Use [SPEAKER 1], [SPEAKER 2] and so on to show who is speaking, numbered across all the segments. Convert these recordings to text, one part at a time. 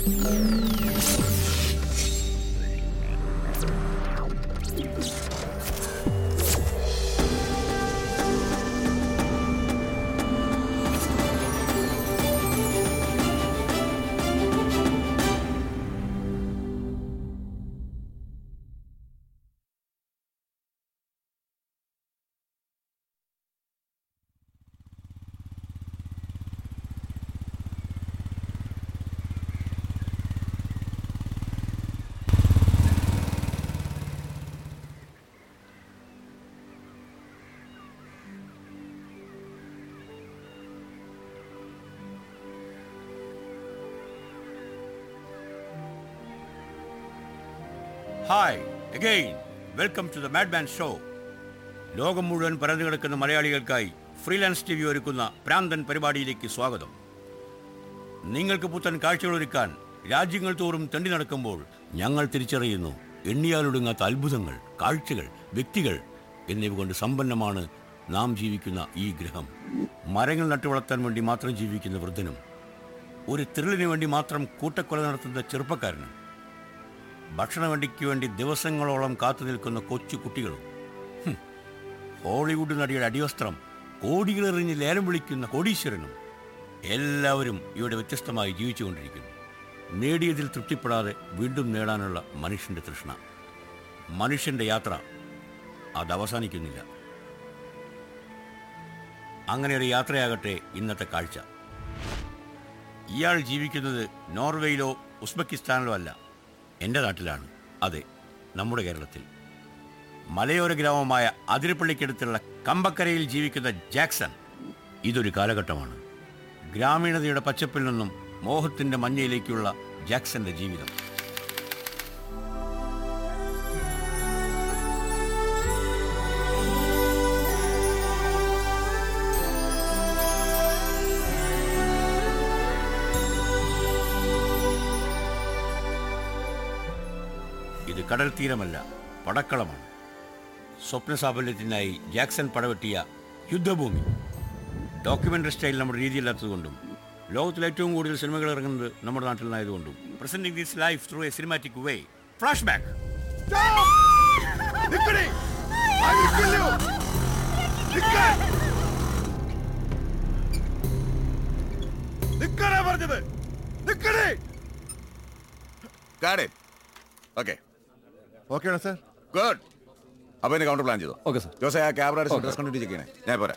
[SPEAKER 1] Hi again welcome to the madman show ലോകം മുഴുവൻ പരന്നു കിടക്കുന്ന മലയാളികൾക്കായി ഫ്രീലാൻസ് ടി വി ഒരുക്കുന്ന പ്രാന്തൻ പരിപാടിയിലേക്ക് സ്വാഗതം നിങ്ങൾക്ക് പുത്തൻ കാഴ്ചകൾ ഒരുക്കാൻ രാജ്യങ്ങൾ തോറും തെണ്ടി നടക്കുമ്പോൾ ഞങ്ങൾ തിരിച്ചറിയുന്നു എണ്ണിയാലൊടുങ്ങാത്ത അത്ഭുതങ്ങൾ കാഴ്ചകൾ വ്യക്തികൾ എന്നിവ കൊണ്ട് സമ്പന്നമാണ് നാം ജീവിക്കുന്ന ഈ ഗ്രഹം മരങ്ങൾ നട്ടുവളർത്താൻ വേണ്ടി മാത്രം ജീവിക്കുന്ന വൃദ്ധനും ഒരു ത്രില്ലിന് വേണ്ടി മാത്രം കൂട്ടക്കൊല നടത്തുന്ന ചെറുപ്പക്കാരനും ഭക്ഷണ വണ്ടിക്ക് വേണ്ടി ദിവസങ്ങളോളം കാത്തു നിൽക്കുന്ന കൊച്ചു കുട്ടികളും ഹും, ഹോളിവുഡ് നടിയുടെ അടിവസ്ത്രം കോടികളെറിഞ്ഞ് ലേലം വിളിക്കുന്ന കോടീശ്വരനും എല്ലാവരും ഇവിടെ വ്യത്യസ്തമായി ജീവിച്ചുകൊണ്ടിരിക്കുന്നു നേടിയതിൽ തൃപ്തിപ്പെടാതെ വീണ്ടും നേടാനുള്ള മനുഷ്യന്റെ തൃഷ്ണ മനുഷ്യന്റെ യാത്ര അത് അവസാനിക്കുന്നില്ല അങ്ങനെ ഒരു യാത്രയാകട്ടെ ഇന്നത്തെ കാഴ്ച ഇയാൾ ജീവിക്കുന്നത് നോർവേയിലോ ഉസ്ബെക്കിസ്ഥാനിലോ അല്ല എൻ്റെ നാട്ടിലാണ് അതെ നമ്മുടെ കേരളത്തിൽ മലയോര ഗ്രാമമായ അതിരപ്പള്ളിക്കടുത്തുള്ള കമ്പക്കരയിൽ ജീവിക്കുന്ന ജാക്സൺ ഇതൊരു കാലഘട്ടമാണ് ഗ്രാമീണതയുടെ പച്ചപ്പിൽ നിന്നും മോഹത്തിൻ്റെ മഞ്ഞയിലേക്കുള്ള ജാക്സന്റെ ജീവിതം ഇത് കടൽ തീരമല്ല പടക്കളമാണ് സ്വപ്ന സാഫല്യത്തിനായി ജാക്സൺ പടവെട്ടിയ യുദ്ധഭൂമി ഡോക്യുമെൻ്ററി സ്റ്റൈൽ നമ്മുടെ രീതിയില്ലാത്തതുകൊണ്ടും ലോകത്തിൽ ഏറ്റവും കൂടുതൽ സിനിമകൾ ഇറങ്ങുന്നത് നമ്മുടെ നാട്ടിൽ നിന്നായതുകൊണ്ടും presenting this life through a cinematic way flashback
[SPEAKER 2] നിക്കണേ പറഞ്ഞത് നിക്കണേ
[SPEAKER 3] Got it. Okay.
[SPEAKER 2] ഓക്കെയാണ് സാർ
[SPEAKER 3] Good. അപ്പൊ എന്നെ കൗണ്ടർ പ്ലാൻ ചെയ്തു
[SPEAKER 2] ഓക്കെ സാർ
[SPEAKER 3] ജോസെ ആ ക്യാമറ ഡ്രസ് കണ്ടിട്ട് ചെക്ക് ചെയ്യണേ ഞാൻ പോരാ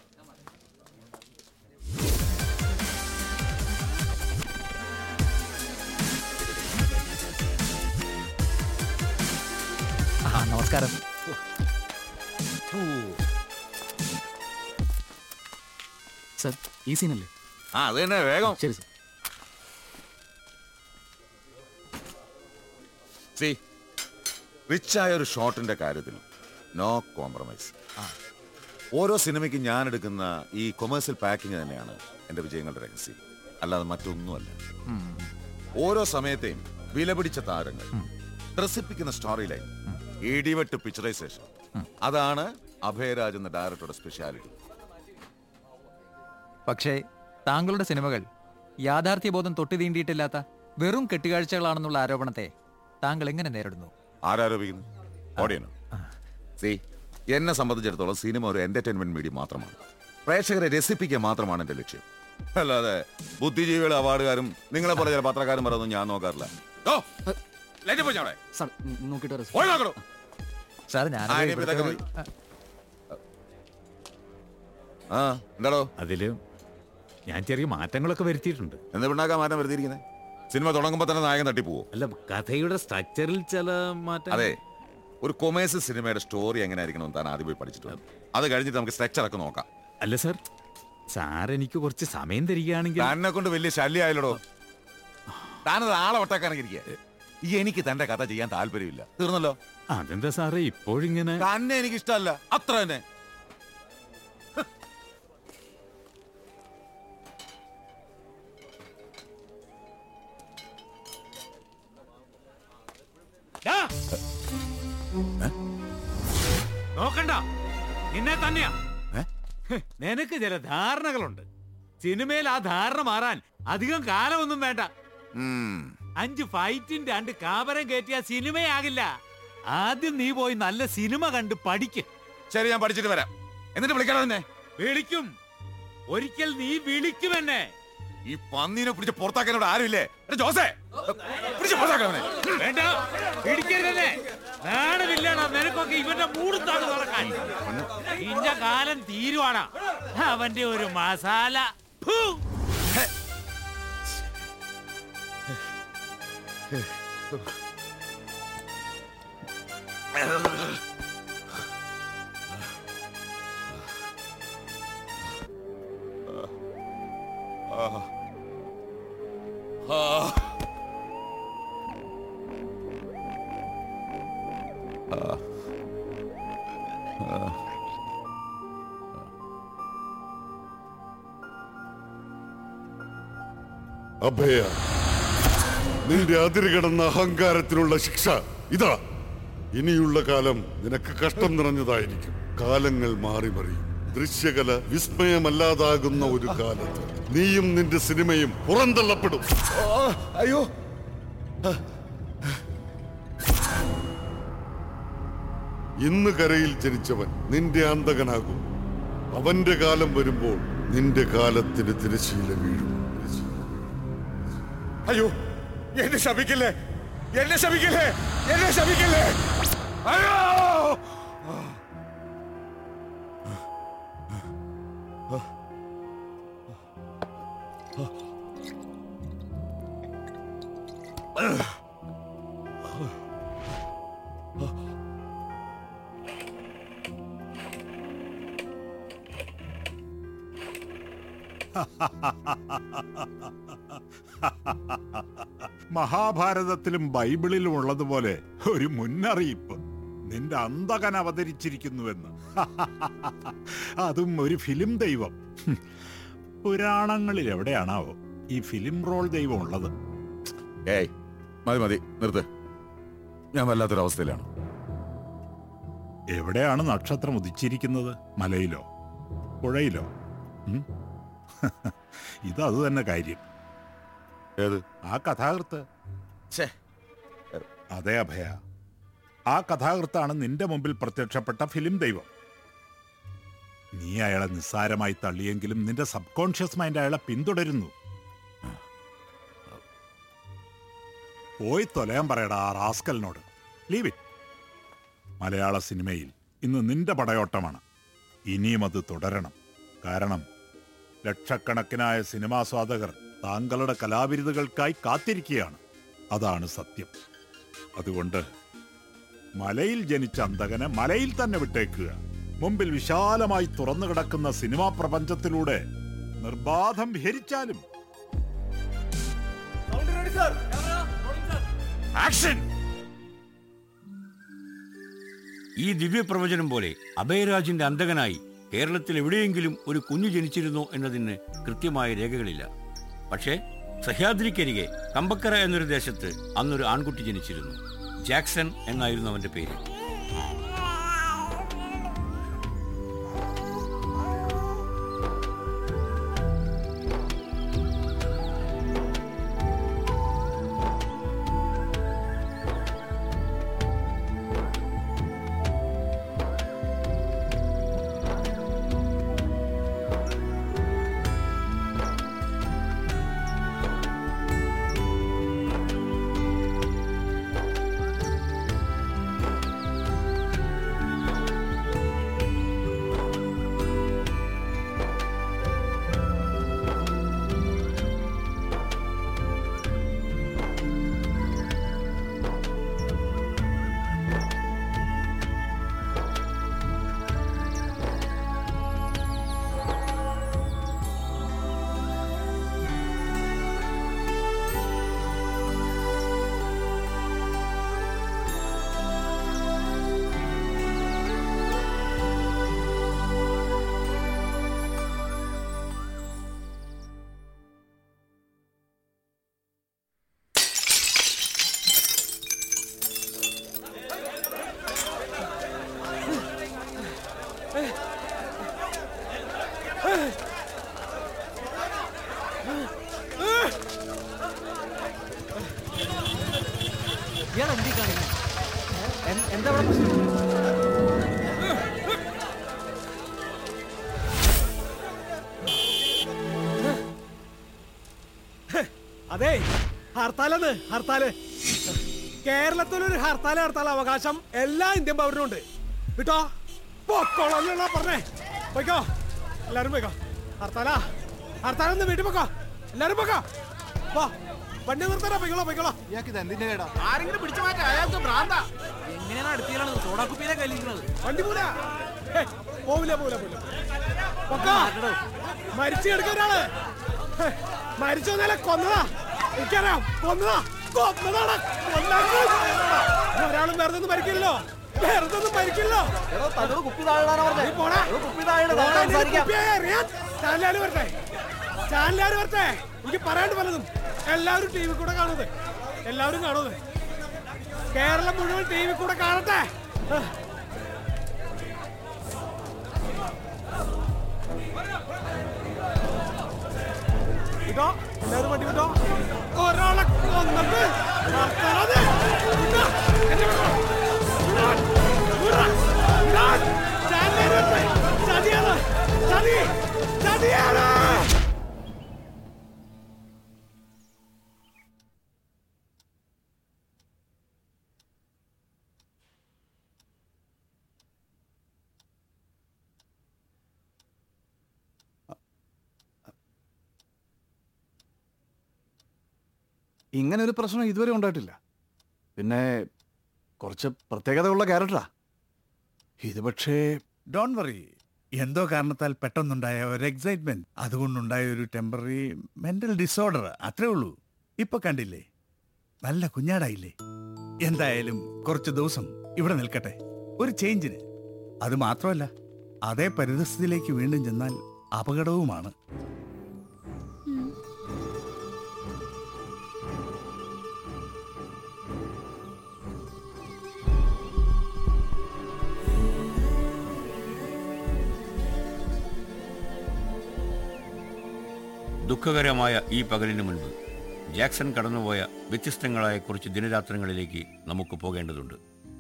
[SPEAKER 4] ആ നമസ്കാരം സർ ഈ സീനല്ലേ
[SPEAKER 3] ആ അത് തന്നെ വേഗം
[SPEAKER 4] ശരി സർ
[SPEAKER 3] സി റിച്ചായ ഒരു ഷോട്ടിന്റെ കാര്യത്തിൽ നോ കോംപ്രമൈസ് ഓരോ സിനിമയ്ക്ക് ഞാൻ എടുക്കുന്ന ഈ കൊമേഴ്സ്യൽ പാക്കിംഗ് തന്നെയാണ് എന്റെ വിജയങ്ങളുടെ രഹസ്യം അല്ലാതെ മറ്റൊന്നുമല്ല ഓരോ സമയത്തെയും വിലപിടിച്ച താരങ്ങൾ ത്രസിപ്പിക്കുന്ന സ്റ്റോറി ലൈൻ ഇടിവെട്ട് പിക്ചറൈസേഷൻ അതാണ് അഭയരാജ് എന്ന ഡയറക്ടറുടെ സ്പെഷ്യാലിറ്റി
[SPEAKER 4] പക്ഷേ താങ്കളുടെ സിനിമകൾ യാഥാർത്ഥ്യബോധം തൊട്ടു തീണ്ടിയിട്ടില്ലാത്ത വെറും കെട്ടുകാഴ്ചകളാണെന്നുള്ള ആരോപണത്തെ താങ്കൾ എങ്ങനെ നേരിടുന്നു
[SPEAKER 3] ആരാരോപിക്കുന്നു ഓടിയനോ സി എന്നെ സംബന്ധിച്ചിടത്തോളം സിനിമ ഒരു എന്റർടൈൻമെന്റ് മീഡിയം മാത്രമാണ് പ്രേക്ഷകരെ രസിപ്പിക്കുക മാത്രമാണ് എന്റെ ലക്ഷ്യം അല്ലാതെ ബുദ്ധിജീവികളെ അവാർഡുകാരും നിങ്ങളെ പോലെ ചില പത്രക്കാരും പറയുന്നത് ഞാൻ നോക്കാറില്ല ഓ, ലൈറ്റ് പോയി അവിടെ.
[SPEAKER 4] സാർ നോക്കിയിട്ട്
[SPEAKER 3] പോയി നോക്കണോ
[SPEAKER 4] സാർ ഞാൻ
[SPEAKER 3] ആ, ഇനിയിപ്പോ ഇതൊക്കെ മതി. ആ എന്താടോ
[SPEAKER 5] അതില് ഞാൻ ചെറിയ മാറ്റങ്ങളൊക്കെ വരുത്തിയിട്ടുണ്ട്
[SPEAKER 3] എന്താ പിണ്ണാക്കാൻ മാറ്റം വരുത്തിയിരിക്കുന്നത് സിനിമ തുടങ്ങുമ്പോ തന്നെ നായകൻ തട്ടിപ്പോവോ
[SPEAKER 5] അല്ല കഥയുടെ സ്ട്രക്ചറിൽ ചില മാറ്റം
[SPEAKER 3] അതെ ഒരു കൊമേഴ്സ് സിനിമയുടെ സ്റ്റോറി എങ്ങനെ ആയിരിക്കണം താൻ ആദ്യം പോയി പഠിച്ചിട്ടുണ്ട് അത് കഴിഞ്ഞിട്ട് നമുക്ക് സ്ട്രക്ചർ ഒക്കെ നോക്കാം
[SPEAKER 5] അല്ല സർ സാർ എനിക്ക് കുറച്ച് സമയം തരികയാണെങ്കിൽ
[SPEAKER 3] തന്നെ കൊണ്ട് വലിയ ശല്യമായല്ലോ താനത് ആളെ ഒട്ടാക്കാനൊക്കെ ഇരിക്കുക ഈ എനിക്ക് തന്റെ കഥ ചെയ്യാൻ താല്പര്യമില്ല തീർന്നല്ലോ
[SPEAKER 5] അതെന്താ സാറേ ഇപ്പോഴിങ്ങനെ
[SPEAKER 3] തന്നെ എനിക്ക് ഇഷ്ടമല്ല അത്ര തന്നെ
[SPEAKER 5] നോക്കണ്ട നിന്നെ തന്നെയാ
[SPEAKER 3] ഏ?
[SPEAKER 5] ഹ്, നിനക്ക് ചില ധാരണകളുണ്ട് സിനിമയിൽ ആ ധാരണ മാറാൻ അധികം കാലമൊന്നും വേണ്ട
[SPEAKER 3] ഉം.
[SPEAKER 5] അഞ്ച് ഫൈറ്റിന്റെ രണ്ട് കാബരം കയറ്റിയ സിനിമയാകില്ല ആദ്യം നീ പോയി നല്ല സിനിമ കണ്ട് പഠിക്ക്
[SPEAKER 3] ശരി ഞാൻ പഠിച്ചിട്ട് വരാം എന്നിട്ട് വിളിക്കണം എന്നെ
[SPEAKER 5] വിളിക്കും ഒരിക്കൽ നീ വിളിക്കും എന്നെ
[SPEAKER 3] ഈ പന്നീനെ പിടിച്ച് പുറത്താക്കാൻ ഇവിടെ ആരുമില്ലേ എടാ ജോസേ പിടിച്ച് പുറത്താക്കണം അവനെ
[SPEAKER 5] വേണ്ട പിടിക്കരുതന്നെ നാണമില്ലടാ നിനക്കൊക്കെ ഇവന്റെ മൂടുത്താണ് നടക്കാൻ ഇന്ന കാലം തീരുവാണ് അവന്റെ ഒരു മസാല ഫു.
[SPEAKER 6] അഭയ നിന്റെ അതിരുകടന്ന അഹങ്കാരത്തിനുള്ള ശിക്ഷ ഇതാ ഇനിയുള്ള കാലം നിനക്ക് കഷ്ടം നിറഞ്ഞതായിരിക്കും കാലങ്ങൾ മാറി മറിയും ദൃശ്യകല വിസ്മയമല്ലാതാകുന്ന ഒരു കാലത്ത് നീയും നിന്റെ സിനിമയും പുറന്തള്ളപ്പെടും
[SPEAKER 3] അയ്യോ
[SPEAKER 6] ഇന്ന് കരയിൽ ജനിച്ചവൻ നിന്റെ അന്തകനാകും അവന്റെ കാലം വരുമ്പോൾ നിന്റെ കാലത്തിന് തിരശീല വീഴും
[SPEAKER 3] അയ്യോ എന്നെ ശപിക്കില്ലേ എന്നെ ശപിക്കില്ലേ എന്നെ ശപിക്കില്ലേ അയ്യോ
[SPEAKER 7] മഹാഭാരതത്തിലും ബൈബിളിലും ഉള്ളതുപോലെ ഒരു മുന്നറിയിപ്പ് നിന്റെ അന്തകൻ അവതരിച്ചിരിക്കുന്നുവെന്ന് അതും ഒരു ഫിലിം ദൈവം ഹും. പുരാണങ്ങളിൽ എവിടെയാണാവോ ഈ ഫിലിം റോൾ ദൈവം ഉള്ളത്
[SPEAKER 3] ഏയ് മതി മതി നിർത്ത് ഞാൻ വല്ലാത്തൊരവസ്ഥയിലാണ്
[SPEAKER 7] എവിടെയാണ് നക്ഷത്രം ഉദിച്ചിരിക്കുന്നത് മലയിലോ പുഴയിലോ ഉം? ഇത് അത് തന്നെ കാര്യം
[SPEAKER 3] ഏത്
[SPEAKER 7] ആ കഥാകൃത്ത് അതെ അഭയ ആ കഥാകൃത്താണ് നിന്റെ മുമ്പിൽ പ്രത്യക്ഷപ്പെട്ട ഫിലിം ദൈവം നീ അയാളെ നിസ്സാരമായി തള്ളിയെങ്കിലും നിന്റെ സബ് കോൺഷ്യസ് മൈൻഡ് അയാളെ പിന്തുടരുന്നു പോയി തൊലയാൻ പറയടാ ആ റാസ്കലിനോട് ലീവ് ഇറ്റ് മലയാള സിനിമയിൽ ഇന്ന് നിന്റെ പടയോട്ടമാണ് ഇനിയും അത് തുടരണം കാരണം ലക്ഷക്കണക്കിനായ സിനിമാസ്വാദകർ താങ്കളുടെ കലാവിരുതുകൾക്കായി കാത്തിരിക്കുകയാണ് അതാണ് സത്യം അതുകൊണ്ട് മലയിൽ ജനിച്ച അന്തകനെ മലയിൽ തന്നെ വിട്ടേക്കുക മുമ്പിൽ വിശാലമായി തുറന്നു കിടക്കുന്ന സിനിമാ പ്രപഞ്ചത്തിലൂടെ നിർബാധം വിഹരിച്ചാലും ആക്ഷൻ
[SPEAKER 1] ഈ ദിവ്യപ്രവചനം പോലെ അഭയരാജിന്റെ അന്തകനായി കേരളത്തിൽ എവിടെയെങ്കിലും ഒരു കുഞ്ഞു ജനിച്ചിരുന്നോ എന്നതിന് കൃത്യമായ രേഖകളില്ല പക്ഷേ സഹ്യാദ്രിക്കരികെ കമ്പക്കര എന്നൊരു ദേശത്ത് അന്നൊരു ആൺകുട്ടി ജനിച്ചിരുന്നു ജാക്സൺ എന്നായിരുന്നു അവന്റെ പേര്
[SPEAKER 5] ഇയാൾ എന്തി കാണിക്കണം
[SPEAKER 8] എന്താ ഇവിടെ പ്രശ്നം
[SPEAKER 9] അതെ ഹർത്താലെന്ന് ഹർത്താല് കേരളത്തിലൊരു ഹർത്താൽ ഹർത്താൽ അവകാശം എല്ലാ ഇന്ത്യൻ പൗരനും ഉണ്ട് വിട്ടോ പൊക്കോളന്നുള്ള പറഞ്ഞേ പോയിക്കോ എല്ലാരും പോയിക്കോ ഹർത്താലാ ഹർത്താലെന്ന് വീട്ടിൽ പോക്കോ എല്ലാരും പോക്കോ പോ വണ്ടി നിർത്താനാ പോയിക്കോളോ പോയിക്കോളോ
[SPEAKER 8] ആരെങ്കിലും പിടിച്ചു മാറ്റി അയാൾക്ക് ഭ്രാന്താ എങ്ങനെയാണ് അടുത്തിയാണ് സോഡാക്കുപ്പിയിലെ കല്ലിക്കുന്നത്
[SPEAKER 9] വണ്ടി പോല പോവില്ല പോവില്ല പോവില്ല പൊക്കോ മരിച്ചു കിടക്ക ഒരാള് ഹേ, മരിച്ചു വന്നാലേ കൊന്നതാ എനിക്കറിയാം കൊന്നതാ കൊന്നതാണ് കൊല്ലാൻ ഒരാളും വെറുതെ ഒന്നും മരിക്കില്ലല്ലോ വെറുതെ ഒന്നും മരിക്കില്ലല്ലോ
[SPEAKER 8] തന്നോട് കുപ്പി താഴെടാനാ
[SPEAKER 9] നീ
[SPEAKER 8] പറഞ്ഞേ
[SPEAKER 9] പോടാ.
[SPEAKER 8] കുപ്പി താഴെ
[SPEAKER 9] പോടാ, നീ
[SPEAKER 8] സംസാരിക്കാം
[SPEAKER 9] കുപ്പിയായി എറിയാൻ. ചാനലുകാര് വരട്ടെ ചാനലുകാര് വരട്ടെ എനിക്ക് പറയാണ്ട് പലതും എല്ലാവരും ടി വി കൂടെ കാണുന്നത് എല്ലാവരും കാണുന്നത് കേരളം മുഴുവൻ ടി വി കൂടെ കാണട്ടെ വിട്ടോ എല്ലാവരും വണ്ടി വിട്ടോ ഒരാളെ കൊന്നിട്ട് നടക്കാതെ. വിട്ടോ. എന്നെ വിടോ. വിടാൻ. വിടാൻ. വിടാൻ. ചാനലുകാര് വരട്ടെ. ചതിയാണ്. ചതി. ചതിയാണ്.
[SPEAKER 2] ഇങ്ങനെ ഒരു പ്രശ്നം ഇതുവരെ ഉണ്ടായിട്ടില്ല പിന്നെ കുറച്ച് പ്രത്യേകതയുള്ള ക്യാരക്ടറാ ഇത് പക്ഷേ
[SPEAKER 10] ഡോൺ വറി എന്തോ കാരണത്താൽ പെട്ടെന്നുണ്ടായ ഒരു എക്സൈറ്റ്മെന്റ് അതുകൊണ്ടുണ്ടായ ഒരു ടെമ്പററി മെന്റൽ ഡിസോർഡർ അത്രേ ഉള്ളൂ ഇപ്പൊ കണ്ടില്ലേ നല്ല കുഞ്ഞാടായില്ലേ എന്തായാലും കുറച്ച് ദിവസം ഇവിടെ നിൽക്കട്ടെ ഒരു ചേഞ്ചിന് അത് മാത്രമല്ല അതേ പരിതസ്ഥിതിയിലേക്ക് വീണ്ടും ചെന്നാൽ അപകടവുമാണ്
[SPEAKER 1] ദുഃഖകരമായ ഈ പകലിന് മുൻപ് ജാക്സൺ കടന്നുപോയ വ്യത്യസ്തങ്ങളായ കുറച്ച് ദിനരാത്രങ്ങളിലേക്ക് നമുക്ക് പോകേണ്ടതുണ്ട്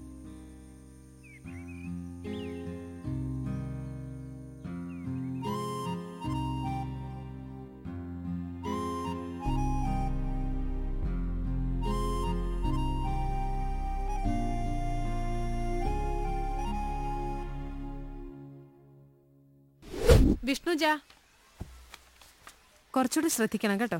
[SPEAKER 11] വിഷ്ണുജ കുറച്ചുകൂടി ശ്രദ്ധിക്കണം കേട്ടോ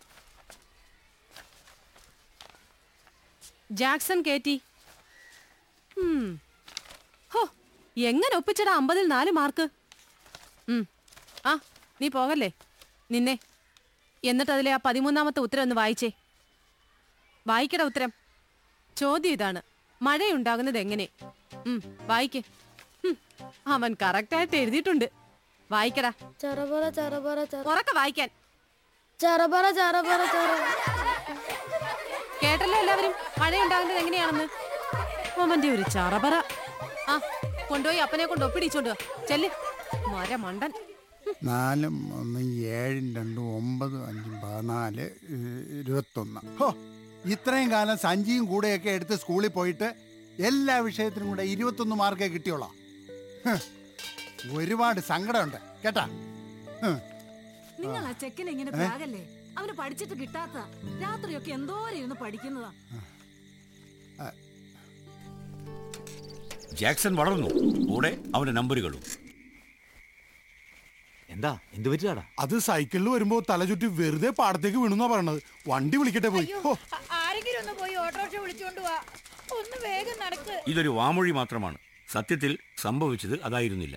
[SPEAKER 11] ജാക്സൺ കേറ്റി ഉം. ഹോ എങ്ങനെ ഒപ്പിച്ചടാ അമ്പതിൽ നാല് മാർക്ക് ഉം. ആ നീ പോകല്ലേ നിന്നെ എന്നിട്ട് അതിലെ ആ പതിമൂന്നാമത്തെ ഉത്തരം ഒന്ന് വായിച്ചേ വായിക്കട ഉത്തരം ചോദ്യം ഇതാണ് മഴയുണ്ടാകുന്നത് എങ്ങനെ ഉം, വായിക്ക് ഉം, അവൻ കറക്റ്റായിട്ട് എഴുതിയിട്ടുണ്ട് വായിക്കടാ
[SPEAKER 12] ചറപറ ചറപറ ചറ
[SPEAKER 11] ഉറക്കെ വായിക്കാൻ
[SPEAKER 12] ചറപറ ചറപറ ചറ
[SPEAKER 11] കേട്ടല്ലോ എല്ലാവരും മഴയുണ്ടാകുന്നത് എങ്ങനെയാണെന്ന് അവന്റെ ഒരു ചറപറ ആ കൊണ്ടുപോയി അപ്പനെ കൊണ്ട് ഒപ്പിടിച്ചോണ്ട് വാ. ചെല്ല് മര മണ്ടൻ
[SPEAKER 10] നാലും ഒന്നും ഏഴും രണ്ടും ഒമ്പതും അഞ്ചും പതിനാല് ഇരുപത്തൊന്ന് ഹോ ഇത്രയും കാലം സഞ്ചിയും കൂടെയൊക്കെ എടുത്ത് സ്കൂളിൽ പോയിട്ട് എല്ലാ വിഷയത്തിനും കൂടെ ഇരുപത്തൊന്ന് മാർക്കേ കിട്ടിയോളാം ഹ്, ഒരുപാട് സങ്കടമുണ്ട് കേട്ടാ ഹ്.
[SPEAKER 13] നിങ്ങൾ ആ ചെക്കൻ ഇങ്ങനെ പ്രാഗല്ലേ അവന് പഠിച്ചിട്ട് കിട്ടാത്ത രാത്രിയൊക്കെ എന്തോരം ഇരുന്ന് പഠിക്കുന്നതാ
[SPEAKER 1] ജാക്സൺ വളർന്നു കൂടെ അവന്റെ നമ്പറുകളും
[SPEAKER 5] എന്താ എന്ത് പറ്റിയാടാ
[SPEAKER 10] അത് സൈക്കിളിൽ വരുമ്പോ തല ചുറ്റി വെറുതെ പാടത്തേക്ക് വീണെന്നാ പറയണത് വണ്ടി വിളിക്കട്ടെ പോയി ഹോ
[SPEAKER 13] ആരെങ്കിലും ഒന്ന് പോയി ഓട്ടോറിക്ഷ വിളിച്ചോണ്ട് വാ ഒന്ന് വേഗം നടക്ക്
[SPEAKER 1] ഇതൊരു വാമൊഴി മാത്രമാണ് സത്യത്തിൽ സംഭവിച്ചത് അതായിരുന്നില്ല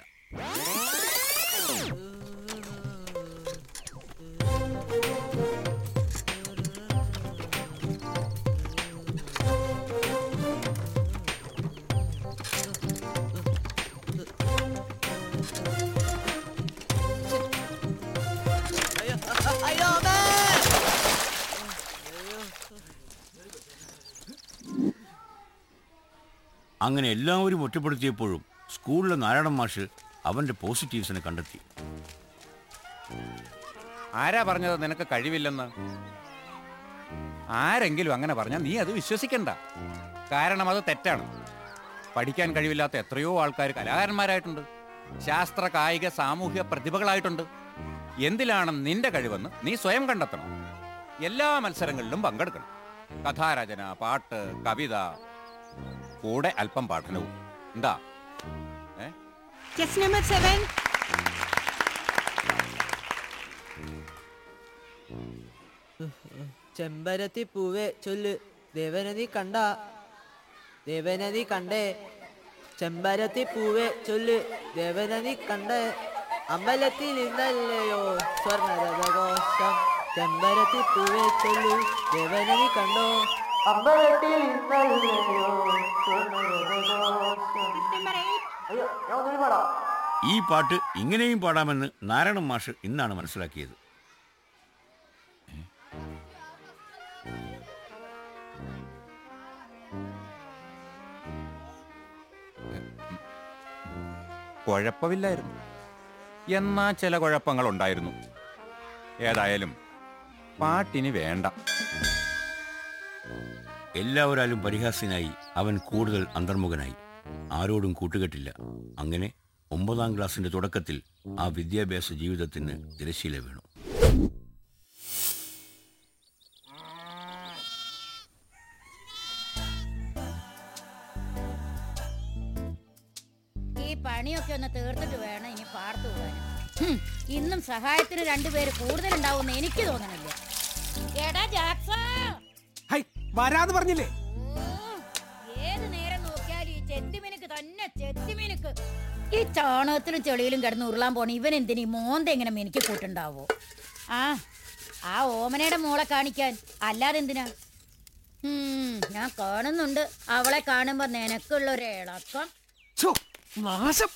[SPEAKER 1] അങ്ങനെ എല്ലാവരും ഒറ്റപ്പെടുത്തിയപ്പോഴും സ്കൂളിലെ നാരായണൻ മാഷ് അവന്റെ പോസിറ്റീവ്സിനെ കണ്ടെത്തി
[SPEAKER 14] ആരാ പറഞ്ഞത് നിനക്ക് കഴിവില്ലെന്ന് ആരെങ്കിലും അങ്ങനെ പറഞ്ഞാൽ നീ അത് വിശ്വസിക്കണ്ട കാരണം അത് തെറ്റാണ് പഠിക്കാൻ കഴിവില്ലാത്ത എത്രയോ ആൾക്കാർ കലാകാരന്മാരായിട്ടുണ്ട് ശാസ്ത്ര കായിക സാമൂഹ്യ പ്രതിഭകളായിട്ടുണ്ട് എന്തിലാണ് നിന്റെ കഴിവെന്ന് നീ സ്വയം കണ്ടെത്തണം എല്ലാ മത്സരങ്ങളിലും പങ്കെടുക്കണം കഥാരചന പാട്ട് കവിത കൂടെ അല്പം പഠനവും എന്താ ഏ
[SPEAKER 15] Just number seven.
[SPEAKER 16] ചെമ്പരത്തി പൂവേ ചൊല്ല് ദേവനദി കണ്ട ദേവനദി കണ്ടേ ചെമ്പരത്തി പൂവേ ചൊല്ല് ദേവനദി കണ്ടേ അമ്പലത്തിൽ ഇന്നല്ലയോ സ്വർണരഥഘോഷം ചെമ്പരത്തി പൂവേ ചൊല്ലു ദേവനദി കണ്ടോ അമ്പലത്തിൽ ഇന്നല്ലയോ സ്വർണരഥഘോഷം അയ്യോ ഞാൻ ഒന്നുകൂടി പാടാം
[SPEAKER 1] ഈ പാട്ട് ഇങ്ങനെയും പാടാമെന്ന് നാരായണൻ മാഷ് ഇന്നാണ് മനസ്സിലാക്കിയത്
[SPEAKER 14] കുഴപ്പമില്ലായിരുന്നു എന്നാ ചില കുഴപ്പങ്ങൾ ഉണ്ടായിരുന്നു ഏതായാലും പാട്ടിനി വേണ്ട
[SPEAKER 1] എല്ലാവരാലും പരിഹാസ്യനായി അവൻ കൂടുതൽ അന്തർമുഖനായി ആരോടും കൂട്ടുകെട്ടില്ല അങ്ങനെ ഒമ്പതാം ക്ലാസിന്റെ തുടക്കത്തിൽ ആ വിദ്യാഭ്യാസ ജീവിതത്തിന് തിരശീല വീണു
[SPEAKER 17] ഈ പണിയൊക്കെ ഒന്ന് തീർത്തിട്ട് വേണം ഇനി പാർത്തു പോകാൻ ഹും, ഇന്നും സഹായത്തിന് രണ്ടുപേര് കൂടുതലുണ്ടാവുമെന്ന് എനിക്ക് തോന്നണില്ല എടാ ജാക്സ
[SPEAKER 9] ഹൈ വരാന്ന് പറഞ്ഞില്ലേ
[SPEAKER 17] ഏത് നേരം നോക്കിയാലും ഈ ചെത്തിമിനുക്ക് തന്നെ ചെത്തിമിനുക്ക് ഈ ചാണകത്തിലും ചെളിയിലും കിടന്ന് ഉരുളാൻ പോണ ഇവൻ എന്തിനീ മോന്ത എങ്ങനെ മിനുക്കി കൂട്ടുണ്ടാവോ ആ ആ ഓമനയുടെ മോളെ കാണിക്കാൻ അല്ലാതെ എന്തിനാ ഉം, ഞാൻ കാണുന്നുണ്ട് അവളെ കാണുമ്പോ നിനക്കുള്ള ഒരു ഇളക്കം
[SPEAKER 9] നാശം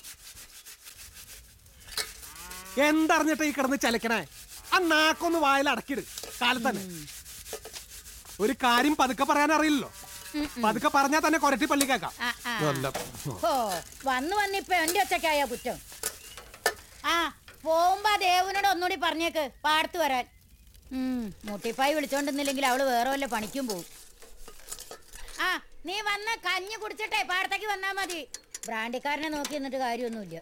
[SPEAKER 9] എന്തറിഞ്ഞിട്ട് ഈ കിടന്ന് ചലക്കണേ ആ നാക്കൊന്ന് വായിൽ അടക്കിട് കാലത്ത് തന്നെ ഒരു കാര്യം പതുക്കെ പറയാൻ അറിയില്ലല്ലോ പതുക്കെ പറഞ്ഞാൽ തന്നെ കൊരട്ടി പള്ളി കേക്കാം
[SPEAKER 17] ആ, ആ.
[SPEAKER 9] നല്ല
[SPEAKER 17] ഓ വന്ന് വന്നിപ്പോ എന്റെ ഒച്ചക്കായ കുറ്റം ആ പോകുമ്പോ ആ ദേവനോട് ഒന്നുകൂടി പറഞ്ഞേക്ക് പാടത്ത് വരാൻ ഉം, മുട്ടിപ്പായി വിളിച്ചോണ്ടിരുന്നില്ലെങ്കിൽ അവള് വേറെ വല്ല പണിക്കും പോവും ആ നീ വന്ന് കഞ്ഞി കുടിച്ചിട്ടേ പാടത്തേക്ക് വന്നാ മതി ബ്രാൻഡിക്കാരനെ നോക്കി നിന്നിട്ട് കാര്യമൊന്നുമില്ല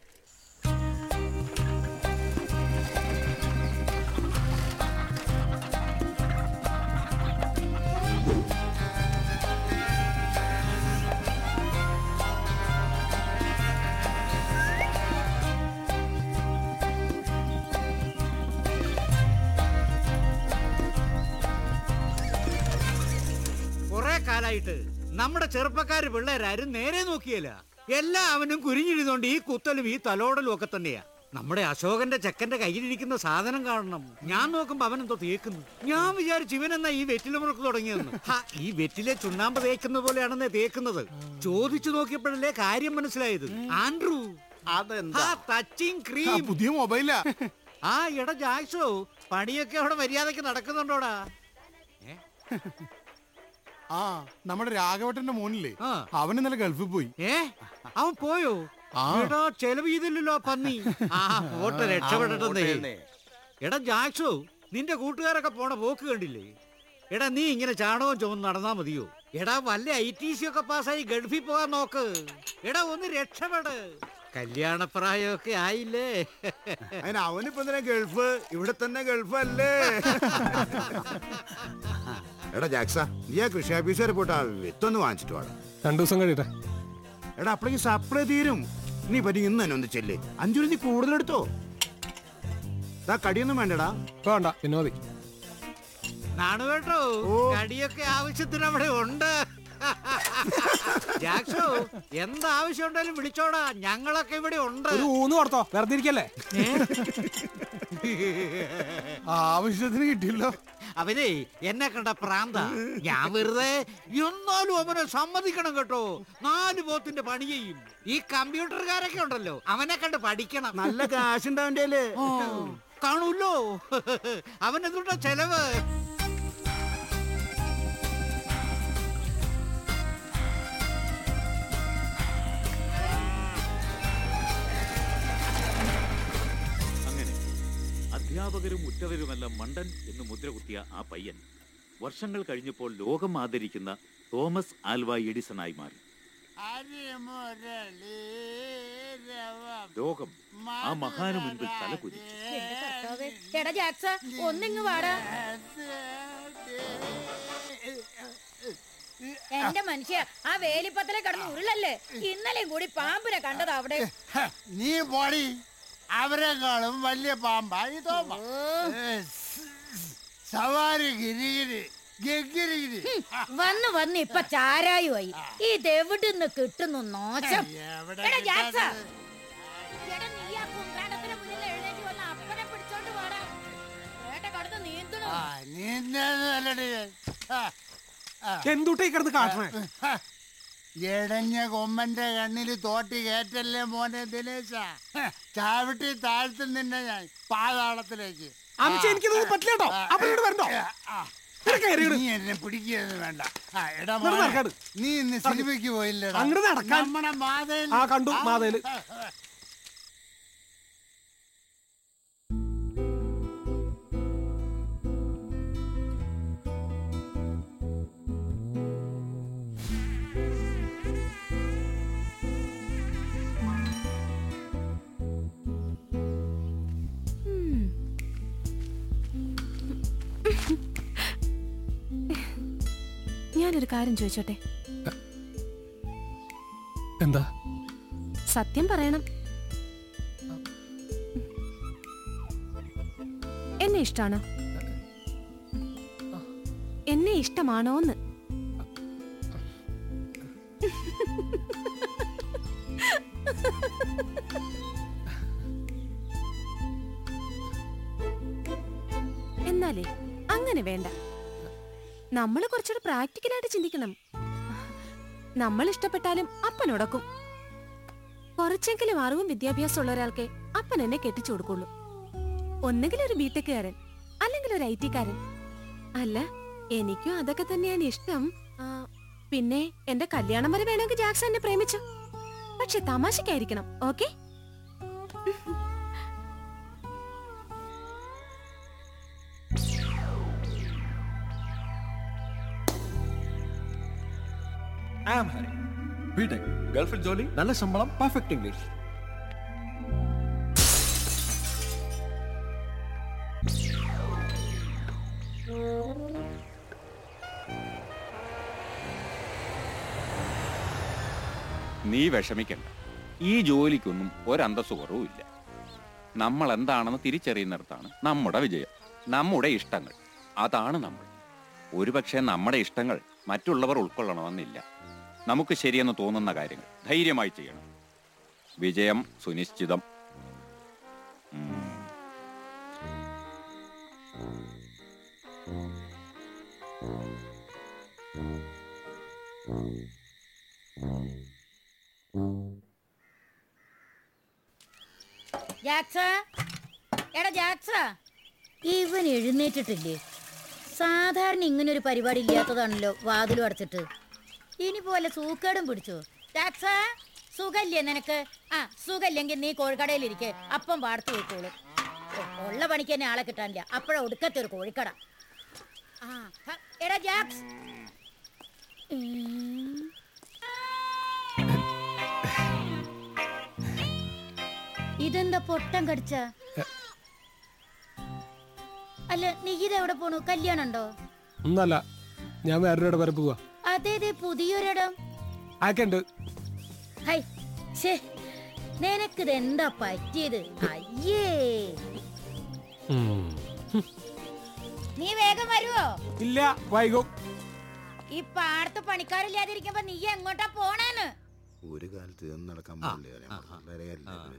[SPEAKER 5] കുറെ കാലായിട്ട് നമ്മുടെ ചെറുപ്പക്കാര് പിള്ളേരാരും നേരെ നോക്കിയല്ല എല്ലാം അവനും കുരിഞ്ഞിരുന്നോണ്ട് ഈ കുത്തലും ഈ തലോടലും ഒക്കെ തന്നെയാ നമ്മുടെ അശോകന്റെ ചെക്കന്റെ കയ്യിലിരിക്കുന്ന സാധനം കാണണം ഞാൻ നോക്കുമ്പോ അവനെന്തോ തേക്കുന്നു ഞാൻ വിചാരിച്ചു ഇവനെന്നാ ഈ വെറ്റില മുറുക്ക് തുടങ്ങിയെന്ന് ഹാ, ഈ വെറ്റിലെ ചുണ്ണാമ്പ് തേക്കുന്ന പോലെയാണെന്നേ തേക്കുന്നത് ചോദിച്ചു നോക്കിയപ്പോഴല്ലേ കാര്യം മനസ്സിലായത് ആൻഡ്രൂ
[SPEAKER 18] അതെന്താ
[SPEAKER 5] ടച്ചിങ് ക്രീം
[SPEAKER 18] പുതിയ മൊബൈലാ
[SPEAKER 5] ആ എടാ ജാക്സോ പണിയൊക്കെ അവിടെ മര്യാദക്ക് നടക്കുന്നുണ്ടോടാ
[SPEAKER 18] ആ നമ്മുടെ രാഘവട്ടന്റെ മോനില്ലേ അവൻ ഇന്നലെ ഗൾഫിൽ പോയി
[SPEAKER 5] ഏ അവൻ പോയോ എടാ ചെലവ് ചെയ്തില്ലല്ലോ ആ പന്നി ആ പോട്ടെ രക്ഷപ്പെട്ടിട്ടെന്നേ എടാ ജാക്സോ നിന്റെ കൂട്ടുകാരൊക്കെ പോണ പോക്ക് കണ്ടില്ലേ എടാ നീ ഇങ്ങനെ ചാണകവും ചുമന്ന് നടന്നാ മതിയോ എടാ വല്ല ഐ ടി സി ഒക്കെ പാസ്സായി ഗൾഫിൽ പോകാൻ നോക്ക് എടാ ഒന്ന് രക്ഷപ്പെട് കല്യാണപ്രായമൊക്കെ ആയില്ലേ
[SPEAKER 18] അതിന് അവനിപ്പോ എന്തിനാ ഗൾഫ് ഇവിടെ തന്നെ ഗൾഫ് അല്ലേ എടാ ജാക്സ നീ ആ കൃഷി ഓഫീസ് വരെ പോയിട്ട് ആ വിത്തൊന്ന് വാങ്ങിച്ചിട്ട് വാടാ
[SPEAKER 9] രണ്ടു ദിവസം കഴിയട്ടെ
[SPEAKER 18] എടാ അപ്പോഴേക്ക് സപ്ലൈ തീരും നീ പറ്റി ഇന്ന് തന്നെ ഒന്ന് ചെല്ലേ അഞ്ചു നീ കൂടുതലെടുത്തോ ദാ കടിയൊന്നും വേണ്ടടാ
[SPEAKER 9] വേണ്ട പിന്നെ മതി
[SPEAKER 5] നാണു കേട്ടോ കടിയൊക്കെ ആവശ്യത്തിന് അവിടെ ഉണ്ട് ജാക്സോ എന്താവശ്യം ഉണ്ടെങ്കിലും വിളിച്ചോടാ ഞങ്ങളൊക്കെ ഇവിടെ ഉണ്ട്
[SPEAKER 9] ഒരു ഊന്ന് കൊടുത്തോ വെറുതെ ഇരിക്കല്ലേ
[SPEAKER 18] ആവശ്യത്തിന് കിട്ടിയല്ലോ
[SPEAKER 5] അവനെ എന്നെ കണ്ട പ്രാന്ത ഞാൻ വെറുതെ എന്നാലും അവനെ സമ്മതിക്കണം കേട്ടോ നാല് പോത്തിന്റെ പണി ചെയ്യും ഈ കമ്പ്യൂട്ടർകാരൊക്കെ ഉണ്ടല്ലോ അവനെ കണ്ട് പഠിക്കണം
[SPEAKER 18] നല്ല കാശുണ്ട് അവന്റെ
[SPEAKER 5] ഓ, കാണൂല്ലോ അവനെന്തുണ്ടോ ചെലവ്
[SPEAKER 19] അങ്ങനെ അധ്യാപകരും ഉറ്റവരുമെല്ലാം മണ്ടൻ എന്ന് മുദ്ര കുത്തിയ ആ പയ്യൻ വർഷങ്ങൾ കഴിഞ്ഞപ്പോൾ ലോകം ആദരിക്കുന്ന തോമസ് ആൽവ എഡിസണായി മാറി ലോകം ആ മഹാനു മുൻപിൽ തലകുനിച്ചു
[SPEAKER 17] എന്റെ കർത്താവേ. എടാ ജാക്സ ഒന്നിങ്ങ് വാടാ എന്റെ മനുഷ്യ ആ വേലിപ്പത്തലെ കടന്ന് ഉരുളല്ലേ ഇന്നലെയും കൂടി പാമ്പിനെ കണ്ടത് അവിടെ
[SPEAKER 20] നീ പോടി അവരെക്കാളും വലിയ പാമ്പായി തോമ സവാരി ഗിരിഗിരി ഗഗിരിഗിരി
[SPEAKER 17] വന്ന് വന്ന് ഇപ്പൊ ചാരായുമായി ഇതെവിടുന്ന് കിട്ടുന്നു നാശം എടാ ജാക്സ എടാ നീ ആ കുന്ത്രാണ്ടത്തിന് മുന്നിൽ എഴുന്നേറ്റ് വന്ന് അപ്പനെ പിടിച്ചോണ്ട് വാടാ വേട്ട കടന്ന് നീന്തണു
[SPEAKER 20] നീന്തല്ലടി
[SPEAKER 9] എന്തുട്ടേ കിടന്ന് കാട്ടണേ
[SPEAKER 20] എടഞ്ഞ കൊമ്മന്റെ കണ്ണിൽ തോട്ടി കയറ്റല്ലേ മോനെ ദിനേശ ചാവിട്ടി താഴ്ത്തും നിന്നെ ഞാൻ പാതാളത്തിലേക്ക്
[SPEAKER 9] അമ്മച്ചി, എനിക്കിതൊന്നും പറ്റില്ല കേട്ടോ. അപ്പൻ ഇങ്ങോട്ട് വരണ്ടോ? ഇവിടെ കയറി ഇട്.
[SPEAKER 20] നീ എന്നെ പിടിക്കുന്നത് വേണ്ട ആ, എടാ
[SPEAKER 9] ഇങ്ങോട്ട്
[SPEAKER 20] മോനെ,
[SPEAKER 9] നടക്കാട്.
[SPEAKER 20] നീ ഇന്ന് സിനിമയ്ക്ക് പോയില്ലടാ
[SPEAKER 9] അങ്ങോട്ട് നടക്കാൻ.
[SPEAKER 20] നമ്മുടെ മാതയിൽ
[SPEAKER 9] ആ കണ്ടു മാതയില്
[SPEAKER 11] ഞാനൊരു കാര്യം ചോദിച്ചോട്ടെ
[SPEAKER 9] എന്താ
[SPEAKER 11] സത്യം പറയണം എന്നെ ഇഷ്ടാണോ എന്നെ ഇഷ്ടമാണോന്ന് എന്നാലേ അങ്ങനെ വേണ്ട നമ്മൾ കുറച്ചുകൂടെ പ്രാക്ടിക്കലായിട്ട് ചിന്തിക്കണം നമ്മൾ ഇഷ്ടപ്പെട്ടാലും അപ്പനൊടക്കും കുറച്ചെങ്കിലും അറിവും വിദ്യാഭ്യാസം ഉള്ള ഒരാൾക്ക് അപ്പൻ എന്നെ കെട്ടിച്ചു കൊടുക്കുള്ളൂ ഒന്നുകിൽ ഒരു ബിടെക്കുകാരൻ അല്ലെങ്കിൽ ഒരു ഐ ടിക്കാരൻ അല്ല എനിക്കും അതൊക്കെ തന്നെയാണ് ഇഷ്ടം ആ, പിന്നെ എന്റെ കല്യാണം വരെ വേണമെങ്കിൽ ജാക്സൺ എന്നെ പ്രേമിച്ചു പക്ഷെ തമാശക്കായിരിക്കണം okay
[SPEAKER 21] I am Hari BTech ഗൾഫിൽ ജോലി നല്ല ശമ്പളം പെർഫെക്റ്റ് ഇംഗ്ലീഷ്
[SPEAKER 14] നീ വിഷമിക്കണ്ട ഈ ജോലിക്കൊന്നും ഒരന്തസ്സു കുറവുമില്ല നമ്മൾ എന്താണെന്ന് തിരിച്ചറിയുന്നിടത്താണ് നമ്മുടെ വിജയം നമ്മുടെ ഇഷ്ടങ്ങൾ അതാണ് നമ്മൾ ഒരുപക്ഷെ നമ്മുടെ ഇഷ്ടങ്ങൾ മറ്റുള്ളവർ ഉൾക്കൊള്ളണമെന്നില്ല നമുക്ക് ശരിയെന്ന് തോന്നുന്ന കാര്യങ്ങൾ ധൈര്യമായി ചെയ്യണം വിജയം സുനിശ്ചിതം ഉം.
[SPEAKER 17] ജാക്സ എടാ ജാക്സ ഇവൻ എഴുന്നേറ്റിട്ടില്ലേ സാധാരണ ഇങ്ങനെ ഒരു പരിപാടി ഇല്ലാത്തതാണല്ലോ വാതിലും അടച്ചിട്ട് ഇനി പോലെ സൂക്കേടും പിടിച്ചോ ജാക്സ സുഖല്ലേ നിനക്ക് ആ സുഖല്ലെങ്കിൽ നീ കോഴിക്കടയിലിരിക്കെ അപ്പം പാടത്ത് പോയിക്കോളും ഓ, ഉള്ള പണിക്ക് തന്നെ ആളെ കിട്ടാനില്ല അപ്പോഴാ ഒടുക്കത്തെ ഒരു കോഴിക്കട ആ ഹ, എടാ ജാക്സ് ഉം. ഇതെന്താ പൊട്ടം കടിച്ച അല്ല നീ ഇതെവിടെ പോണു കല്യാണം ഉണ്ടോ
[SPEAKER 9] ഒന്നല്ല ഞാൻ വേറൊരു വരെ പോവാ
[SPEAKER 17] അതേതേ പുതിയൊരിടം
[SPEAKER 9] ആക്കണ്ട്
[SPEAKER 17] ഹൈ ഛേ നിനക്കിത് എന്താ പറ്റിയത് അയ്യേ നീ വേഗം വരുവോ
[SPEAKER 9] ഇല്ല വൈകും
[SPEAKER 17] ഈ പാടത്ത് പണിക്കാരില്ലാതിരിക്കുമ്പോ നീ എങ്ങോട്ടാ പോണേന്ന്
[SPEAKER 18] ഒരു കാലത്ത് ഇതൊന്നും നടക്കാൻ പാടില്ല വളരെ കാര്യമില്ല.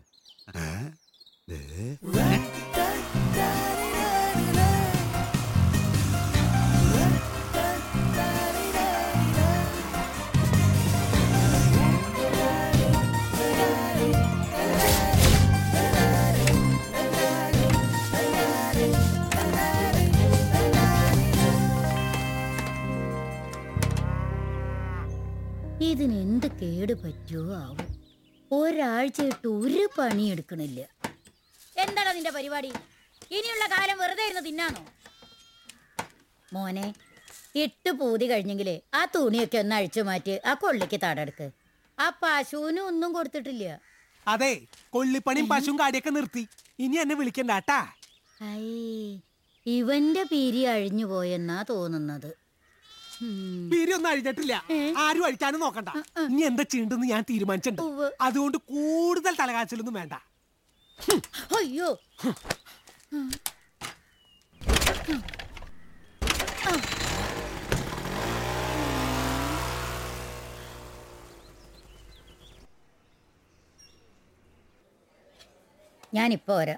[SPEAKER 17] ഇതിന് എന്ത് കേട് പറ്റുമോ ആവും ഒരാഴ്ചയായിട്ട് ഒരു പണി എടുക്കണില്ല എന്താടാ നിന്റെ പരിപാടി ഇനിയുള്ള കാലം വെറുതെ ഇരുന്ന് തിന്നാണോ മോനെ ഇട്ട് പൂതി കഴിഞ്ഞെങ്കിലേ ആ തുണിയൊക്കെ ഒന്ന് അഴിച്ചു മാറ്റി ആ കൊള്ളിക്ക് തടെടുക്ക് ആ പശുവിനും ഒന്നും കൊടുത്തിട്ടില്ല
[SPEAKER 9] അതെ കൊള്ളിപ്പണിയും പശുവും കാടിയൊക്കെ നിർത്തി ഇനി എന്നെ വിളിക്കണ്ട കേട്ടാ
[SPEAKER 17] ഐ ഇവന്റെ പീരി അഴിഞ്ഞു പോയെന്നാ തോന്നുന്നത്
[SPEAKER 9] പീരി ഒന്നും അഴിഞ്ഞിട്ടില്ല ആരും അഴിക്കാനും നോക്കണ്ട ഇനി എന്താ ചെയ്യണ്ടെന്ന് ഞാൻ തീരുമാനിച്ചിട്ടുണ്ട് അതുകൊണ്ട് കൂടുതൽ തലകാച്ചലൊന്നും വേണ്ട
[SPEAKER 17] അയ്യോ ഞാനിപ്പോ വരാം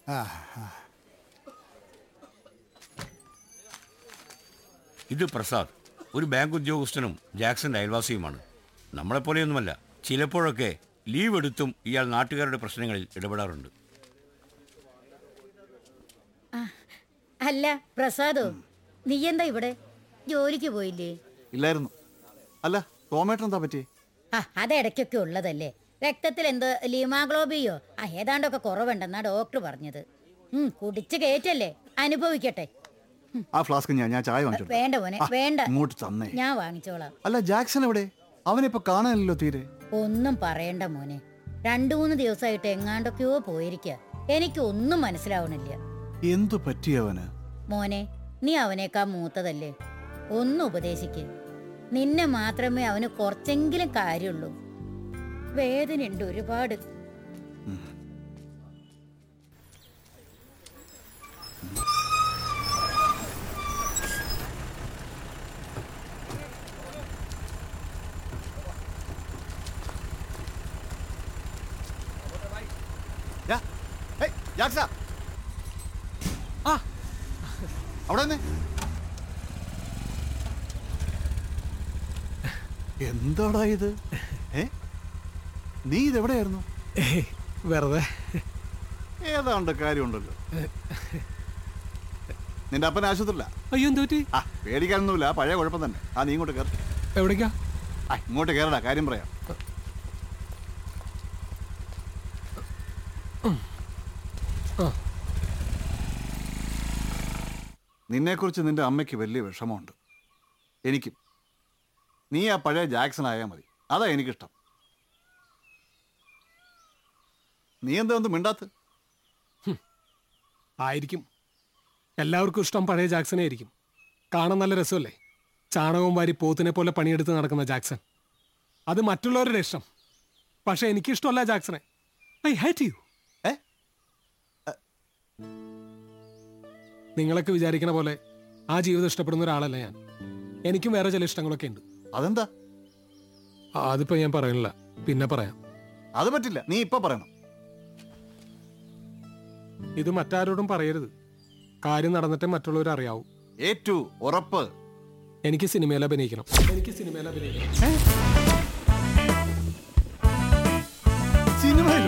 [SPEAKER 1] ഇത് പ്രസാദ് ഒരു ബാങ്ക് ഉദ്യോഗസ്ഥനും ജാക്സന്റെ അയൽവാസിയുമാണ് നമ്മളെപ്പോലെയൊന്നുമല്ല ചിലപ്പോഴൊക്കെ ലീവ് എടുത്തും ഇയാൾ നാട്ടുകാരുടെ പ്രശ്നങ്ങളിൽ ഇടപെടാറുണ്ട്
[SPEAKER 17] അല്ല പ്രസാദോ നീ എന്താ ഇവിടെ ജോലിക്ക് പോയില്ലേ
[SPEAKER 2] ഇല്ലായിരുന്നു അല്ല ടോമേട്ടൻ എന്താ പറ്റി
[SPEAKER 17] ആ അത് ഇടയ്ക്കൊക്കെ ഉള്ളതല്ലേ രക്തത്തിൽ എന്തോ ലീമാഗ്ലോബിയോ ആ ഏതാണ്ടൊക്കെ കുറവുണ്ടെന്നാ ഡോക്ടർ പറഞ്ഞത് ഉം, കുടിച്ച് കയറ്റല്ലേ അനുഭവിക്കട്ടെ
[SPEAKER 2] ആ ഫ്ലാസ്ക് ഞാൻ ഞാൻ ചായ വാങ്ങിച്ചു
[SPEAKER 17] വേണ്ട മോനെ വേണ്ട
[SPEAKER 2] ഇങ്ങോട്ട് തന്നേ
[SPEAKER 17] ഞാൻ വാങ്ങിച്ചോളാം
[SPEAKER 2] അല്ല ജാക്സൺ എവിടെ അവനിപ്പോ കാണാനല്ലോ തീരെ
[SPEAKER 17] ഒന്നും പറയണ്ട മോനെ രണ്ടു മൂന്ന് ദിവസമായിട്ട് എങ്ങാണ്ടൊക്കെയോ പോയിരിക്കുക എനിക്ക് ഒന്നും മനസ്സിലാവണില്ല
[SPEAKER 2] എന്തു പറ്റിയവന്
[SPEAKER 17] മോനെ നീ അവനേക്കാ മൂത്തതല്ലേ ഒന്ന് ഉപദേശിക്ക് നിന്നെ മാത്രമേ അവന് കുറച്ചെങ്കിലും കാര്യമുള്ളൂ വേദനയുണ്ട് ഒരുപാട്
[SPEAKER 2] അവിടെ തന്നെ എന്താടാ ഇത് ഏ നീ ഇതെവിടെയായിരുന്നു
[SPEAKER 9] വെറുതെ
[SPEAKER 2] ഏതാണ്ട് കാര്യമുണ്ടല്ലോ നിന്റെ അപ്പൻ ആശുപത്രിയില്ല
[SPEAKER 9] അയ്യോ എന്ത് പറ്റി
[SPEAKER 2] ആ പേടിക്കാനൊന്നുമില്ല പഴയ കുഴപ്പം തന്നെ ആ നീ ഇങ്ങോട്ട് കയറി
[SPEAKER 9] എവിടേക്കാ
[SPEAKER 2] ആ ഇങ്ങോട്ട് കയറടാ കാര്യം പറയാം
[SPEAKER 9] ആ.
[SPEAKER 2] നിന്നെക്കുറിച്ച് നിന്റെ അമ്മയ്ക്ക് വലിയ വിഷമമുണ്ട് എനിക്കും നീ ആ പഴയ ജാക്സൺ ആയാൽ മതി അതാ എനിക്കിഷ്ടം നീ എന്താ ഒന്നും മിണ്ടാത്ത്
[SPEAKER 9] ആയിരിക്കും എല്ലാവർക്കും ഇഷ്ടം പഴയ ജാക്സനെ ആയിരിക്കും കാണാൻ നല്ല രസമല്ലേ ചാണകവും വാരി പോത്തിനെ പോലെ പണിയെടുത്ത് നടക്കുന്ന ജാക്സൺ അത് മറ്റുള്ളവരുടെ ഇഷ്ടം പക്ഷെ എനിക്കിഷ്ടമല്ല ജാക്സനെ ഐ ഹേറ്റ് യു നിങ്ങളൊക്കെ വിചാരിക്കണ പോലെ ആ ജീവിതം ഇഷ്ടപ്പെടുന്ന ഒരാളല്ല ഞാൻ എനിക്കും വേറെ ചില ഇഷ്ടങ്ങളൊക്കെ ഉണ്ട്
[SPEAKER 2] അതെന്താ
[SPEAKER 9] അതിപ്പോ ഞാൻ പറയണില്ല പിന്നെ പറയാം
[SPEAKER 2] അത് പറ്റില്ല നീ ഇപ്പൊ പറയണം
[SPEAKER 9] ഇത് മറ്റാരോടും പറയരുത് കാര്യം നടന്നിട്ടേ മറ്റുള്ളവർ അറിയാവൂ
[SPEAKER 2] ഏറ്റു ഉറപ്പ്
[SPEAKER 9] എനിക്ക് സിനിമയിൽ അഭിനയിക്കണം എനിക്ക് സിനിമയിൽ അഭിനയിക്കണം
[SPEAKER 2] സിനിമയിലോ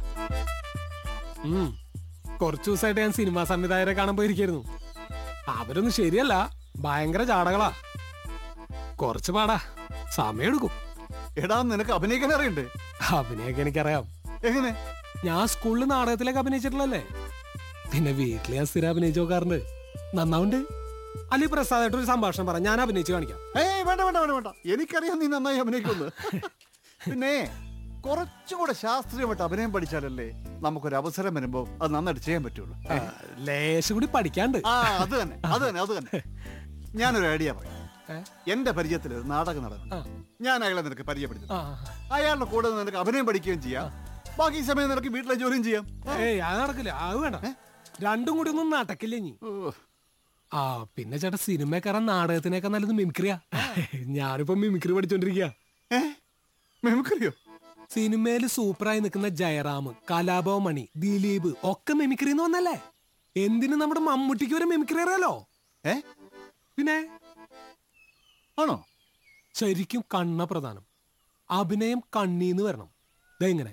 [SPEAKER 9] ഉം. കുറച്ചു ദിവസമായിട്ട് ഞാൻ സിനിമാ സംവിധായകരെ കാണാൻ പോയിരിക്കായിരുന്നു അവരൊന്നും ശരിയല്ല ഭയങ്കര ചാടകളാ കുറച്ച് പാടാ സമയമെടുക്കും
[SPEAKER 2] എടാ നിനക്ക് അഭിനയിക്കാൻ അറിയണ്ടേ
[SPEAKER 9] അഭിനയൊക്കെ എനിക്കറിയാം
[SPEAKER 2] എങ്ങനെ
[SPEAKER 9] ഞാൻ സ്കൂളിൽ നാടകത്തിലൊക്കെ അഭിനയിച്ചിട്ടുള്ളല്ലേ പിന്നെ വീട്ടിൽ ഞാൻ സ്ഥിരം അഭിനയിച്ചു നോക്കാറുണ്ട് നന്നാവുണ്ട് അലി പ്രസാദായിട്ട് ഒരു സംഭാഷണം പറ ഞാൻ അഭിനയിച്ച് കാണിക്കാം
[SPEAKER 2] ഏയ് വേണ്ട വേണ്ട വേണ്ട വേണ്ട എനിക്കറിയാം നീ നന്നായി അഭിനയിക്കുന്നു പിന്നെ കുറച്ചുകൂടെ ശാസ്ത്രീയമായിട്ട് അഭിനയം പഠിച്ചാലല്ലേ നമുക്കൊരു അവസരം വരുമ്പോ അത് നന്നായിട്ട് ചെയ്യാൻ പറ്റുള്ളൂ ഏ?
[SPEAKER 9] ലേശം കൂടി പഠിക്കാണ്ട്
[SPEAKER 2] ആ അത് തന്നെ അത് തന്നെ അത് തന്നെ ഞാനൊരു ഐഡിയ പറയാം എന്റെ പരിചയത്തിൽ ഒരു നാടക നടൻ ഞാൻ അയാളെ നിനക്ക് പരിചയപ്പെടുത്തി
[SPEAKER 9] ആ.
[SPEAKER 2] അയാളുടെ കൂടെ നിനക്ക് അഭിനയം പഠിക്കുകയും ചെയ്യാം ബാക്കി സമയം നിനക്ക് വീട്ടിലെ ജോലിയും ചെയ്യാം
[SPEAKER 9] ഏയ് അത് നടക്കില്ല അത് വേണ്ട രണ്ടും കൂടി ഒന്നും നടക്കില്ല ഇനി ആ പിന്നെ ചേട്ടാ സിനിമ കയറാൻ നാടകത്തിനേക്കാൾ നല്ലത് മിമിക്രിയാ ഞാനിപ്പോ മിമിക്രി പഠിച്ചോണ്ടിരിക്കുക
[SPEAKER 2] മിമിക്രിയോ
[SPEAKER 9] സിനിമയില് സൂപ്പറായി നിൽക്കുന്ന ജയറാം കലാഭവൻ മണി ദിലീപ് ഒക്കെ മിമിക്രി എന്ന് വന്നല്ലേ എന്തിനു നമ്മുടെ മമ്മൂട്ടിക്ക് വരെ മിമിക്രി അറിയാലോ
[SPEAKER 2] ഏ
[SPEAKER 9] പിന്നെ
[SPEAKER 2] ആണോ
[SPEAKER 9] ശരിക്കും കണ്ണ പ്രധാനം അഭിനയം കണ്ണീന്ന് വരണം ഇതെങ്ങനെ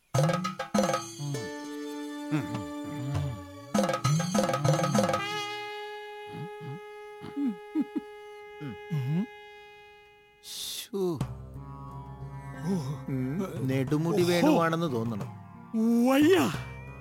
[SPEAKER 4] നെടുമുടി വേണുവാണെന്ന് തോന്നണം
[SPEAKER 9] വയ്യ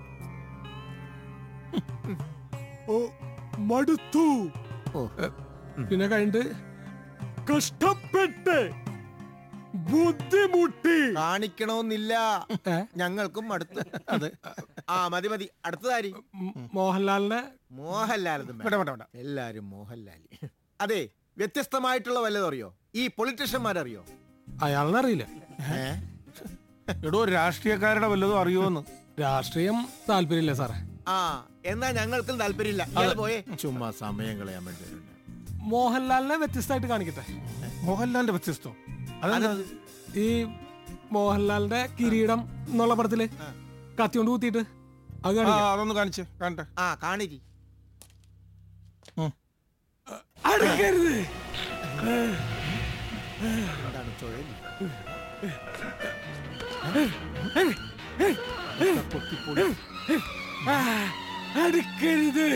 [SPEAKER 9] ഓ മടുത്തു പിന്നെ കഴിഞ്ഞിട്ട് കഷ്ടപ്പെട്ട് ബുദ്ധിമുട്ടി
[SPEAKER 4] കാണിക്കണമെന്നില്ല ഞങ്ങൾക്കും അടുത്ത് അതെ ആ മതി മതി അടുത്തതാരി
[SPEAKER 9] മോഹൻലാലിനെ
[SPEAKER 4] മോഹൻലാൽ എല്ലാരും മോഹൻലാൽ അതെ വ്യത്യസ്തമായിട്ടുള്ള വല്ലതും അറിയോ ഈ പൊളിറ്റീഷ്യന്മാരറിയോ
[SPEAKER 9] അയാളിനെ അറിയില്ല
[SPEAKER 4] എടോ രാഷ്ട്രീയക്കാരുടെ വല്ലതും അറിയോന്ന്
[SPEAKER 9] രാഷ്ട്രീയം താല്പര്യമില്ല സാറേ
[SPEAKER 4] ആ എന്നാ ഞങ്ങൾക്കും താല്പര്യമില്ല ഇയാള് പോയേ ചുമ്മാ സമയം കളയാൻ വേണ്ടി
[SPEAKER 9] മോഹൻലാലിനെ വ്യത്യസ്തമായിട്ട് കാണിക്കട്ടെ
[SPEAKER 4] മോഹൻലാലിന്റെ വ്യത്യസ്തം
[SPEAKER 9] ഈ മോഹൻലാലിന്റെ കിരീടം എന്നുള്ള പടത്തില് കത്തി കൊണ്ട് കുത്തിയിട്ട് അത് കാണിക്കാം.
[SPEAKER 4] അതൊന്ന് കാണിച്ച് കാണട്ടെ ആ കാണിരി
[SPEAKER 9] അടുക്കരുത്
[SPEAKER 4] എന്താണ് ചുഴലി
[SPEAKER 9] ആ, അടുക്കരുത്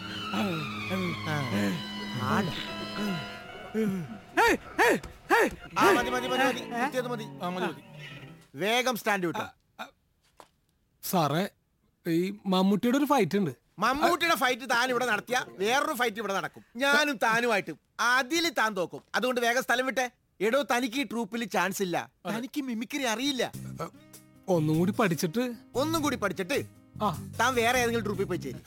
[SPEAKER 9] ഏയ്, ഏയ്, ഏയ്,
[SPEAKER 4] ആ മതി മതി മതി മതി കുത്തിയത് മതി ആ മതി മതി വേഗം സ്റ്റാൻഡ് വിട്ടോ
[SPEAKER 9] സാറേ ഈ മമ്മൂട്ടിയുടെ ഒരു ഫൈറ്റ് ഉണ്ട്
[SPEAKER 4] മമ്മൂട്ടിയുടെ ഫൈറ്റ് താൻ ഇവിടെ നടത്തിയ വേറൊരു ഫൈറ്റ് ഇവിടെ നടക്കും ഞാനും താനുമായിട്ടും അതിൽ താൻ തോക്കും അതുകൊണ്ട് വേഗം സ്ഥലം വിട്ടെ എടോ തനിക്ക് ഈ ട്രൂപ്പിൽ ചാൻസ് ഇല്ല തനിക്ക് മിമിക്രി അറിയില്ല
[SPEAKER 9] ഒന്നും കൂടി പഠിച്ചിട്ട്
[SPEAKER 4] ഒന്നും കൂടി പഠിച്ചിട്ട് താൻ വേറെ ഏതെങ്കിലും ട്രൂപ്പിൽ പോയി ചേരും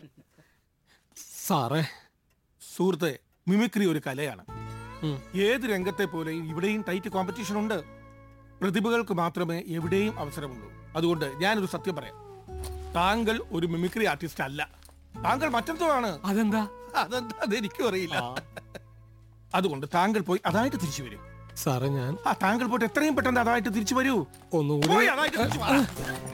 [SPEAKER 9] സാറേ
[SPEAKER 6] സുഹൃത്തെ മിമിക്രി ഒരു കലയാണ് ഏത് രംഗത്തെ പോലെയും ഇവിടെയും ടൈറ്റ് കോമ്പറ്റീഷൻ ഉണ്ട് പ്രതിഭകൾക്ക് മാത്രമേ എവിടെയും അവസരമുള്ളൂ അതുകൊണ്ട് ഞാനൊരു സത്യം പറയാം താങ്കൾ ഒരു മിമിക്രി ആർട്ടിസ്റ്റ് അല്ല താങ്കൾ മറ്റെന്തോ ആണ്
[SPEAKER 9] അതെന്താ
[SPEAKER 6] അതെന്താ അതെനിക്കും അറിയില്ല അതുകൊണ്ട് താങ്കൾ പോയി അതായിട്ട് തിരിച്ചു വരൂ
[SPEAKER 9] സാറേ ഞാൻ
[SPEAKER 6] ആ താങ്കൾ പോയിട്ട് എത്രയും പെട്ടെന്ന് അതായിട്ട് തിരിച്ചു വരൂ
[SPEAKER 9] ഒന്നുകൂടി
[SPEAKER 6] പോയി അതായിട്ട് തിരിച്ചു വാ.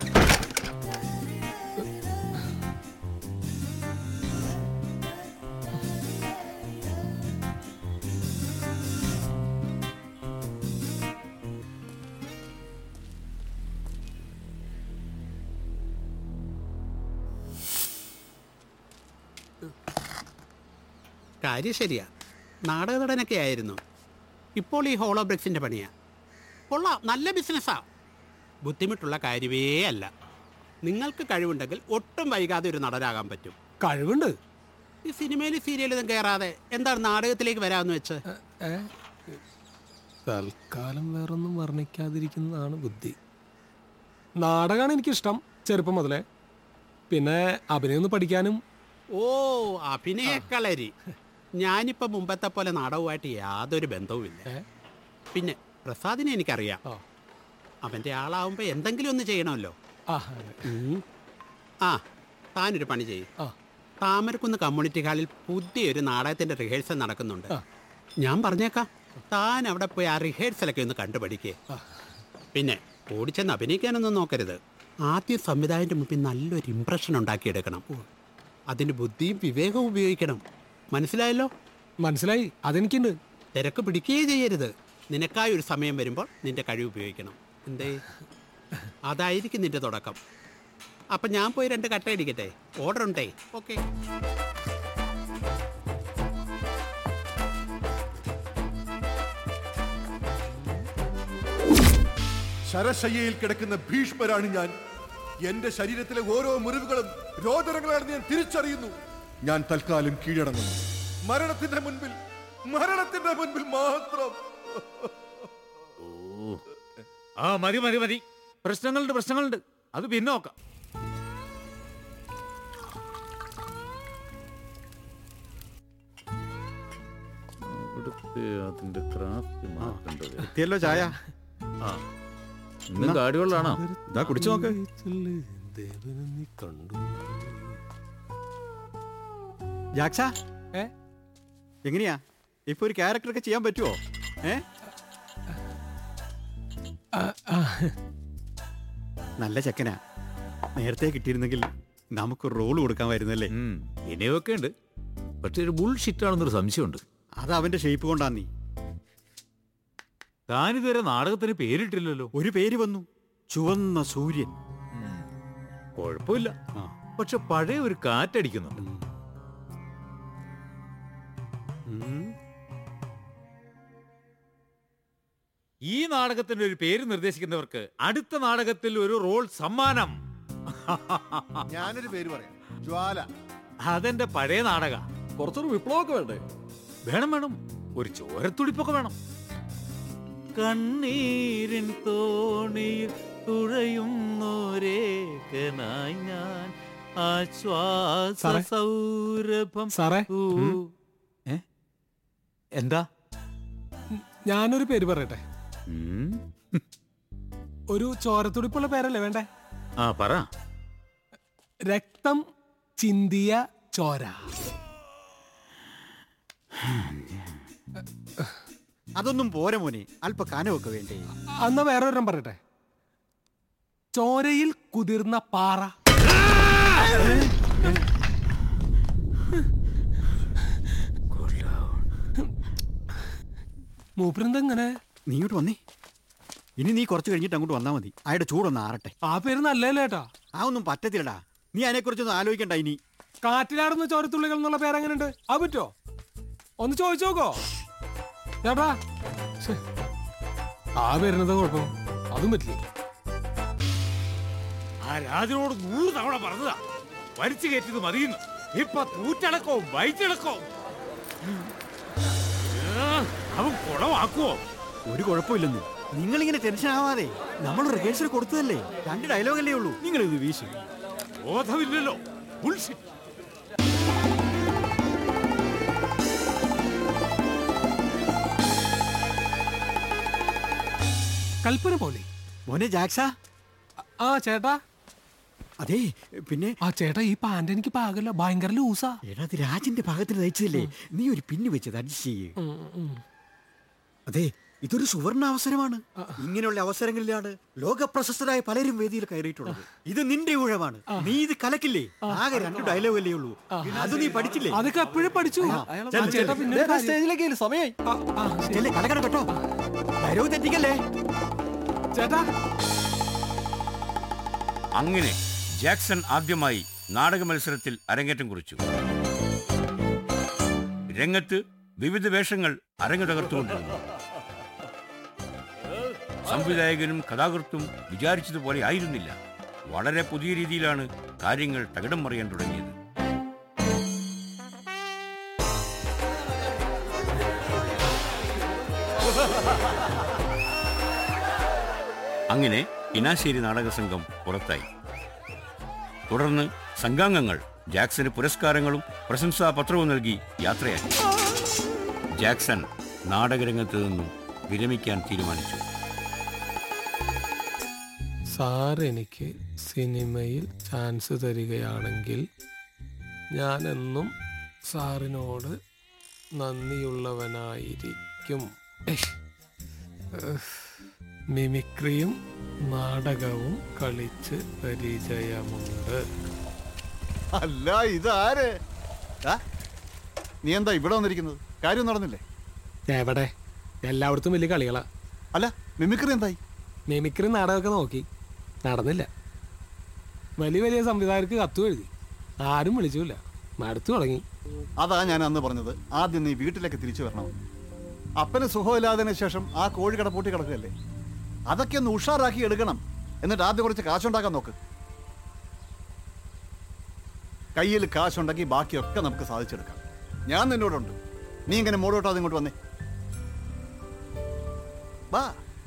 [SPEAKER 22] കാര്യം ശരിയാ നാടക നടനൊക്കെ ആയിരുന്നു ഇപ്പോൾ ഈ ഹോളോ ബ്രിക്സിന്റെ പണിയാ കൊള്ളാം നല്ല ബിസിനസ്സാ ബുദ്ധിമുട്ടുള്ള കാര്യമേ അല്ല നിങ്ങൾക്ക് കഴിവുണ്ടെങ്കിൽ ഒട്ടും വൈകാതെ ഒരു നടനാകാൻ പറ്റും
[SPEAKER 9] കഴിവുണ്ട്
[SPEAKER 22] ഈ സിനിമയിലും സീരിയലിലും കയറാതെ എന്താണ് നാടകത്തിലേക്ക് വരാമെന്ന് വെച്ച്
[SPEAKER 9] തൽക്കാലം വേറൊന്നും വർണ്ണിക്കാതിരിക്കുന്നതാണ് ബുദ്ധി നാടകമാണ് എനിക്കിഷ്ടം ചെറുപ്പം മുതലേ പിന്നെ അഭിനയം ഒന്ന് പഠിക്കാനും
[SPEAKER 22] ഓ അഭിനയക്കളരി ഞാനിപ്പോ മുമ്പത്തെ പോലെ നാടകവുമായിട്ട് യാതൊരു ബന്ധവുമില്ല പിന്നെ പ്രസാദിനെ എനിക്കറിയാം അവന്റെ ആളാവുമ്പോ എന്തെങ്കിലും ഒന്ന് ചെയ്യണമല്ലോ ഉം. ആ താനൊരു പണി ചെയ്യും താമരക്കുന്ന് കമ്മ്യൂണിറ്റി ഹാളിൽ പുതിയൊരു നാടകത്തിന്റെ റിഹേഴ്സൽ നടക്കുന്നുണ്ട് ഞാൻ പറഞ്ഞേക്കാം താൻ അവിടെ പോയി ആ റിഹേഴ്സലൊക്കെ ഒന്ന് കണ്ടുപഠിക്കേ പിന്നെ ഓടിച്ചെന്ന് അഭിനയിക്കാനൊന്നും നോക്കരുത് ആദ്യം സംവിധായകന്റെ മുമ്പിൽ നല്ലൊരു ഇംപ്രഷൻ ഉണ്ടാക്കിയെടുക്കണം അതിന് ബുദ്ധിയും വിവേകവും ഉപയോഗിക്കണം മനസ്സിലായല്ലോ
[SPEAKER 9] മനസ്സിലായി അതെനിക്കുണ്ട്
[SPEAKER 22] തിരക്ക് പിടിക്കുകയേ ചെയ്യരുത് നിനക്കായി ഒരു സമയം വരുമ്പോൾ നിന്റെ കഴിവ് ഉപയോഗിക്കണം എന്തേ അതായിരിക്കും നിന്റെ തുടക്കം അപ്പൊ ഞാൻ പോയി രണ്ട് കട്ട അടിക്കട്ടെ ഓർഡർ ഉണ്ടേ ഓക്കെ
[SPEAKER 23] ശരശയ്യയിൽ കിടക്കുന്ന ഭീഷ്മരാണ് ഞാൻ എന്റെ ശരീരത്തിലെ ഓരോ മുറിവുകളും രോദനങ്ങളാണെന്ന് ഞാൻ തിരിച്ചറിയുന്നു ഞാൻ തൽക്കാലം കീഴടങ്ങുന്നു മരണത്തിന്റെ മുൻപിൽ മരണത്തിന്റെ മുൻപിൽ മാത്രം
[SPEAKER 19] ആ മതി മതി മതി പ്രശ്നങ്ങളുണ്ട് പ്രശ്നങ്ങളുണ്ട് അത് പിന്നെ നോക്കാം അവിടുത്തെ അതിന്റെ ക്രാഫ്റ്റ് മാറ്റേണ്ടത്
[SPEAKER 2] എത്തിയല്ലോ ചായ
[SPEAKER 19] ആ ഇന്നും കാടിവെള്ളാണോ
[SPEAKER 2] ഇതാ കുടിച്ചു നോക്ക് ജാക്സ എങ്ങനെയാ ഇപ്പൊ ഒരു ക്യാരക്ടറൊക്കെ ചെയ്യാൻ പറ്റുമോ ഏ നല്ല ചെക്കനാ നേരത്തെ കിട്ടിയിരുന്നെങ്കിൽ നമുക്ക് റോൾ കൊടുക്കാമായിരുന്നല്ലേ
[SPEAKER 19] ഇനിയൊക്കെ ഉണ്ട് പക്ഷെ ഒരു ബുൾ ഷിറ്റാണെന്നൊരു സംശയമുണ്ട്
[SPEAKER 2] അത് അവന്റെ ഷേപ്പ് കൊണ്ടാ നീ
[SPEAKER 19] താനിതുവരെ നാടകത്തിന് പേരിട്ടില്ലല്ലോ
[SPEAKER 2] ഒരു പേര് വന്നു ചുവന്ന സൂര്യൻ
[SPEAKER 19] കുഴപ്പമില്ല പക്ഷെ പഴയ ഒരു കാറ്റടിക്കുന്നുണ്ട് ഈ നാടകത്തിന്റെ ഒരു പേര് നിർദ്ദേശിക്കുന്നവർക്ക് അടുത്ത നാടകത്തിൽ ഒരു റോൾ സമ്മാനം
[SPEAKER 23] ഞാനൊരു പേര് പറയാം ജ്വാല
[SPEAKER 19] അതെന്റെ പഴയ നാടക
[SPEAKER 21] കുറച്ചൊരു വിപ്ലവമൊക്കെ വേണ്ടേ
[SPEAKER 19] വേണം വേണം ഒരു ചോരത്തുടിപ്പൊക്കെ വേണം കണ്ണീരിൻ തോണിയിൽ തുഴയുന്നോരേകനായി ഞാൻ ആശ്വാസ
[SPEAKER 9] സാറേ?
[SPEAKER 19] സൗരഭം
[SPEAKER 9] സാറേ?
[SPEAKER 19] ഊ- ഏ? എന്താ
[SPEAKER 9] ഞാനൊരു പേര് പറയട്ടെ ഒരു ചോരത്തുടിപ്പുള്ള പേരല്ലേ വേണ്ടേ
[SPEAKER 19] ആ പറ
[SPEAKER 9] രക്തം ചിന്തിയ ചോര
[SPEAKER 3] അതൊന്നും പോരെ മോനെ അല്പ കനമൊക്കെ വേണ്ടേ
[SPEAKER 9] അന്ന് വേറൊരെണ്ണം പറയട്ടെ ചോരയിൽ കുതിർന്ന പാറ മൂപ്പരെന്തെങ്ങനെ
[SPEAKER 3] നീ ഇങ്ങോട്ട് വന്നേ ഇനി നീ കുറച്ച് കഴിഞ്ഞിട്ട് അങ്ങോട്ട് വന്നാൽ മതി അയാളുടെ ചൂടൊന്ന് ആറട്ടെ
[SPEAKER 9] ആ പേര് നല്ലല്ലേ ഏട്ടാ
[SPEAKER 3] ആ ഒന്നും പറ്റത്തില്ലടാ നീ അതിനെക്കുറിച്ചൊന്നും ആലോചിക്കണ്ട ഇനി
[SPEAKER 9] കാറ്റിലാടുന്ന ചോരത്തുള്ളികൾ എന്നുള്ള പേരെങ്ങനെയുണ്ട് അത് പറ്റോ ഒന്ന് ചോദിച്ചു നോക്കോ ചേട്ടാ ശ്ശെ. ആ വരുന്നത് കുഴപ്പം അതും പറ്റില്ല
[SPEAKER 19] ആ രാജനോട് നൂറ് തവണ പറഞ്ഞതാ വലിച്ചു കയറ്റിയത് മതിയെന്ന് ഇപ്പൊ തൂറ്റടക്കവും വയറ്റിളക്കവും അവൻ കുളമാക്കുവോ
[SPEAKER 3] ഒരു കുഴപ്പമില്ലെന്ന് നിങ്ങളിങ്ങനെ ടെൻഷൻ ആവാതെ നമ്മൾ റിഹേഴ്സൽ കൊടുത്തതല്ലേ രണ്ട് ഡയലോഗല്ലേ ഉള്ളൂ നിങ്ങൾ ഇത് വീശു
[SPEAKER 19] ബോധമില്ലല്ലോ Bullshit.
[SPEAKER 9] കൽപ്പന പോലെ
[SPEAKER 3] മോനെ ജാക്സ
[SPEAKER 9] ആ ചേട്ടാ
[SPEAKER 3] അതെ പിന്നെ
[SPEAKER 9] ആ ചേട്ടാ ഈ പാന്റ് എനിക്ക് പാകല്ല ഭയങ്കര ലൂസാ
[SPEAKER 3] എടാ അത് രാജന്റെ ഭാഗത്തിന് തയ്ച്ചതല്ലേ നീ ഒരു പിന്ന് വെച്ചത് അഡ്ജസ്റ്റ് ചെയ്യേ അതെ ഇതൊരു സുവർണ അവസരമാണ് ഇങ്ങനെയുള്ള അവസരങ്ങളിലാണ് ലോക പ്രശസ്തരായ പലരും വേദിയിൽ കയറിയിട്ടുള്ളത് ഇത് നിന്റെ ഊഴമാണ് നീ ഇത് കലക്കില്ലേ ആകെ രണ്ട് ഡയലോഗ് അല്ലേ ഉള്ളൂ അത് നീ പഠിച്ചില്ലേ
[SPEAKER 9] അതൊക്കെ എപ്പോഴും പഠിച്ചു
[SPEAKER 3] ആ,
[SPEAKER 9] ആ, ചേട്ടാ പിന്നെ ഒരു കാര്യം.
[SPEAKER 3] സ്റ്റേജിലേക്ക് സമയായി ചെല്ലേ കലക്കണം കേട്ടോ ഡയലോഗ് തെറ്റിക്കല്ലേ
[SPEAKER 9] ചേട്ടാ
[SPEAKER 1] അങ്ങനെ ജാക്സൺ ആദ്യമായി നാടക മത്സരത്തിൽ അരങ്ങേറ്റം കുറിച്ചു രംഗത്ത് വിവിധ വേഷങ്ങൾ അരങ്ങു തകർത്തുകൊണ്ടിരുന്നു സംവിധായകനും കഥാകൃത്തും വിചാരിച്ചതുപോലെ ആയിരുന്നില്ല വളരെ പുതിയ രീതിയിലാണ് കാര്യങ്ങൾ തകിടം മറിയാൻ തുടങ്ങിയത് അങ്ങനെ ഇനാശ്ശേരി നാടക സംഘം പുറത്തായി തുടർന്ന് സംഘാംഗങ്ങൾ ജാക്സന് പുരസ്കാരങ്ങളും പ്രശംസാപത്രവും നൽകി യാത്രയാക്കി ജാക്സൺ നാടകരംഗത്ത് നിന്നും വിരമിക്കാൻ തീരുമാനിച്ചു
[SPEAKER 9] സാർ എനിക്ക് സിനിമയിൽ ചാൻസ് തരികയാണെങ്കിൽ ഞാനെന്നും സാറിനോട് നന്ദിയുള്ളവനായിരിക്കും ഏഹ്. ഏഹ്. മിമിക്രിയും നാടകവും കളിച്ച് പരിചയമുണ്ട്
[SPEAKER 2] അല്ല ഇതാര് ആ? നീ എന്താ ഇവിടെ വന്നിരിക്കുന്നത് കാര്യം നടന്നില്ലേ
[SPEAKER 9] എവിടെ എല്ലായിടത്തും വലിയ കളികളാ
[SPEAKER 2] അല്ല മിമിക്രി എന്തായി
[SPEAKER 9] മിമിക്രി നാടകമൊക്കെ നോക്കി നടന്നില്ല വലിയ വലിയ സംവിധായകർക്ക് കത്തും എഴുതി ആരും വിളിച്ചില്ല മടുത്തു തുടങ്ങി
[SPEAKER 2] അതാ ഞാൻ അന്ന് പറഞ്ഞത് ആദ്യം നീ വീട്ടിലേക്ക് തിരിച്ചു വരണം അപ്പന് സുഖമില്ലാതിന് ശേഷം ആ കോഴിക്കട പൂട്ടി കിടക്കുകയല്ലേ അതൊക്കെ ഒന്ന് ഉഷാറാക്കി എടുക്കണം എന്നിട്ട് ആദ്യം കുറച്ച് കാശുണ്ടാക്കാൻ നോക്ക് കയ്യിൽ കാശുണ്ടെങ്കിൽ ബാക്കിയൊക്കെ നമുക്ക് സാധിച്ചെടുക്കാം ഞാൻ നിന്നോടുണ്ട് നീ ഇങ്ങനെ മോടോട്ടോ ഇങ്ങോട്ട് വന്നേ വാ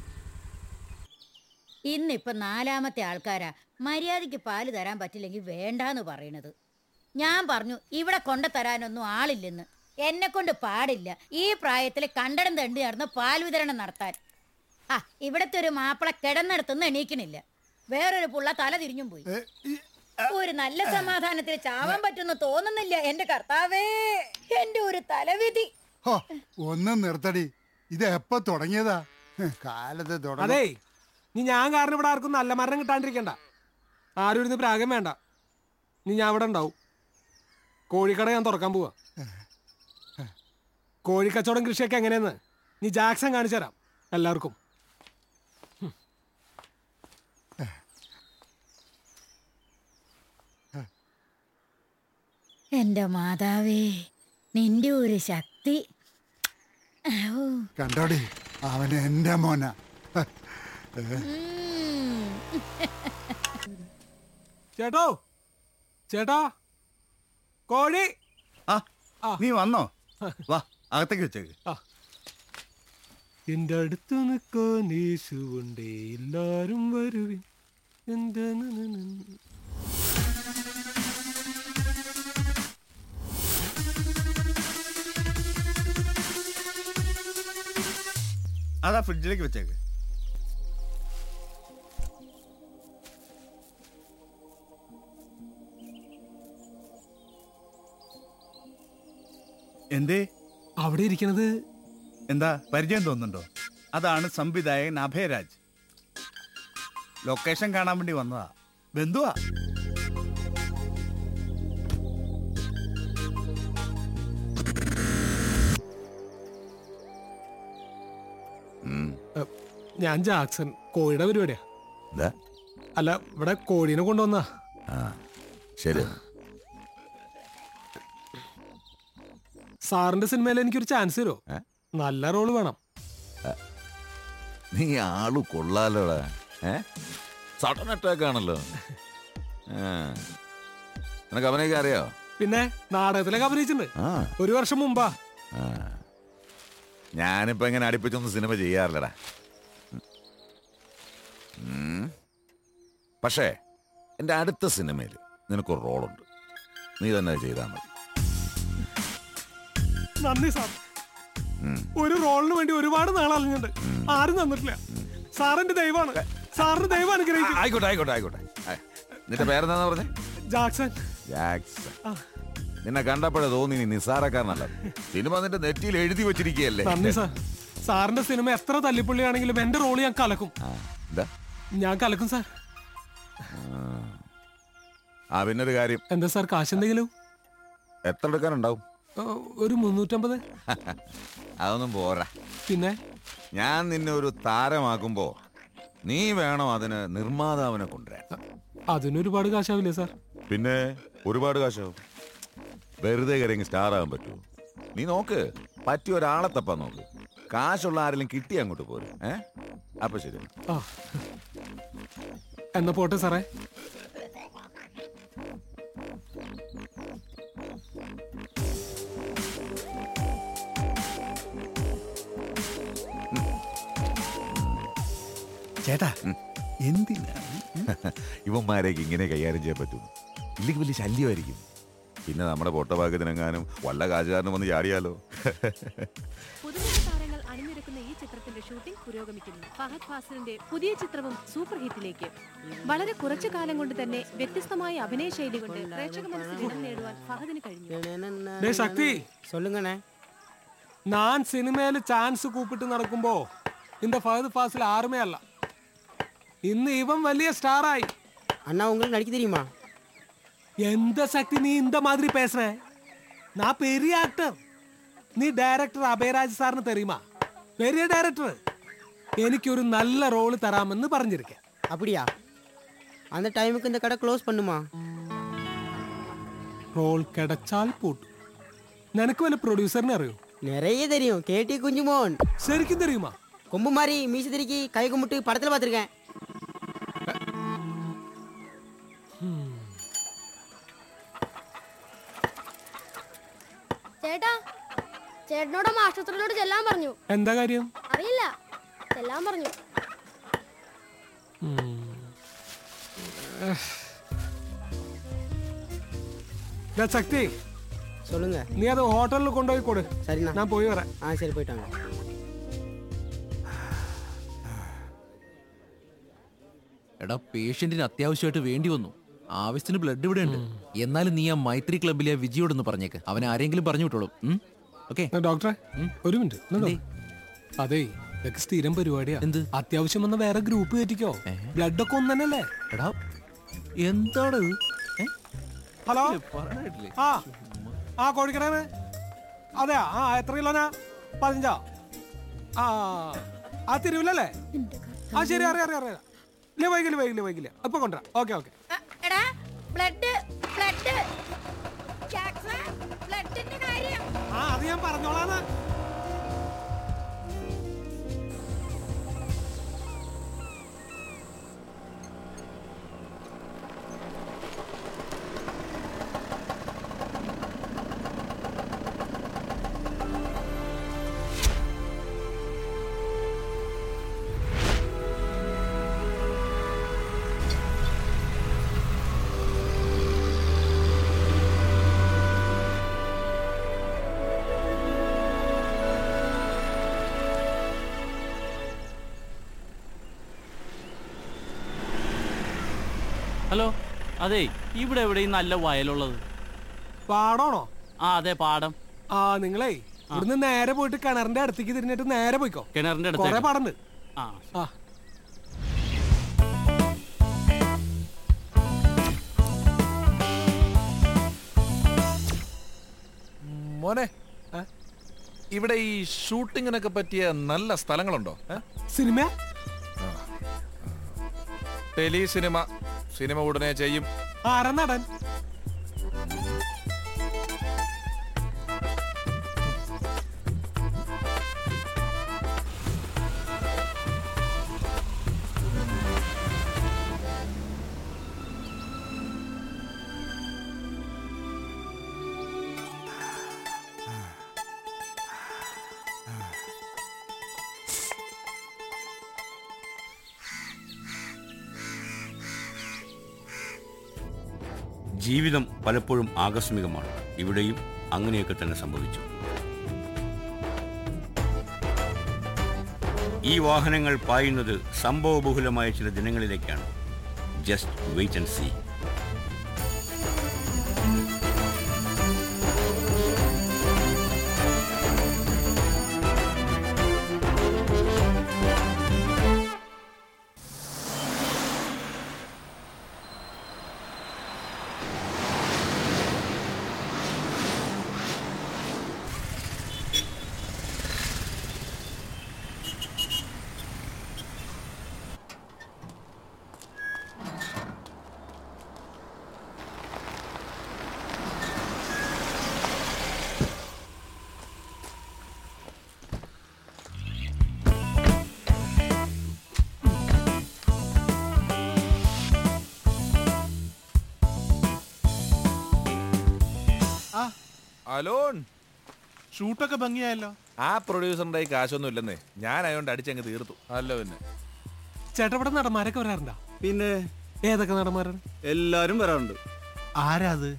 [SPEAKER 17] ഇന്നിപ്പൊ നാലാമത്തെ ആൾക്കാരാ മര്യാദയ്ക്ക് പാല് തരാൻ പറ്റില്ലെങ്കിൽ വേണ്ടാന്ന് പറയണത് ഞാൻ പറഞ്ഞു ഇവിടെ കൊണ്ട തരാനൊന്നും ആളില്ലെന്ന് എന്നെ കൊണ്ട് പാടില്ല ഈ പ്രായത്തിൽ കണ്ടടം തണ്ടി നടന്ന് പാൽ വിതരണം നടത്താൻ ആ ഇവിടത്തെ ഒരു മാപ്പിള കിടന്നിടത്തുനിന്ന് എണീക്കണില്ല വേറൊരു പുള്ള തല തിരിഞ്ഞും പോയി ഒരു നല്ല സമാധാനത്തിൽ ചാവാൻ പറ്റുന്നു തോന്നുന്നില്ല എന്റെ കർത്താവേ എന്റെ ഒരു തലവിധി
[SPEAKER 20] ഹോ, ഒന്ന് നിർത്തടി ഇത് എപ്പോ തുടങ്ങിയതാ ഹ്, കാലത്ത്
[SPEAKER 9] അതേ
[SPEAKER 20] തുടങ്ങി
[SPEAKER 9] നീ ഞാൻ കാരണം ഇവിടെ ആർക്കും നല്ല മരണം കിട്ടാണ്ടിരിക്കണ്ട ആരും ഇരുന്ന് പ്രാഗം വേണ്ട നീ ഞാൻ ഇവിടെ ഉണ്ടാവും കോഴിക്കട ഞാൻ തുറക്കാൻ പോവാ കോഴിക്കച്ചവടം കൃഷിയൊക്കെ എങ്ങനെയെന്ന് നീ ജാക്സൺ കാണിച്ചു തരാം എല്ലാവർക്കും
[SPEAKER 17] എന്റെ മാതാവേ നിന്റെ ഒരു ശക്തി ഔ.
[SPEAKER 20] കണ്ടോടി അവൻ എന്റെ മോന
[SPEAKER 9] ചേട്ടോ ചേട്ടാ കോഴി
[SPEAKER 10] നീ വന്നോ വാ അകത്തേക്ക് വെച്ചേക്ക്
[SPEAKER 9] എന്റെ അടുത്ത് നിൽക്കാൻ യേശുവുണ്ടേ എല്ലാരും വരുവിൻ എന്റെ നനനന.
[SPEAKER 10] അതാ ഫ്രിഡ്ജിലേക്ക് വെച്ചേക്ക് എന്തേ
[SPEAKER 9] അവിടെ ഇരിക്കണത്
[SPEAKER 10] എന്താ പരിചയം തോന്നുന്നുണ്ടോ അതാണ് സംവിധായകൻ അഭയരാജ് ലൊക്കേഷൻ കാണാൻ വേണ്ടി വന്നതാ ബന്ധുവാ
[SPEAKER 9] ഏ, ഞാൻ ജാക്സൺ കോഴിയുടെ പരിപാടിയാ
[SPEAKER 7] എന്താ
[SPEAKER 9] അല്ല ഇവിടെ കോഴീനെ കൊണ്ടുവന്നാ
[SPEAKER 7] ആ ശരി
[SPEAKER 9] സാറിന്റെ സിനിമയിൽ എനിക്കൊരു ചാൻസ് തരുമോ നല്ല റോള് വേണം
[SPEAKER 7] നീ ആളു കൊള്ളാലോടാ ഏ സഡൻ അറ്റാക്ക് ആണല്ലോ ആ. നിനക്ക് അവനെയൊക്കെ അറിയോ
[SPEAKER 9] പിന്നെ നാടകത്തിലൊക്കെ അഭിനയിച്ചിട്ടുണ്ട്
[SPEAKER 7] ആ
[SPEAKER 9] ഒരു വർഷം മുമ്പാ
[SPEAKER 7] ആ. ഞാനിപ്പോ ഇങ്ങനെ അടുപ്പിച്ചൊന്നും സിനിമ ചെയ്യാറില്ലടാ ഉം. പക്ഷേ എൻ്റെ അടുത്ത സിനിമയിൽ നിനക്കൊരു റോളുണ്ട് നീ തന്നെ അത് ചെയ്താൽ മതി
[SPEAKER 9] നന്ദി സാർ
[SPEAKER 7] ഉം.
[SPEAKER 9] ഒരു റോളിന് വേണ്ടി ഒരുപാട് നാൾ അലഞ്ഞിട്ടുണ്ട് ആരും തന്നിട്ടില്ല സാറിന്റെ ദൈവമാണ് സാറിന്റെ ദൈവം അനുഗ്രഹിക്കും
[SPEAKER 7] ആയിക്കോട്ടെ ആയിക്കോട്ടെ ആയിക്കോട്ടെ ആ, നിന്റെ പേരെന്താന്ന് പറഞ്ഞേ
[SPEAKER 9] ജാക്സൺ
[SPEAKER 7] ജാക്സൺ
[SPEAKER 9] ആ.
[SPEAKER 7] നിന്നെ കണ്ടപ്പോഴേ തോന്നി നീ നിസ്സാരക്കാരനല്ല സിനിമ നിന്റെ നെറ്റിയിൽ എഴുതി വെച്ചിരിക്കുകയല്ലേ
[SPEAKER 9] നന്ദി സാർ സാറിന്റെ സിനിമ എത്ര തല്ലിപ്പുള്ളിയാണെങ്കിലും എന്റെ റോള് ഞാൻ കലക്കും
[SPEAKER 7] എന്താ
[SPEAKER 9] ഞാൻ കലക്കും സാർ
[SPEAKER 7] ആ പിന്നൊരു കാര്യം
[SPEAKER 9] എന്താ സാർ കാശ് എന്തെങ്കിലും
[SPEAKER 7] എത്ര എടുക്കാനുണ്ടാവും
[SPEAKER 9] ഏ, ഒരു മുന്നൂറ്റമ്പത്
[SPEAKER 7] അതൊന്നും പോരാ
[SPEAKER 9] പിന്നെ
[SPEAKER 7] ഞാൻ നിന്നെ ഒരു താരമാക്കുമ്പോ നീ വേണം അതിന് നിർമ്മാതാവിനെ കൊണ്ടുവരാൻ
[SPEAKER 9] അതിനൊരുപാട് കാശാവില്ലേ സാർ
[SPEAKER 7] പിന്നെ ഒരുപാട് കാശാവും വെറുതെ കയറി സ്റ്റാർ ആകാൻ പറ്റുമോ നീ നോക്ക് പറ്റിയ ഒരാളെ തപ്പാൻ നോക്ക് കാശുള്ള ആരെങ്കിലും കിട്ടി അങ്ങോട്ട് പോരും ഏ അപ്പൊ ശരി
[SPEAKER 9] ആ എന്നാ പോട്ടെ സാറേ
[SPEAKER 10] ചേട്ടാ എന്തിനാ
[SPEAKER 7] ഇവന്മാരേക്ക് ഇങ്ങനെ കൈകാര്യം ചെയ്യാൻ പറ്റും ഇല്ലെങ്കിൽ വലിയ ശല്യമായിരിക്കും പിന്നെ നമ്മുടെ പൊട്ടഭാഗ്യത്തിനെങ്ങാനും വല്ല കാശുകാരനും വന്ന് ചാടിയാലോ
[SPEAKER 11] പുതുമുഖ താരങ്ങൾ അണിനിരക്കുന്ന ഈ ചിത്രത്തിന്റെ ഷൂട്ടിംഗ് പുരോഗമിക്കുന്നു ഫഹദ് ഫാസിലിന്റെ പുതിയ ചിത്രവും സൂപ്പർ ഹിറ്റിലേക്ക് വളരെ കുറച്ചു കാലം കൊണ്ട് തന്നെ വ്യത്യസ്തമായ അഭിനയ ശൈലി കൊണ്ട് പ്രേക്ഷക മനസ്സിൽ ഇടം നേടുവാൻ ഫഹദിന് കഴിഞ്ഞു
[SPEAKER 9] டேய் சக்தி
[SPEAKER 16] சொல்லுங்கண்ணே
[SPEAKER 9] நான் சினிமேல சான்ஸ் கூப்பிட்டு நடக்கும்போ இந்த ஃபஹத் ஃபாசில் யாருமே அல்ல இന്ന് இவன் വലിയ ஸ்டார் ஆயி
[SPEAKER 16] அண்ணா உங்களுக்கு நடிக்க தெரியுமா
[SPEAKER 9] எந்த சக்தி நீ இந்த மாதிரி பேசுற நான் பெரிய ஆக்டர் നീ ഡയറക്ടർ അഭയരാജ് സാറിന് തെരയുമാ പെരിയ ഡയറക്ടർ എനിക്കൊരു നല്ല റോള് തരാമെന്ന് പറഞ്ഞിരിക്കேன்
[SPEAKER 16] அப்படியா அந்த டைமுக்கு இந்த கடை க்ளோஸ் பண்ணுமா
[SPEAKER 9] റോൾ കിടച്ചാൽ പൂട്ടും നിനക്ക് വല്ല പ്രൊഡ്യൂസറിനെ അറിയോ
[SPEAKER 16] நிறைய தெரியும் கேடி குஞ்சுமோன்
[SPEAKER 9] ശരിക്കും தெரியுமா
[SPEAKER 16] கொம்பு மாதிரி மீச திருக்கி கை கும்பிட்டு படத்துல பார்த்துருக்கேன்
[SPEAKER 8] ചേട്ടാ ചേട്ടനോട് ആശുപത്രിയിലോട്ട് ചെല്ലാൻ പറഞ്ഞു
[SPEAKER 9] എന്താ കാര്യം
[SPEAKER 8] അറിയില്ല ചെല്ലാൻ പറഞ്ഞു
[SPEAKER 9] ദാ ശക്തി
[SPEAKER 16] சொல்லுங்க
[SPEAKER 9] നീ അത് ഹോട്ടലിൽ കൊണ്ടുപോയി കൊടു
[SPEAKER 16] சரிண்ணா
[SPEAKER 9] ഞാൻ പോയി വരാം
[SPEAKER 16] ஆ சரி போயிட்டாங்க
[SPEAKER 12] എടാ പേഷ്യന്റിന് അത്യാവശ്യമായിട്ട് വേണ്ടി വന്നു ആവശ്യത്തിന് ബ്ലഡ് ഇവിടെ ഉണ്ട് എന്നാലും നീ ആ മൈത്രി ക്ലബിലെ ആ വിജിയോടൊന്ന് പറഞ്ഞേക്ക് അവൻ ആരെങ്കിലും പറഞ്ഞു വിട്ടോളും ഓക്കെ
[SPEAKER 9] ഡോക്ടറെ ഒരു മിനിറ്റ് ഇങ്ങോട്ട് വാ. അതേ ഇതൊക്കെ സ്ഥിരം പരിപാടിയാ എന്ത് അത്യാവശ്യം വന്ന വേറെ ഗ്രൂപ്പ് കയറ്റിക്കോ ബ്ലഡ് ഒക്കെ ഒന്നല്ലേ
[SPEAKER 12] എടാ എന്താണ്
[SPEAKER 9] ഹലോ ആ ആ കോഴിക്കടയാണ് അതെ ആ എത്ര കിലോനാ പതിനഞ്ചാ ആ ആ തിരുവില്ലല്ലേ ആ ശരി അറിയാം അറിയാം അറിയാം ഇല്ല വൈകില്ല വൈകില്ല വൈകില്ല ഇപ്പൊ കൊണ്ടുവരാം ഓക്കെ ഓക്കെ
[SPEAKER 17] എടാ ബ്ലഡ് ബ്ലഡ് ബ്ലഡിന്റെ കാര്യം
[SPEAKER 9] ആ അത് ഞാൻ പറഞ്ഞോളാന്ന്
[SPEAKER 5] ഹലോ അതെ ഇവിടെ എവിടെയും നല്ല വയലുള്ളത്
[SPEAKER 9] പാടാണോ
[SPEAKER 5] ആ അതെ പാടം
[SPEAKER 9] ആ നിങ്ങളേ ഇവിടുന്ന് നേരെ പോയിട്ട് കിണറിന്റെ അടുത്തേക്ക് തിരിഞ്ഞിട്ട് നേരെ പോയിക്കോ
[SPEAKER 5] കിണറിന്റെ
[SPEAKER 9] കൊറേ
[SPEAKER 5] അടുത്ത്
[SPEAKER 9] പാടുണ്ട്
[SPEAKER 5] ആ
[SPEAKER 9] ആ
[SPEAKER 13] മോനെ ഇവിടെ ഈ ഷൂട്ടിങ്ങിനൊക്കെ പറ്റിയ നല്ല സ്ഥലങ്ങളുണ്ടോ
[SPEAKER 9] സിനിമ
[SPEAKER 13] ടെലി സിനിമ സിനിമ ഉടനെ ചെയ്യും
[SPEAKER 9] ആരാ നടൻ
[SPEAKER 1] ജീവിതം പലപ്പോഴും ആകസ്മികമാണ് ഇവിടെയും അങ്ങനെയൊക്കെ തന്നെ സംഭവിച്ചു ഈ വാഹനങ്ങൾ പായുന്നത് സംഭവബഹുലമായ ചില ദിനങ്ങളിലേക്കാണ് just wait and see
[SPEAKER 13] alone
[SPEAKER 10] ഷൂട്ടൊക്കെ ഭംഗിയായല്ലോ
[SPEAKER 13] ആ പ്രൊഡ്യൂസറിന്റെ കാശൊന്നും ഇല്ലെന്നേ ഞാൻ അതുകൊണ്ട് അടിച്ചങ്ങ് തീർത്തു അല്ല പിന്നെ
[SPEAKER 9] ചേട്ടാ ഇവിടെ നടന്മാരൊക്കെ വരാറുണ്ടോ
[SPEAKER 3] പിന്നെ
[SPEAKER 9] ഏതൊക്കെ നടന്മാരാണ്
[SPEAKER 3] എല്ലാരും വരാറുണ്ട്
[SPEAKER 10] ആരാ അത്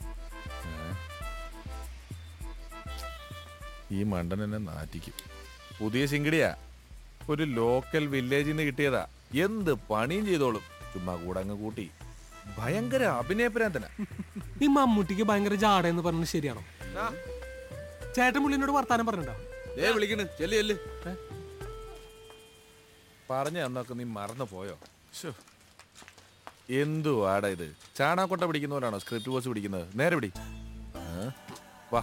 [SPEAKER 13] ഈ മണ്ടൻ എന്നെ നാറ്റിക്കും പുതിയ സിംഗടിയാ ഒരു ലോക്കൽ വില്ലേജിൽ നിന്ന് കിട്ടിയതാ എന്ത് പണിയും ചെയ്തോളും ചുമ്മാ കൂടെ അങ്ങ് കൂട്ടി ഭയങ്കര അഭിനയപ്രാന്തന
[SPEAKER 9] ഈ മമ്മൂട്ടിക്ക് ഭയങ്കര ജാടയെന്ന് പറഞ്ഞത് ശരിയാണോ ചേട്ടൻ പുള്ളിനോട് വർത്താനം പറഞ്ഞിട്ടുണ്ടോ
[SPEAKER 13] വിളിക്കണ് ചെല്ലു ചെല്ലു പറഞ്ഞ അന്നൊക്കെ നീ മറന്നു പോയോ ശ്ശോ. എന്തുവാടാ ഇത് ചാണാക്കൊട്ട പിടിക്കുന്ന പോലാണോ സ്ക്രിപ്റ്റ് ബോസ് പിടിക്കുന്നത് നേരെ പിടി ആ, വാ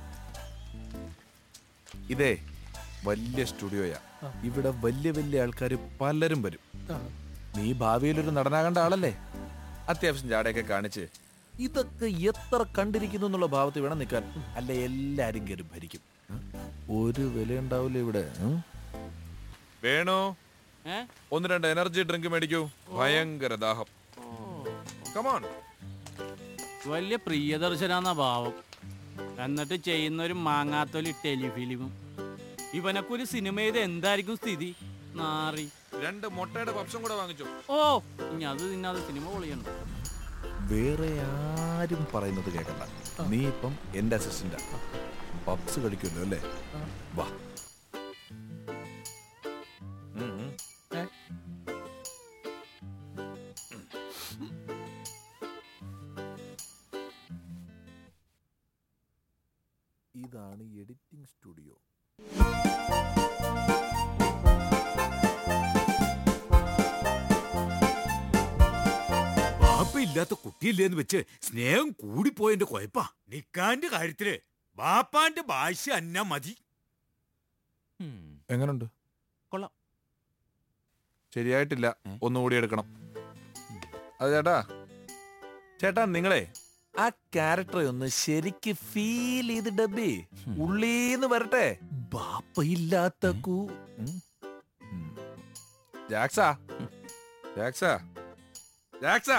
[SPEAKER 13] ഇതേ വലിയ സ്റ്റുഡിയോയാ ഇവിടെ വലിയ വലിയ ആൾക്കാർ പലരും വരും നീ ഭാവിയിൽ ഒരു നടനാകേണ്ട ആളല്ലേ അത്യാവശ്യം ജാടയൊക്കെ കാണിച്ച് ഇതൊക്കെ എത്ര കണ്ടിരിക്കുന്നു എന്നുള്ള ഭാവത്തിൽ വേണം നിൽക്കാൻ അല്ല എല്ലാരും കയറി ഭരിക്കും ഒരു വില ഉണ്ടാവില്ല ഇവിടെ ഉം? വേണോ
[SPEAKER 5] ഏ?
[SPEAKER 13] ഒന്ന് രണ്ട് എനർജി ഡ്രിങ്ക് മേടിക്കൂ ഭയങ്കര ദാഹം കമോൺ
[SPEAKER 5] വലിയ പ്രിയദർശനാന്ന ഭാവം എന്നിട്ട് ചെയ്യുന്ന ഒരു മാങ്ങാത്തൊലി ടെലിഫിലിമും ഇവനൊക്കെ ഒരു സിനിമ ചെയ്ത് എന്തായിരിക്കും സ്ഥിതി നാറി
[SPEAKER 13] രണ്ട് മുട്ടയുടെ പപ്സും കൂടെ വാങ്ങിച്ചു
[SPEAKER 5] ഓ ഇനി അത് തിന്നാതെ സിനിമ പൊളിയണം
[SPEAKER 13] വേറെ ആരും പറയുന്നത് കേൾക്കണ്ട നീ ഇപ്പം എന്റെ അസിസ്റ്റന്റാ പപ്സ് കഴിക്കുമല്ലോ അല്ലേ വാ ഉം, ഉം. ഇതാണ് എഡിറ്റിംഗ് സ്റ്റുഡിയോ
[SPEAKER 19] ബാപ്പ ഇല്ലാത്ത കുട്ടിയില്ലേന്ന് വെച്ച് സ്നേഹം കൂടിപ്പോയതിന്റെ കുഴപ്പാ നിക്കാന്റെ കാര്യത്തില് ബാപ്പാന്റെ ഭാഷ അന്ന മതി
[SPEAKER 13] എങ്ങനുണ്ട്
[SPEAKER 5] കൊള്ളാം
[SPEAKER 13] ശരിയായിട്ടില്ല ഒന്നുകൂടി എടുക്കണം അത് ചേട്ടാ ചേട്ടാ നിങ്ങളെ ആ ക്യാരക്ടറെ ഒന്ന് ശരിക്ക് ഫീൽ ചെയ്ത് ഡബി ഉള്ളീന്ന് വരട്ടെ ബാപ്പയില്ലാത്ത കൂ ഉം. ഉം. ജാക്സാ ജാക്സാ ജാക്സാ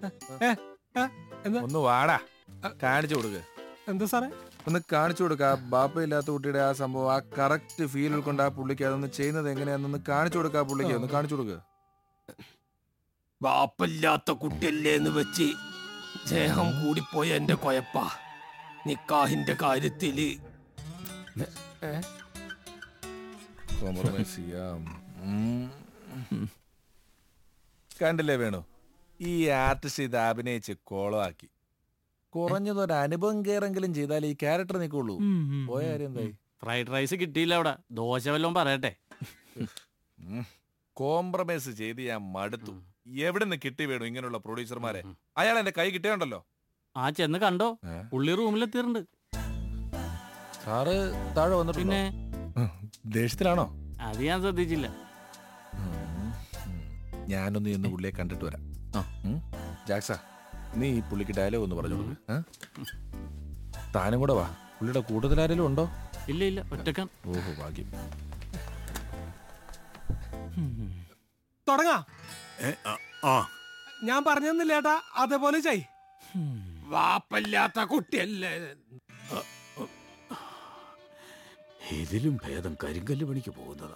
[SPEAKER 13] ഒന്ന് വാടാ കാണിച്ചു കൊടുക്ക്
[SPEAKER 9] എന്താ സാറേ
[SPEAKER 13] ഒന്ന് കാണിച്ചു കൊടുക്ക ആ ബാപ്പയില്ലാത്ത കുട്ടിയുടെ ആ സംഭവം ആ കറക്റ്റ് ഫീൽ ഉൾക്കൊണ്ട് ആ പുള്ളിക്ക് അതൊന്ന് ചെയ്യുന്നത് എങ്ങനെയാണെന്ന് കാണിച്ചു കൊടുക്ക ആ പുള്ളിക്ക് ഒന്ന് കാണിച്ചു കൊടുക്കുക
[SPEAKER 15] ബാപ്പല്ലാത്ത കുട്ടിയല്ലേ എന്ന് വെച്ച് സ്നേഹം കൂടിപ്പോയ എന്റെ കൊയപ്പ നിക്കാഹിന്റെ കാര്യത്തില് ഏ?
[SPEAKER 13] കോംപ്രമൈസ് ചെയ്യാം ഉം. കണ്ടില്ലേ വേണു ഈ ആർട്ടിസ്റ്റ് ഇത് അഭിനയിച്ച് കോളമാക്കി കുറഞ്ഞതൊരു അനുഭവം കയറെങ്കിലും ചെയ്താൽ ഈ ക്യാരക്ടർ നിൽക്കുള്ളൂ പോയ കാര്യം എന്തായി
[SPEAKER 5] ഫ്രൈഡ് റൈസ് കിട്ടിയില്ല അവിടെ ദോശ വല്ലതും പറയട്ടെ
[SPEAKER 13] കോംപ്രമൈസ് ചെയ്ത് ഞാൻ മടുത്തു എവിടെ നിന്ന് കിട്ടി വേണം ഇങ്ങനെയുള്ള പ്രൊഡ്യൂസർമാരെ അയാൾ എന്റെ കൈ കിട്ടിയുണ്ടല്ലോ
[SPEAKER 5] ആ ചെന്ന് കണ്ടോ പുള്ളി റൂമിലെത്തിയിട്ടുണ്ട്
[SPEAKER 13] സാറ് താഴെ വന്നിട്ട്
[SPEAKER 5] പിന്നെ
[SPEAKER 13] ദേഷ്യത്തിലാണോ
[SPEAKER 5] അത് ഞാൻ ശ്രദ്ധിച്ചില്ല
[SPEAKER 13] ഞാനൊന്ന് ഇന്ന് പുള്ളിയെ കണ്ടിട്ട് വരാം ഉം. ജാക്സ നീ ഈ പുള്ളിക്ക് ഡയലോഗ് ഒന്ന് പറഞ്ഞു കൊടുക്ക്, ഏ? താനും കൂടെ വാ പുള്ളിയുടെ കൂട്ടത്തിൽ ആരെങ്കിലും ഉണ്ടോ
[SPEAKER 5] ഇല്ല ഇല്ല ഒറ്റക്കാൻ
[SPEAKER 13] ഓഹോ ഭാഗ്യം
[SPEAKER 9] തുടങ്ങാ
[SPEAKER 19] ആ
[SPEAKER 9] ഞാൻ പറഞ്ഞെന്നില്ല ഏട്ടാ അതേപോലെ ചെയ്
[SPEAKER 19] വാപ്പല്ലാത്ത കുട്ടിയല്ലേ ഇതിലും ഭേദം കരിങ്കല്ല് പണിക്ക് പോകുന്നതാ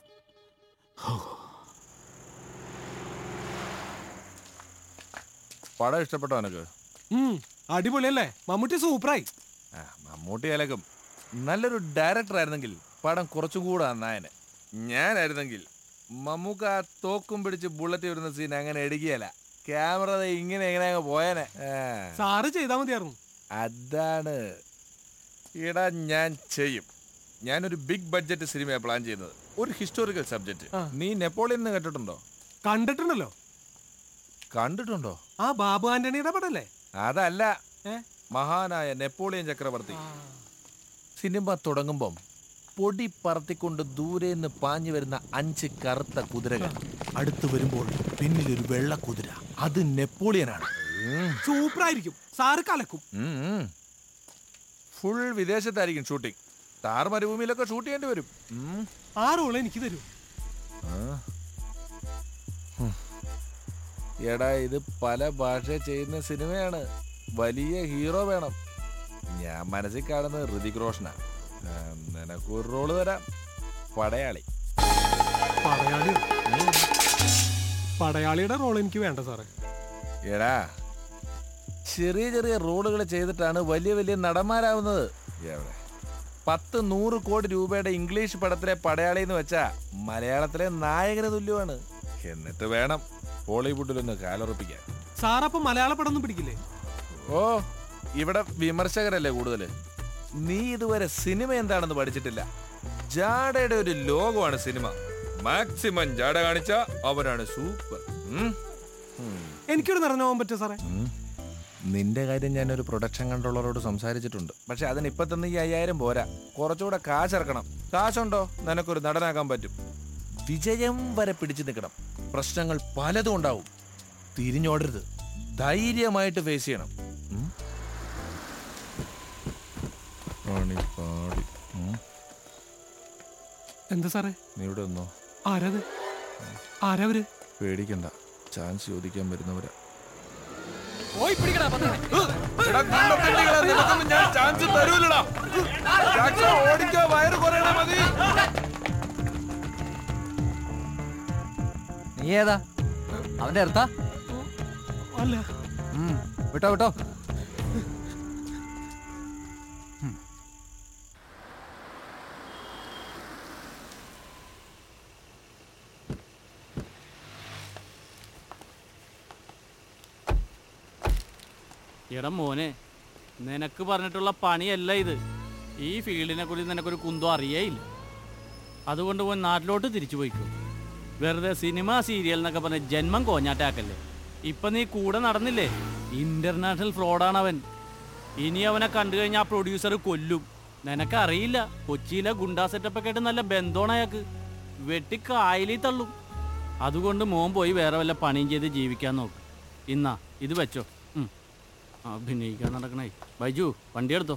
[SPEAKER 13] പടം ഇഷ്ടപ്പെട്ടോ എനക്ക്
[SPEAKER 9] ഉം, അടിപൊളിയല്ലേ മമ്മൂട്ടി സൂപ്പറായി
[SPEAKER 13] ആ, മമ്മൂട്ടി അലക്കും നല്ലൊരു ഡയറക്ടർ ആയിരുന്നെങ്കിൽ പടം കുറച്ചും കൂടെ നന്നായനെ ഞാനായിരുന്നെങ്കിൽ മമ്മൂക്ക ആ തോക്കും പിടിച്ച് ബുള്ളറ്റ് വരുന്ന സീൻ അങ്ങനെ എടുക്കുകയല്ല ക്യാമറ ദേ ഇങ്ങനെ എങ്ങനെ അങ്ങ് പോയനെ ആ.
[SPEAKER 9] സാറ് ചെയ്താൽ മതിയായിരുന്നു
[SPEAKER 13] അതാണ് ഇടാ ഞാൻ ചെയ്യും ഞാനൊരു ബിഗ് ബഡ്ജറ്റ് സിനിമയാണ് പ്ലാൻ ചെയ്യുന്നത് ഒരു ഹിസ്റ്റോറിക്കൽ സബ്ജക്റ്റ് നീ നെപ്പോളിയൻ എന്ന് കേട്ടിട്ടുണ്ടോ
[SPEAKER 9] കണ്ടിട്ടുണ്ടല്ലോ
[SPEAKER 13] കണ്ടിട്ടുണ്ടോ
[SPEAKER 9] ആ ബാബു ആന്റണിയുടെ പടല്ലേ
[SPEAKER 13] അതല്ല
[SPEAKER 9] ഏ?
[SPEAKER 13] മഹാനായ നെപ്പോളിയൻ ചക്രവർത്തി സിനിമ തുടങ്ങുമ്പം പൊടി പറത്തിക്കൊണ്ട് ദൂരേന്ന് പാഞ്ഞു വരുന്ന അഞ്ച് കറുത്ത കുതിരകൾ അടുത്ത് വരുമ്പോൾ പിന്നിൽ ഒരു വെള്ള കുതിര അത് നെപ്പോളിയനാണ്
[SPEAKER 9] സൂപ്പറായിരിക്കും സാറ് കലക്കും
[SPEAKER 13] ഫുൾ വിദേശത്തായിരിക്കും ഷൂട്ടിംഗ് താർ മരുഭൂമിയിലൊക്കെ ഷൂട്ട് ചെയ്യേണ്ടി വരും ഉം.
[SPEAKER 9] ആ റോള് എനിക്ക് തരൂ
[SPEAKER 13] ആ. ഹും. എടാ ഇത് പല ഭാഷ ചെയ്യുന്ന സിനിമയാണ് വലിയ ഹീറോ വേണം ഞാൻ മനസ്സിൽ കാണുന്നത് ഋതിക് റോഷനാ ആ, നിനക്ക് ഒരു റോള് തരാം പടയാളി
[SPEAKER 9] പടയാളി പടയാളിയുടെ റോൾ എനിക്ക് വേണ്ട സാറേ
[SPEAKER 13] എടാ ചെറിയ ചെറിയ റോളുകൾ ചെയ്തിട്ടാണ് വലിയ വലിയ നടന്മാരാവുന്നത് എവിടെ പത്ത് നൂറ് കോടി രൂപയുടെ ഇംഗ്ലീഷ് പടത്തിലെ പടയാളി എന്ന് വെച്ചാ മലയാളത്തിലെ നായകന് തുല്യമാണ് എന്നിട്ട് വേണം ബോളിവുഡിലൊന്ന് കാലുറപ്പിക്കാൻ
[SPEAKER 9] സാറപ്പൊ മലയാള പടം ഒന്നും പിടിക്കില്ലേ
[SPEAKER 13] ഓ ഇവിടെ വിമർശകരല്ലേ കൂടുതൽ നീ ഇതുവരെ സിനിമ എന്താണെന്ന് പഠിച്ചിട്ടില്ല ജാടയുടെ ഒരു ലോകമാണ് സിനിമ മാക്സിമം ജാട കാണിച്ച അവനാണ് സൂപ്പർ ഉം. ഉം.
[SPEAKER 9] എനിക്കൊരു നിറഞ്ഞു പോകാൻ പറ്റുമോ സാറേ
[SPEAKER 13] ഉം. നിന്റെ കാര്യം ഞാനൊരു പ്രൊഡക്ഷൻ കൺട്രോളറോട് സംസാരിച്ചിട്ടുണ്ട് പക്ഷെ അതിന് ഇപ്പൊ തന്നെ ഈ അയ്യായിരം പോരാ കുറച്ചുകൂടെ കാശിറക്കണം കാശുണ്ടോ നിനക്കൊരു നടനാക്കാൻ പറ്റും വിജയം വരെ പിടിച്ചു നിൽക്കണം പ്രശ്നങ്ങൾ പലതും ഉണ്ടാവും തിരിഞ്ഞോടരുത് ധൈര്യമായിട്ട് ഫേസ് ചെയ്യണം ഉം? പാടി, പാടി. ഉം.
[SPEAKER 9] എന്താ സാറേ
[SPEAKER 13] നീ ഇവിടെ ഒന്നോ
[SPEAKER 9] ആരാത് ആരാവര്
[SPEAKER 13] പേടിക്കണ്ട ചാൻസ് ചോദിക്കാൻ വരുന്നവരാ
[SPEAKER 9] പോയി പിടിക്കടാ
[SPEAKER 13] ഞാൻ ചാൻസ് തരൂലടാ ഓടിക്കോ വയറ് കുറയണ മതി
[SPEAKER 12] നീ ഏതാ അവന്റെ അടുത്താ
[SPEAKER 9] അല്ല
[SPEAKER 12] വിട്ടോ വിട്ടോ
[SPEAKER 5] എടാ മോനെ നിനക്ക് പറഞ്ഞിട്ടുള്ള പണിയല്ല ഇത് ഈ ഫീൽഡിനെ കുറിച്ച് നിനക്കൊരു കുന്തം അറിയേയില്ല അതുകൊണ്ട് പോയി നാട്ടിലോട്ട് തിരിച്ചു പോയിക്കോ വെറുതെ സിനിമ സീരിയൽ എന്നൊക്കെ പറഞ്ഞ് ജന്മം കോഞ്ഞാട്ടാക്കല്ലേ ഇപ്പൊ നീ കൂടെ നടന്നില്ലേ ഇന്റർനാഷണൽ ഫ്രോഡാണ് അവൻ ഇനി അവനെ കണ്ടു കഴിഞ്ഞാൽ ആ പ്രൊഡ്യൂസർ കൊല്ലും നിനക്കറിയില്ല കൊച്ചിയിലെ ഗുണ്ടാ സെറ്റപ്പ് ഒക്കെ ആയിട്ട് നല്ല ബന്ധമാണ് അയാൾക്ക് വെട്ടി കായലിൽ തള്ളും അതുകൊണ്ട് മോൻ പോയി വേറെ വല്ല പണിയും ചെയ്ത് ജീവിക്കാൻ നോക്ക് ഇന്നാ ഇത് വെച്ചോ ഉം. അഭിനയിക്കാൻ നടക്കണേ ബൈജു വണ്ടി എടുത്തോ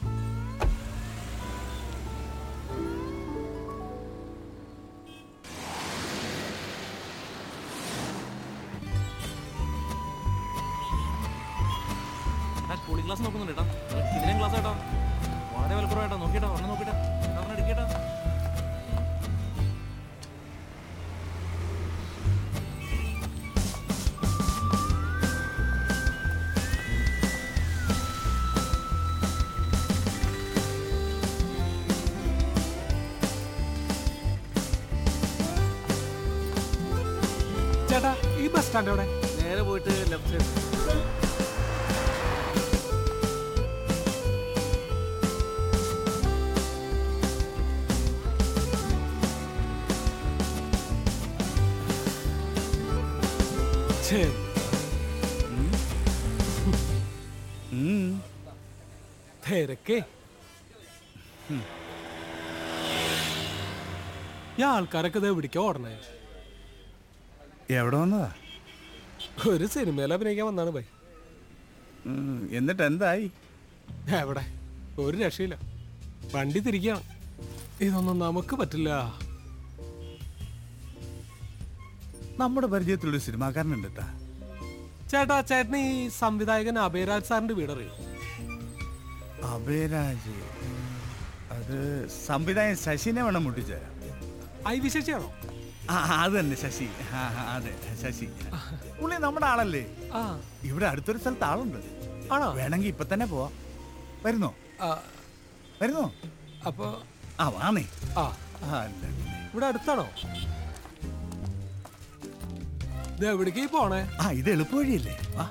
[SPEAKER 5] കൂളിംഗ് ഗ്ലാസ് നോക്കുന്നുണ്ട് കേട്ടോ ഇതിലേം ഗ്ലാസ് കേട്ടോ വളരെ വിലക്കുറവായിട്ടോ നോക്കിട്ടോ ഒന്ന് നോക്കിട്ടോ ഒരെണ്ണം എടുക്കട്ടോ
[SPEAKER 9] ചേട്ടാ ഈ ബസ് സ്റ്റാൻഡ് എവിടെ
[SPEAKER 5] നേരെ പോയിട്ട് ലെഫ്റ്റ് സൈഡ്
[SPEAKER 9] തിരക്കേ ഈ ആൾക്കാരൊക്കെ ഇത് എവിടേക്കാ ഓടണേ
[SPEAKER 10] എവിടെ വന്നതാ
[SPEAKER 9] ഒരു സിനിമയിൽ അഭിനയിക്കാൻ വന്നാണ് ബൈ
[SPEAKER 10] ഉം, എന്നിട്ട് എന്തായി
[SPEAKER 9] എവിടെ ഒരു രക്ഷയില്ല വണ്ടി തിരിക്കണം ഇതൊന്നും നമുക്ക് പറ്റില്ല
[SPEAKER 10] നമ്മുടെ പരിചയത്തിലൊരു സിനിമാക്കാരനുണ്ട് കേട്ടാ
[SPEAKER 9] ചേട്ടാ ചേട്ടന് ഈ സംവിധായകൻ അഭയരാജ് സാറിന്റെ വീടറിയോ
[SPEAKER 10] അഭയരാജ് അത് സംവിധായകൻ ശശിനെ വേണം മുട്ടിച്ചേരാം
[SPEAKER 9] ഐ വിശേഷിയാണോ
[SPEAKER 10] ആ അത് തന്നെ ശശി ആ, ആ, അതെ ശശി പുള്ളി നമ്മുടെ ആളല്ലേ
[SPEAKER 9] ആ
[SPEAKER 10] ഇവിടെ അടുത്തൊരു സ്ഥലത്ത് ആളുണ്ട്
[SPEAKER 9] ആണോ
[SPEAKER 10] വേണമെങ്കിൽ ഇപ്പൊ തന്നെ പോവാം വരുന്നോ വരുന്നോ
[SPEAKER 9] അപ്പൊ
[SPEAKER 10] ആ വാണേ
[SPEAKER 9] ആ
[SPEAKER 10] അല്ല
[SPEAKER 9] ഇവിടെ അടുത്താണോ ഇത് എവിടേക്ക് പോണേ
[SPEAKER 10] ആ ഇത് എളുപ്പവഴിയല്ലേ വാ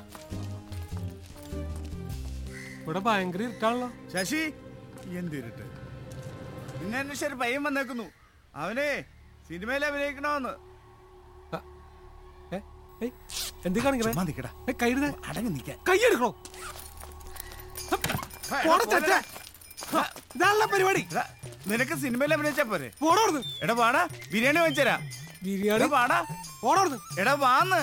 [SPEAKER 9] ഇവിടെ ഭയങ്കര ഇരുട്ടാണല്ലോ
[SPEAKER 10] ശശി എന്തിരുട്ട് പിന്നെ അന്വേഷിച്ച ഒരു പയ്യൻ വന്നേക്കുന്നു അവനെ സിനിമയിൽ അഭിനയിക്കണോന്ന്
[SPEAKER 9] എന്ത് കാണിക്കണേ
[SPEAKER 10] ചുമ്മാ നിക്കടാ.
[SPEAKER 9] കൈയുടെ
[SPEAKER 10] അടങ്ങി നിൽക്കാൻ
[SPEAKER 9] കൈ എടുക്കണോ പോടാ ചേട്ടാ. ഇതാണല്ലോ പരിപാടി
[SPEAKER 10] നിനക്ക് സിനിമയിൽ അഭിനയിച്ചാ പോരെ
[SPEAKER 9] പോടോർന്ന്
[SPEAKER 10] എടാ പാടാ ബിരിയാണി വെച്ചരാ
[SPEAKER 9] ബിരിയാണി
[SPEAKER 10] പാടാ
[SPEAKER 9] പോടോർന്ന്
[SPEAKER 10] എടാ വാന്ന്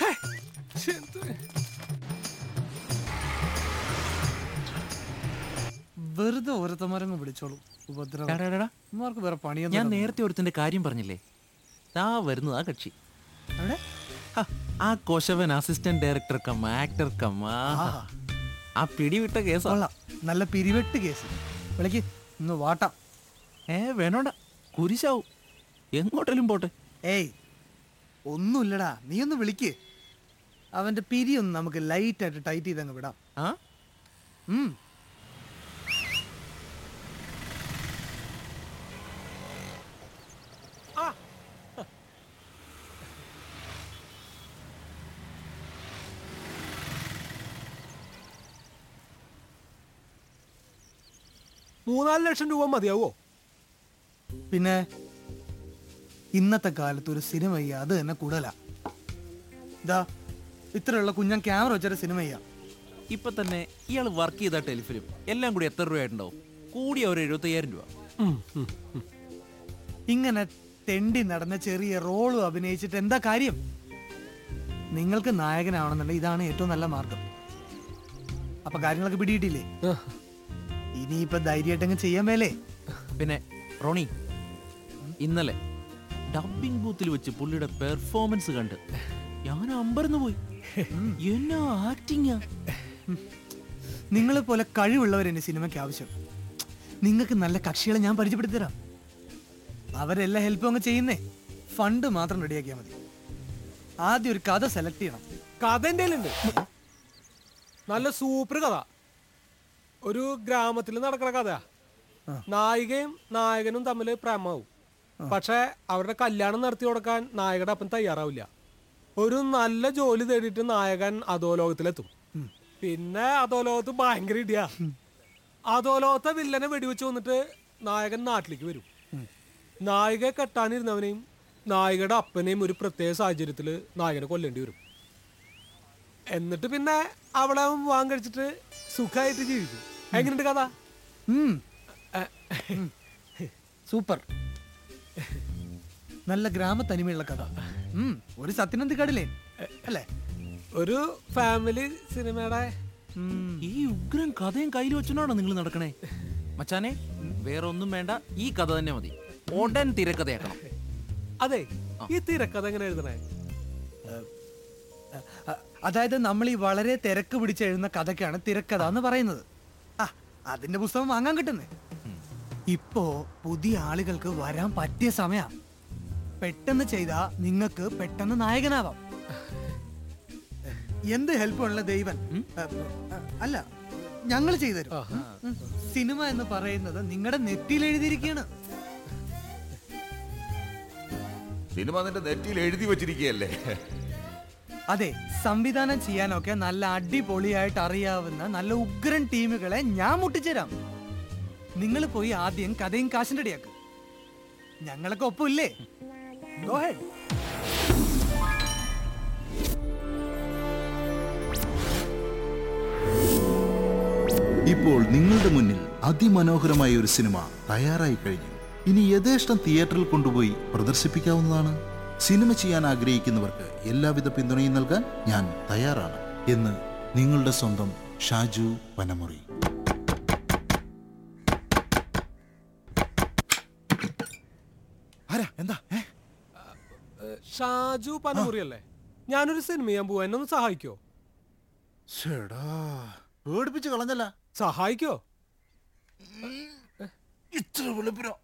[SPEAKER 4] വെറുതെ ഓരോരുത്തന്മാരങ്ങ് വിളിച്ചോളൂ ഉപദ്രവം
[SPEAKER 12] എടാ, എടാ, എടാ.
[SPEAKER 4] ഇവന്മാർക്ക് വേറെ പണിയൊന്നും
[SPEAKER 12] ഞാൻ
[SPEAKER 4] ഇല്ല.
[SPEAKER 12] നേരത്തെ ഒരുത്തിന്റെ കാര്യം പറഞ്ഞില്ലേ ആ വരുന്നത് ആ കക്ഷി
[SPEAKER 4] എവിടെ?
[SPEAKER 12] ഹ, ആ കൊശവൻ assistant director cum actor cum ആ.
[SPEAKER 4] ആഹാ.
[SPEAKER 12] ആ പിടിവിട്ട കേസാ
[SPEAKER 4] കൊള്ളാം നല്ല പിരിവെട്ട് കേസ് വിളിക്ക് ഇന്ന് വാട്ടാം
[SPEAKER 12] ഏ വേണോണ്ട കുരിശാവും എങ്ങോട്ടേലും പോട്ടെ
[SPEAKER 4] ഏയ് ഒന്നുമില്ലടാ നീ ഒന്ന് വിളിക്ക് അവന്റെ പിരി ഒന്ന് നമുക്ക് ലൈറ്റ് ആയിട്ട് ടൈറ്റ് ചെയ്തങ്ങ് വിടാം
[SPEAKER 12] ആ
[SPEAKER 4] ഉം
[SPEAKER 9] മൂന്നാല് ലക്ഷം രൂപ മതിയാവോ
[SPEAKER 4] പിന്നെ ഇന്നത്തെ കാലത്ത് ഒരു സിനിമ ചെയ്യാ അത് തന്നെ കൂടുതലാ ഇതാ ഇത്രയുള്ള കുഞ്ഞൻ ക്യാമറ വെച്ചൊരു സിനിമ ചെയ്യാം
[SPEAKER 12] ഇപ്പൊ തന്നെ ഇയാൾ വർക്ക് ചെയ്ത ടെലിഫിലിം എല്ലാം കൂടി എത്ര രൂപയായിട്ടുണ്ടാവും കൂടിയ ഒരു എഴുപത്തയ്യായിരം രൂപ
[SPEAKER 4] ഇങ്ങനെ തെണ്ടി നടന്ന ചെറിയ റോളും അഭിനയിച്ചിട്ട് എന്താ കാര്യം നിങ്ങൾക്ക് നായകനാവണമെന്നുണ്ടെങ്കിൽ ഇതാണ് ഏറ്റവും നല്ല മാർഗം അപ്പൊ കാര്യങ്ങളൊക്കെ പിടിയിട്ടില്ലേ ഇനിയിപ്പൊ ധൈര്യമായിട്ടങ്ങ് ചെയ്യാൻ മേലേ
[SPEAKER 12] പിന്നെ റോണി ഇന്നലെ ഡബിംഗ് ബൂത്തിൽ വെച്ച് പുള്ളിയുടെ പെർഫോമൻസ് കണ്ട് ഞാൻ അമ്പരന്ന് പോയി എന്നാ ആക്ടിങ്ങാ
[SPEAKER 4] നിങ്ങളെ പോലെ കഴിവുള്ളവർ എന്റെ സിനിമയ്ക്ക് ആവശ്യം നിങ്ങൾക്ക് നല്ല കക്ഷികളെ ഞാൻ പരിചയപ്പെടുത്തി തരാം അവരെല്ലാ ഹെൽപ്പും അങ്ങ് ചെയ്യുന്നേ ഫണ്ട് മാത്രം റെഡിയാക്കിയാൽ മതി ആദ്യം ഒരു കഥ സെലക്ട് ചെയ്യണം
[SPEAKER 9] കഥ എൻ്റെ ഉണ്ട് നല്ല സൂപ്പർ കഥ ഒരു ഗ്രാമത്തിൽ നടക്കുന്ന കഥയാ നായികയും നായകനും തമ്മിൽ പ്രേമാവും പക്ഷെ അവരുടെ കല്യാണം നടത്തി കൊടുക്കാൻ നായകയുടെ അപ്പൻ തയ്യാറാവില്ല ഒരു നല്ല ജോലി തേടിയിട്ട് നായകൻ അധോലോകത്തിലെത്തും പിന്നെ അധോലോകത്ത് ഭയങ്കര ഇടിയാ അധോലോകത്തെ വില്ലനെ വെടിവെച്ച് വന്നിട്ട് നായകൻ നാട്ടിലേക്ക് വരും നായികയെ കെട്ടാനിരുന്നവനെയും നായികയുടെ അപ്പനെയും ഒരു പ്രത്യേക സാഹചര്യത്തിൽ നായകനെ കൊല്ലേണ്ടി വരും എന്നിട്ട് പിന്നെ അവളെ അവൻ വിവാഹം കഴിച്ചിട്ട് സുഖമായിട്ട് ജീവിക്കും എങ്ങനെയുണ്ട് കഥ
[SPEAKER 4] സൂപ്പർ നല്ല ഗ്രാമത്തനിമയുള്ള കഥ ഉം, ഒരു സത്യനന്ദിക്കാടില്ലേ അല്ലേ
[SPEAKER 9] ഒരു ഫാമിലി സിനിമയുടെ
[SPEAKER 12] ഈ ഉഗ്രൻ കഥയും കയ്യിൽ വെച്ചോണ്ടാണോ നിങ്ങൾ നടക്കണേ മച്ചാനെ വേറെ ഒന്നും വേണ്ട ഈ കഥ തന്നെ മതി ഉടൻ തിരക്കഥയാക്കണം
[SPEAKER 9] അതെ ഈ തിരക്കഥ എങ്ങനെ എഴുതണേ
[SPEAKER 4] അ- അതായത് നമ്മൾ ഈ വളരെ തിരക്ക് പിടിച്ച് എഴുതുന്ന കഥയ്ക്കാണ് തിരക്കഥ എന്ന് പറയുന്നത് ആ അതിന്റെ പുസ്തകം വാങ്ങാൻ കിട്ടുന്നേ ഇപ്പോ പുതിയ ആളുകൾക്ക് വരാൻ പറ്റിയ സമയ പെട്ടെന്ന് ചെയ്താ നിങ്ങൾക്ക് പെട്ടെന്ന് നായകനാവാം എന്ത് ഹെൽപ്പ് ഉള്ള ദൈവൻ അ, അ, അല്ല ഞങ്ങൾ ചെയ്തുതരും ഉം. സിനിമ എന്ന് പറയുന്നത് നിങ്ങളുടെ നെറ്റിയിൽ എഴുതിയിരിക്കുകയാണ്
[SPEAKER 7] സിനിമ നിന്റെ നെറ്റിയിൽ എഴുതി വെച്ചിരിക്കുകയല്ലേ
[SPEAKER 4] അതെ സംവിധാനം ചെയ്യാനൊക്കെ നല്ല അടിപൊളിയായിട്ട് അറിയാവുന്ന നല്ല ഉഗ്രൻ ടീമുകളെ ഞാൻ മുട്ടിച്ചേരാം നിങ്ങൾ പോയി ആദ്യം കഥയും കാശിന്റെ അടിയാക്ക് ഞങ്ങളൊക്കെ ഒപ്പില്ലേ Go ahead.
[SPEAKER 6] ഇപ്പോൾ നിങ്ങളുടെ മുന്നിൽ അതിമനോഹരമായ ഒരു സിനിമ തയ്യാറായി കഴിഞ്ഞു ഇനി യഥേഷ്ടം തിയേറ്ററിൽ കൊണ്ടുപോയി പ്രദർശിപ്പിക്കാവുന്നതാണ് സിനിമ ചെയ്യാൻ ആഗ്രഹിക്കുന്നവർക്ക് എല്ലാവിധ പിന്തുണയും നൽകാൻ ഞാൻ തയ്യാറാണ് എന്ന് നിങ്ങളുടെ സ്വന്തം ഷാജു പനമുറി
[SPEAKER 9] ആരാ എന്താ ഷാജു പനമുറി അല്ലേ ഞാനൊരു സിനിമ ചെയ്യാൻ പോവാ എന്നെ ഒന്ന് സഹായിക്കോ
[SPEAKER 6] പേടിപ്പിച്ച് കളഞ്ഞല്ല
[SPEAKER 9] സഹായിക്കോ
[SPEAKER 6] ഇത്ര വെളുപ്പിനോ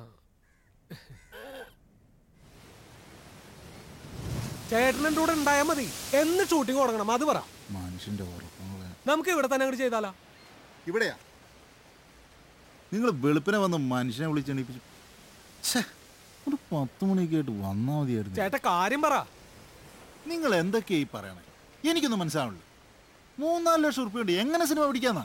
[SPEAKER 9] ചേട്ടനെന്റെ കൂടെ ഉണ്ടായാ മതി എന്ന് ഷൂട്ടിംഗ് തുടങ്ങണം അത് പറ
[SPEAKER 6] മനുഷ്യന്റെ ഉറക്കങ്ങളെ
[SPEAKER 9] നമുക്ക് ഇവിടെ തന്നെ അങ്ങോട്ട് ചെയ്താലോ
[SPEAKER 6] ഇവിടെയാ നിങ്ങൾ വെളുപ്പിനെ വന്ന് മനുഷ്യനെ വിളിച്ചെണീപ്പിച്ചു ഛേ, ഒരു പത്ത് മണിയൊക്കെ ആയിട്ട് വന്നാ മതിയായിരുന്നു
[SPEAKER 9] ചേട്ടാ കാര്യം പറ
[SPEAKER 6] നിങ്ങൾ എന്തൊക്കെയായി പറയണേ എനിക്കൊന്നും മനസ്സിലാവില്ല മൂന്നാല് ലക്ഷം ഉറുപ്പ്യ കൊണ്ട് എങ്ങനെ സിനിമ പിടിക്കാന്നാ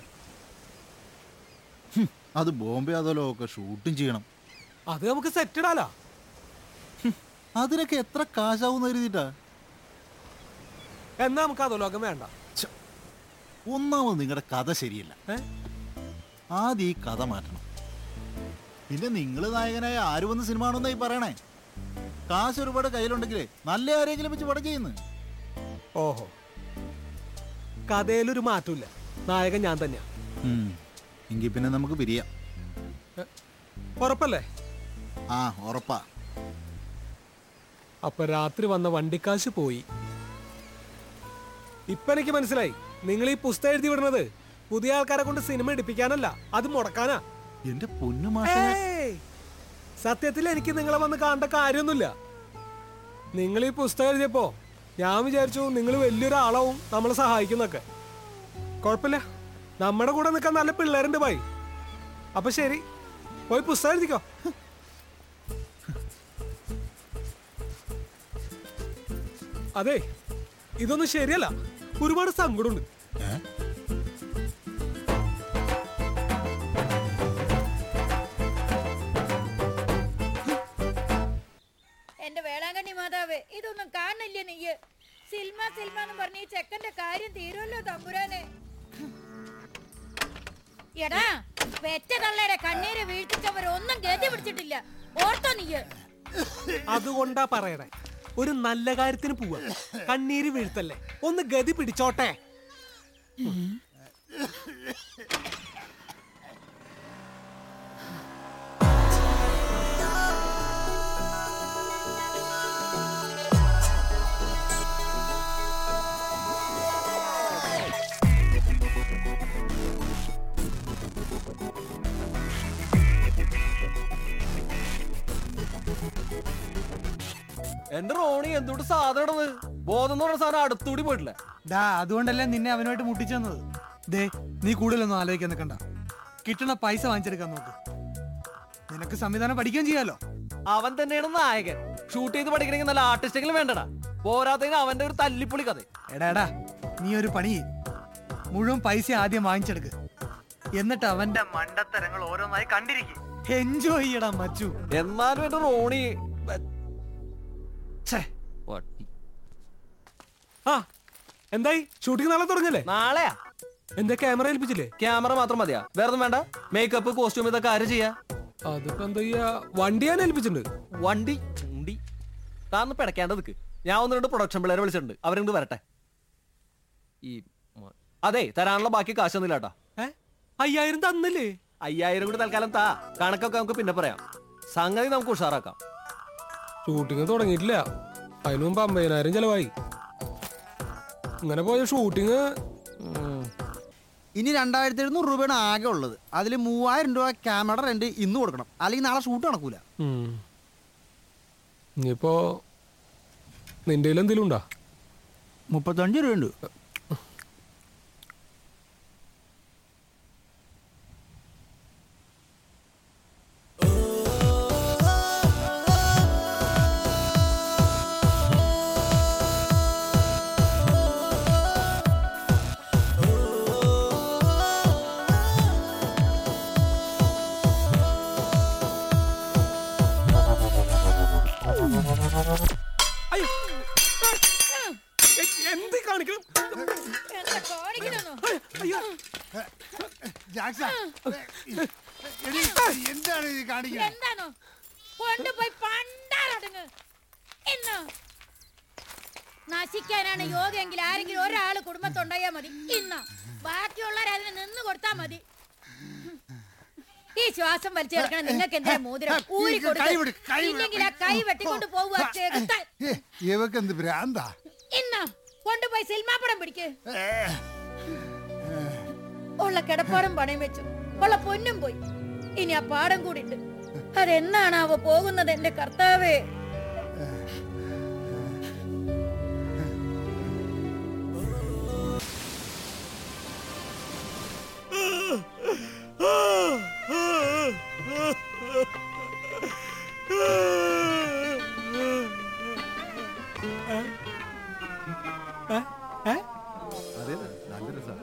[SPEAKER 6] ഹും, അത് ബോംബെ അതോലോ ഒക്കെ ഷൂട്ടും ചെയ്യണം
[SPEAKER 9] അത് നമുക്ക് സെറ്റ് ഇടാലോ
[SPEAKER 6] അതിനൊക്കെ എത്ര കാശാവും കരുതിട്ടാ
[SPEAKER 9] എന്നാ നമുക്ക് അധോലോകം വേണ്ട
[SPEAKER 6] ഒന്നാമത് നിങ്ങളുടെ കഥ ശരിയല്ല
[SPEAKER 9] ഏ?
[SPEAKER 6] ആദ്യം ഈ കഥ മാറ്റണം പിന്നെ നിങ്ങൾ നായകനായ ആര് വന്ന് സിനിമ ആണെന്നായി പറയണേ കാശ് ഒരുപാട് കയ്യിലുണ്ടെങ്കിലേ നല്ല ആരെങ്കിലും വെച്ച് പടം ചെയ്യുന്നു
[SPEAKER 9] ഓഹോ കഥയിലൊരു മാറ്റമില്ല നായകൻ ഞാൻ തന്നെയാ
[SPEAKER 6] എങ്കിൽ പിന്നെ നമുക്ക് പിരിയാം
[SPEAKER 9] ഉറപ്പല്ലേ
[SPEAKER 6] ആ ഉറപ്പാ
[SPEAKER 9] അപ്പൊ രാത്രി വന്ന വണ്ടിക്കാശ് പോയി ഇപ്പൊ എനിക്ക് മനസ്സിലായി നിങ്ങൾ ഈ പുസ്തകം എഴുതി വിടുന്നത് പുതിയ ആൾക്കാരെ കൊണ്ട് സിനിമ എടുപ്പിക്കാനല്ല അത് മുടക്കാനാ
[SPEAKER 6] എന്റെ പൊന്നു
[SPEAKER 9] ഏയ്! സത്യത്തിൽ എനിക്ക് നിങ്ങളെ വന്ന് കാണേണ്ട കാര്യമൊന്നുമില്ല നിങ്ങൾ ഈ പുസ്തകം എഴുതിയപ്പോ ഞാൻ വിചാരിച്ചു നിങ്ങൾ വലിയൊരു ആളാവും നമ്മളെ സഹായിക്കുന്നൊക്കെ കുഴപ്പമില്ല നമ്മുടെ കൂടെ നിൽക്കാൻ നല്ല പിള്ളേരുണ്ട് ഭായി അപ്പൊ ശരി പോയി പുസ്തകം എഴുതിക്കോ അതെ ഇതൊന്നും ശരിയല്ല ഒരുപാട് സങ്കടമുണ്ട്
[SPEAKER 17] എന്റെ വേളാങ്കണ്ണി മാതാവ് ഇതൊന്നും കാണില്ലേ നീയ് സിൽമ സിൽമ എന്ന് പറഞ്ഞ ഈ ചെക്കന്റെ കാര്യം തീരുമല്ലോ തമ്പുരാനെ എടാ പെറ്റ തള്ളയുടെ കണ്ണീര് വീഴ്ത്തിച്ചവരൊന്നും ഗതി പിടിച്ചിട്ടില്ല ഓർത്തോ നീയ്
[SPEAKER 9] അതുകൊണ്ടാ പറയണേ ഒരു നല്ല കാര്യത്തിന് പോവാ കണ്ണീര് വീഴ്ത്തല്ലേ ഒന്ന് ഗതി പിടിച്ചോട്ടെ
[SPEAKER 14] എന്റെ റോണി എന്തുകൊണ്ട് സാധനം ഇടന്നത് ബോധം എന്ന് പറഞ്ഞ സാധനം അടുത്തൂടി പോയിട്ടില്ല
[SPEAKER 4] ഡാ അതുകൊണ്ടല്ലേ നിന്നെ അവനുമായിട്ട് മുട്ടിച്ചു തന്നത് ദേ നീ കൂടുതലൊന്നും ആലോചിക്കാൻ നിൽക്കണ്ട കിട്ടണ പൈസ വാങ്ങിച്ചെടുക്കാൻ നോക്ക് നിനക്ക് സംവിധാനം പഠിക്കുകയും ചെയ്യാലോ
[SPEAKER 14] അവൻ തന്നെയാണ് നായകൻ ഷൂട്ട് ചെയ്ത് പഠിക്കണമെങ്കിൽ നല്ല ആർട്ടിസ്റ്റെങ്കിലും വേണ്ടടാ പോരാത്തതിന് അവന്റെ ഒരു തല്ലിപ്പൊളി കഥ
[SPEAKER 4] എടാ എടാ നീ ഒരു പണി ചെയ്യ്. മുഴുവൻ പൈസ ആദ്യം വാങ്ങിച്ചെടുക്ക് എന്നിട്ട് അവന്റെ മണ്ടത്തരങ്ങൾ ഓരോന്നായി കണ്ടിരിക്കും എൻജോയ് ചെയ്യടാ മച്ചു
[SPEAKER 14] എന്നാലും എന്റെ റോണി
[SPEAKER 9] ആ എന്തായി ഷൂട്ടിംഗ് നാളെ തുടങ്ങല്ലേ
[SPEAKER 14] നാളെയാ
[SPEAKER 9] എന്താ ക്യാമറ ഏൽപ്പിച്ചില്ലേ
[SPEAKER 14] ക്യാമറ മാത്രം മതിയാ വേറെ ഒന്നും വേണ്ട മേക്കപ്പ് കോസ്റ്റ്യൂം ഇതൊക്കെ ആര് ചെയ്യാ
[SPEAKER 9] അതിപ്പോ എന്താ ചെയ്യാ വണ്ടി ഞാൻ ഏൽപ്പിച്ചിട്ടുണ്ട്
[SPEAKER 14] വണ്ടി വണ്ടി താന്ന് പിടയ്ക്കാണ്ട് നിൽക്ക് ഞാൻ ഒന്ന് രണ്ട് പ്രൊഡക്ഷൻ പിള്ളേരെ വിളിച്ചിട്ടുണ്ട് അവരിങ്ങോട്ട് വരട്ടെ ഈ മ- അതെ തരാനുള്ള ബാക്കി കാശൊന്നുമില്ല കേട്ടോ
[SPEAKER 9] അയ്യായിരം തന്നില്ലേ
[SPEAKER 14] അയ്യായിരം കൂടി തൽക്കാലം താ കണക്കൊക്കെ നമുക്ക് പിന്നെ പറയാം സംഗതി നമുക്ക് ഉഷാറാക്കാം
[SPEAKER 9] ഷൂട്ടിംഗ് തുടങ്ങിയിട്ടില്ല അതിനു മുമ്പ് അമ്പതിനായിരം ചെലവായി ഇങ്ങനെ പോയ ഷൂട്ടിംഗ്
[SPEAKER 16] ഇനി രണ്ടായിരത്തി എഴുന്നൂറ് രൂപയാണ് ആകെ ഉള്ളത് അതിൽ മൂവായിരം രൂപ ക്യാമറ റെന്റ് ഇന്ന് കൊടുക്കണം അല്ലെങ്കിൽ നാളെ ഷൂട്ട് നടക്കൂല
[SPEAKER 9] ഇനിയിപ്പോ നിന്റെ എന്തെങ്കിലും ഉണ്ടോ
[SPEAKER 16] മുപ്പത്തഞ്ച് രൂപ ഉണ്ട്
[SPEAKER 9] അയ്യോ എ- എന്ത് കാണിക്കണം
[SPEAKER 17] എന്താ കാണിക്കണെന്നോ
[SPEAKER 9] അയ്യോ
[SPEAKER 20] ജാക്സ എടി, എന്താണ് ഇത് കാണിക്കുന്നത്
[SPEAKER 17] എന്താണോ കൊണ്ടുപോയി പണ്ടാറടങ്ങ് എന്നോ നശിക്കാനാണ് യോഗയെങ്കിൽ ആരെങ്കിലും ഒരാള് കുടുംബത്തുണ്ടായാ മതി ഇന്ന ബാക്കിയുള്ളവർ അതിന് നിന്ന് കൊടുത്താ മതി ഈ ശ്വാസം വലിച്ചെടുക്കണം നിങ്ങൾക്ക് എന്താ മോതിരം ഊരി
[SPEAKER 20] കൈ വിട്, കൈ വിട്.
[SPEAKER 17] കൊടുക്കും ഇല്ലെങ്കിൽ ആ കൈ വെട്ടിക്കൊണ്ട് പോവുക ചെകുത്താൻ
[SPEAKER 20] ഏ, ഇവക്ക് എന്ത് ഭ്രാന്താ
[SPEAKER 17] ഇന്ന കൊണ്ടുപോയി സിനിമാപ്പടം പിടിക്ക് ഉള്ള കിടപ്പാടം പണയം വെച്ചു ഉള്ള പൊന്നും പോയി ഇനി ആ പാടം കൂടി ഉണ്ട് അതെന്നാണ് അവ പോകുന്നത് എന്റെ കർത്താവേ
[SPEAKER 2] അതെ നല്ല രസാ.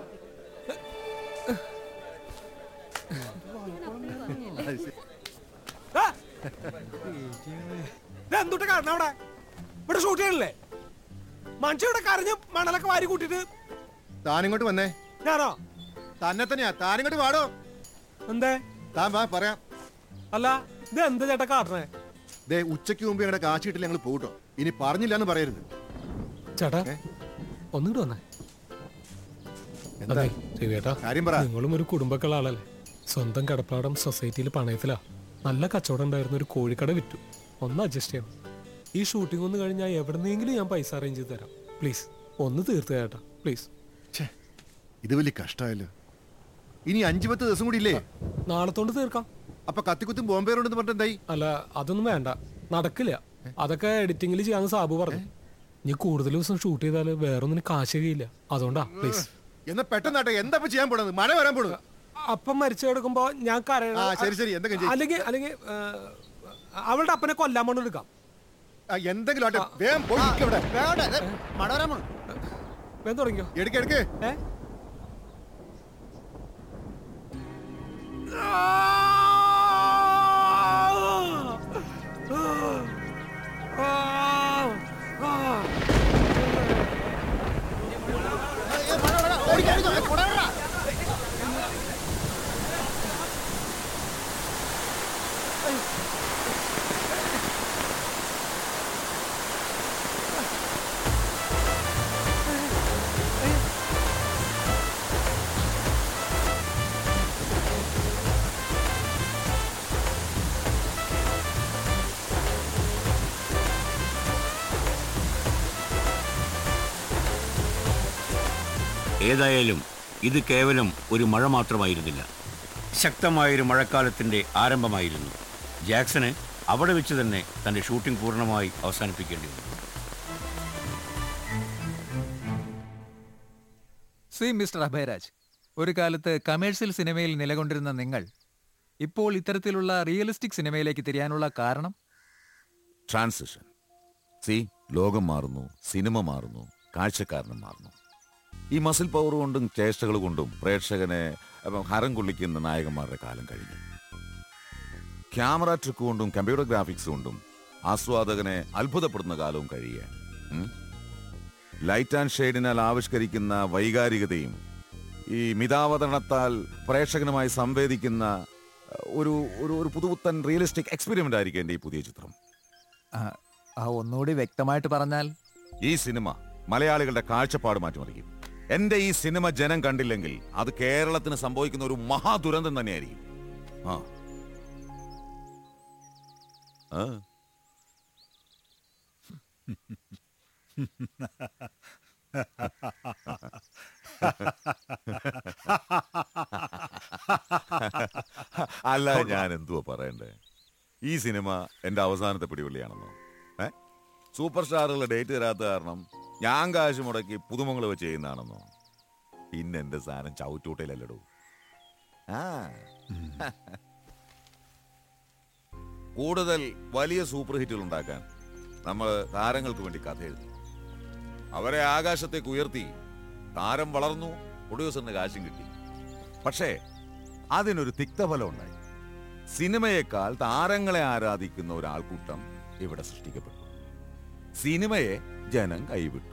[SPEAKER 9] എന്തുട്ട് കാരണം അവിടെ ഇവിടെ ഷൂട്ട് ചെയ്യണല്ലേ മനുഷ്യ ഇവിടെ കരഞ്ഞ് മണലൊക്കെ വാരി കൂട്ടിട്ട്
[SPEAKER 18] താനിങ്ങോട്ട് വന്നേ
[SPEAKER 9] ഞാനോ
[SPEAKER 18] തന്നെ തന്നെയാ താനിങ്ങോട്ട് വാടോ
[SPEAKER 9] എന്തേ
[SPEAKER 18] താൻ വാ പറയാം
[SPEAKER 9] അല്ല ഇത് എന്ത് ചേട്ടാ കാട്ടണേ
[SPEAKER 18] ദേ ഉച്ചയ്ക്ക് മുമ്പ് ഞങ്ങളുടെ കാശ് കിട്ടില്ല ഞങ്ങൾ പോകട്ടോ ഇനി പറഞ്ഞില്ല എന്ന് പറയരുത്
[SPEAKER 9] ചേട്ടാ ഒന്നിങ്ങോട്ട് വന്നേ
[SPEAKER 18] എന്താ?
[SPEAKER 9] അതെ രവിയേട്ടാ
[SPEAKER 18] കാര്യം പറ.
[SPEAKER 9] നിങ്ങളും ഒരു കുടുംബക്കുള്ള ആളല്ലേ സ്വന്തം കടപ്പാടം സൊസൈറ്റിയിൽ പണയത്തിലാ നല്ല കച്ചവടം ഉണ്ടായിരുന്ന ഒരു കോഴിക്കട വിറ്റു ഒന്ന് അഡ്ജസ്റ്റ് ചെയ്യണം ഈ ഷൂട്ടിംഗ് ഒന്ന് കഴിഞ്ഞാൽ എവിടെന്നെങ്കിലും ഞാൻ പൈസ അറേഞ്ച് ചെയ്ത് തരാം പ്ലീസ് ഒന്ന് തീർത്ത് ചേട്ടാ പ്ലീസ്
[SPEAKER 18] ഇത് വലിയ കഷ്ടമായല്ലോ ഇനി അഞ്ചു പത്ത് ദിവസം കൂടി ഇല്ലേ
[SPEAKER 9] നാളത്തോണ്ട് തീർക്കാം
[SPEAKER 18] അപ്പൊ കത്തിക്കുത്തും ബോംബെ ഉണ്ടെന്ന് പറഞ്ഞിട്ട് എന്തായി
[SPEAKER 9] അല്ല അതൊന്നും വേണ്ട നടക്കില്ല അതൊക്കെ എഡിറ്റിംഗിൽ ചെയ്യാന്ന് സാബു പറഞ്ഞു നീ കൂടുതൽ ദിവസം ഷൂട്ട് ചെയ്താൽ വേറൊന്നിന് കാശ് കഴിയില്ല അതുകൊണ്ടാ പ്ലീസ്
[SPEAKER 18] എന്നാ പെട്ടെന്നാട്ടെ എന്താ ഇപ്പൊ ചെയ്യാൻ പോണത് മഴ വരാൻ പോണത്
[SPEAKER 9] അപ്പം മരിച്ചു കിടക്കുമ്പോ ഞാൻ കരയണം
[SPEAKER 18] ആ, ശരി, ശരി, എന്തെങ്കിലും ചെയ്യ്.
[SPEAKER 9] അല്ലെങ്കിൽ അല്ലെങ്കിൽ ഏ, അവളുടെ അപ്പനെ കൊല്ലാൻ പോണ എടുക്കാം
[SPEAKER 18] എന്തെങ്കിലും ആട്ടെ വേഗം പോയി നിക്ക് ഇവിടെ
[SPEAKER 16] മഴ വരാൻ പോണു
[SPEAKER 9] വേഗം തുടങ്ങിയോ
[SPEAKER 18] എടുക്ക് എടുക്ക്
[SPEAKER 9] ഏ
[SPEAKER 1] ഏതായാലും ഇത് കേവലം ഒരു മഴ മാത്രമായിരുന്നില്ല ശക്തമായൊരു മഴക്കാലത്തിൻ്റെ ആരംഭമായിരുന്നു ജാക്സന് അവിടെ വെച്ച് തന്നെ തൻ്റെ ഷൂട്ടിംഗ് പൂർണ്ണമായി അവസാനിപ്പിക്കേണ്ടി വന്നു
[SPEAKER 22] സി മിസ്റ്റർ അഭയരാജ് ഒരു കാലത്ത് കമേഴ്ഷ്യൽ സിനിമയിൽ നിലകൊണ്ടിരുന്ന നിങ്ങൾ ഇപ്പോൾ ഇത്തരത്തിലുള്ള റിയലിസ്റ്റിക് സിനിമയിലേക്ക് തിരിയാനുള്ള കാരണം
[SPEAKER 7] ട്രാൻസിഷൻ സി ലോകം മാറുന്നു സിനിമ മാറുന്നു കാഴ്ചക്കാരനും മാറുന്നു ഈ മസിൽ പവർ കൊണ്ടും ചേഷ്ടകൾ കൊണ്ടും പ്രേക്ഷകനെ അപ്പം, ഹരം കൊള്ളിക്കുന്ന നായകന്മാരുടെ കാലം കഴിഞ്ഞു ക്യാമറ ട്രിക്ക് കൊണ്ടും കമ്പ്യൂട്ടർ ഗ്രാഫിക്സ് കൊണ്ടും ആസ്വാദകനെ അത്ഭുതപ്പെടുന്ന കാലവും കഴിയുകയാണ് ഉം? ലൈറ്റ് ആൻഡ് ഷെയ്ഡിനാൽ ആവിഷ്കരിക്കുന്ന വൈകാരികതയും ഈ മിതാവതരണത്താൽ പ്രേക്ഷകനുമായി സംവേദിക്കുന്ന അഹ്, ഒരു ഒരു ഒരു പുതുപുത്തൻ റിയലിസ്റ്റിക് എക്സ്പെരിമെന്റ് ആയിരിക്കും എൻ്റെ ഈ പുതിയ ചിത്രം
[SPEAKER 22] ആ ഒന്നുകൂടി വ്യക്തമായിട്ട് പറഞ്ഞാൽ
[SPEAKER 7] ഈ സിനിമ മലയാളികളുടെ കാഴ്ചപ്പാട് മാറ്റിമറിക്കും എന്റെ ഈ സിനിമ ജനം കണ്ടില്ലെങ്കിൽ അത് കേരളത്തിന് സംഭവിക്കുന്ന ഒരു മഹാദുരന്തം തന്നെയായിരിക്കും ആ ആ അല്ല ഞാൻ എന്തുവാ പറയണ്ടേ ഈ സിനിമ എന്റെ അവസാനത്തെ പിടിവള്ളിയാണെന്നോ ഏ സൂപ്പർ സ്റ്റാറുകളുടെ ഡേറ്റ് തരാത്ത കാരണം ഞാൻ കാശ് മുടക്കി പുതുമങ്ങൾ വെച്ച് ചെയ്യുന്നതാണെന്നോ പിന്നെ എന്റെ സാധനം ചവിട്ടൂട്ടയിലല്ലടോ ആ കൂടുതൽ വലിയ സൂപ്പർ ഹിറ്റുകൾ ഉണ്ടാക്കാൻ നമ്മൾ താരങ്ങൾക്ക് വേണ്ടി കഥ എഴുതി അവരെ ആകാശത്തേക്ക് ഉയർത്തി താരം വളർന്നു പ്രൊഡ്യൂസറിന് കാശും കിട്ടി പക്ഷേ അതിനൊരു തിക്തഫലം ഉണ്ടായി സിനിമയേക്കാൾ താരങ്ങളെ ആരാധിക്കുന്ന ഒരാൾക്കൂട്ടം ഇവിടെ സൃഷ്ടിക്കപ്പെട്ടു സിനിമയെ ജനം കൈവിട്ടു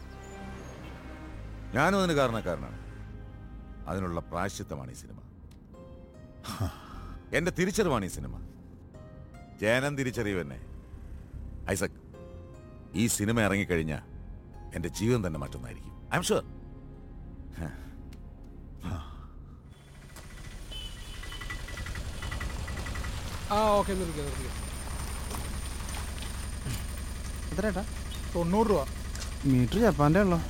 [SPEAKER 7] ഞാനും അതിന് കാരണക്കാരനാണ് അതിനുള്ള പ്രായശ്ചിത്തമാണ് ഈ സിനിമ എന്റെ തിരിച്ചറിവാണ് ഈ സിനിമ ജനം തിരിച്ചറിയുവെന്നെ ഐസക് ഈ സിനിമ ഇറങ്ങിക്കഴിഞ്ഞാൽ എന്റെ ജീവൻ തന്നെ മറ്റൊന്നായിരിക്കും ഐ എം ഷുവർ
[SPEAKER 9] ആ ഓക്കെ നിർത്തിക്കോ നിർത്തിക്കോ
[SPEAKER 16] എത്രേട്ടാ
[SPEAKER 9] തൊണ്ണൂറ് രൂപ
[SPEAKER 16] മീറ്റർ ജപ്പാന്റെ ഉള്ളോ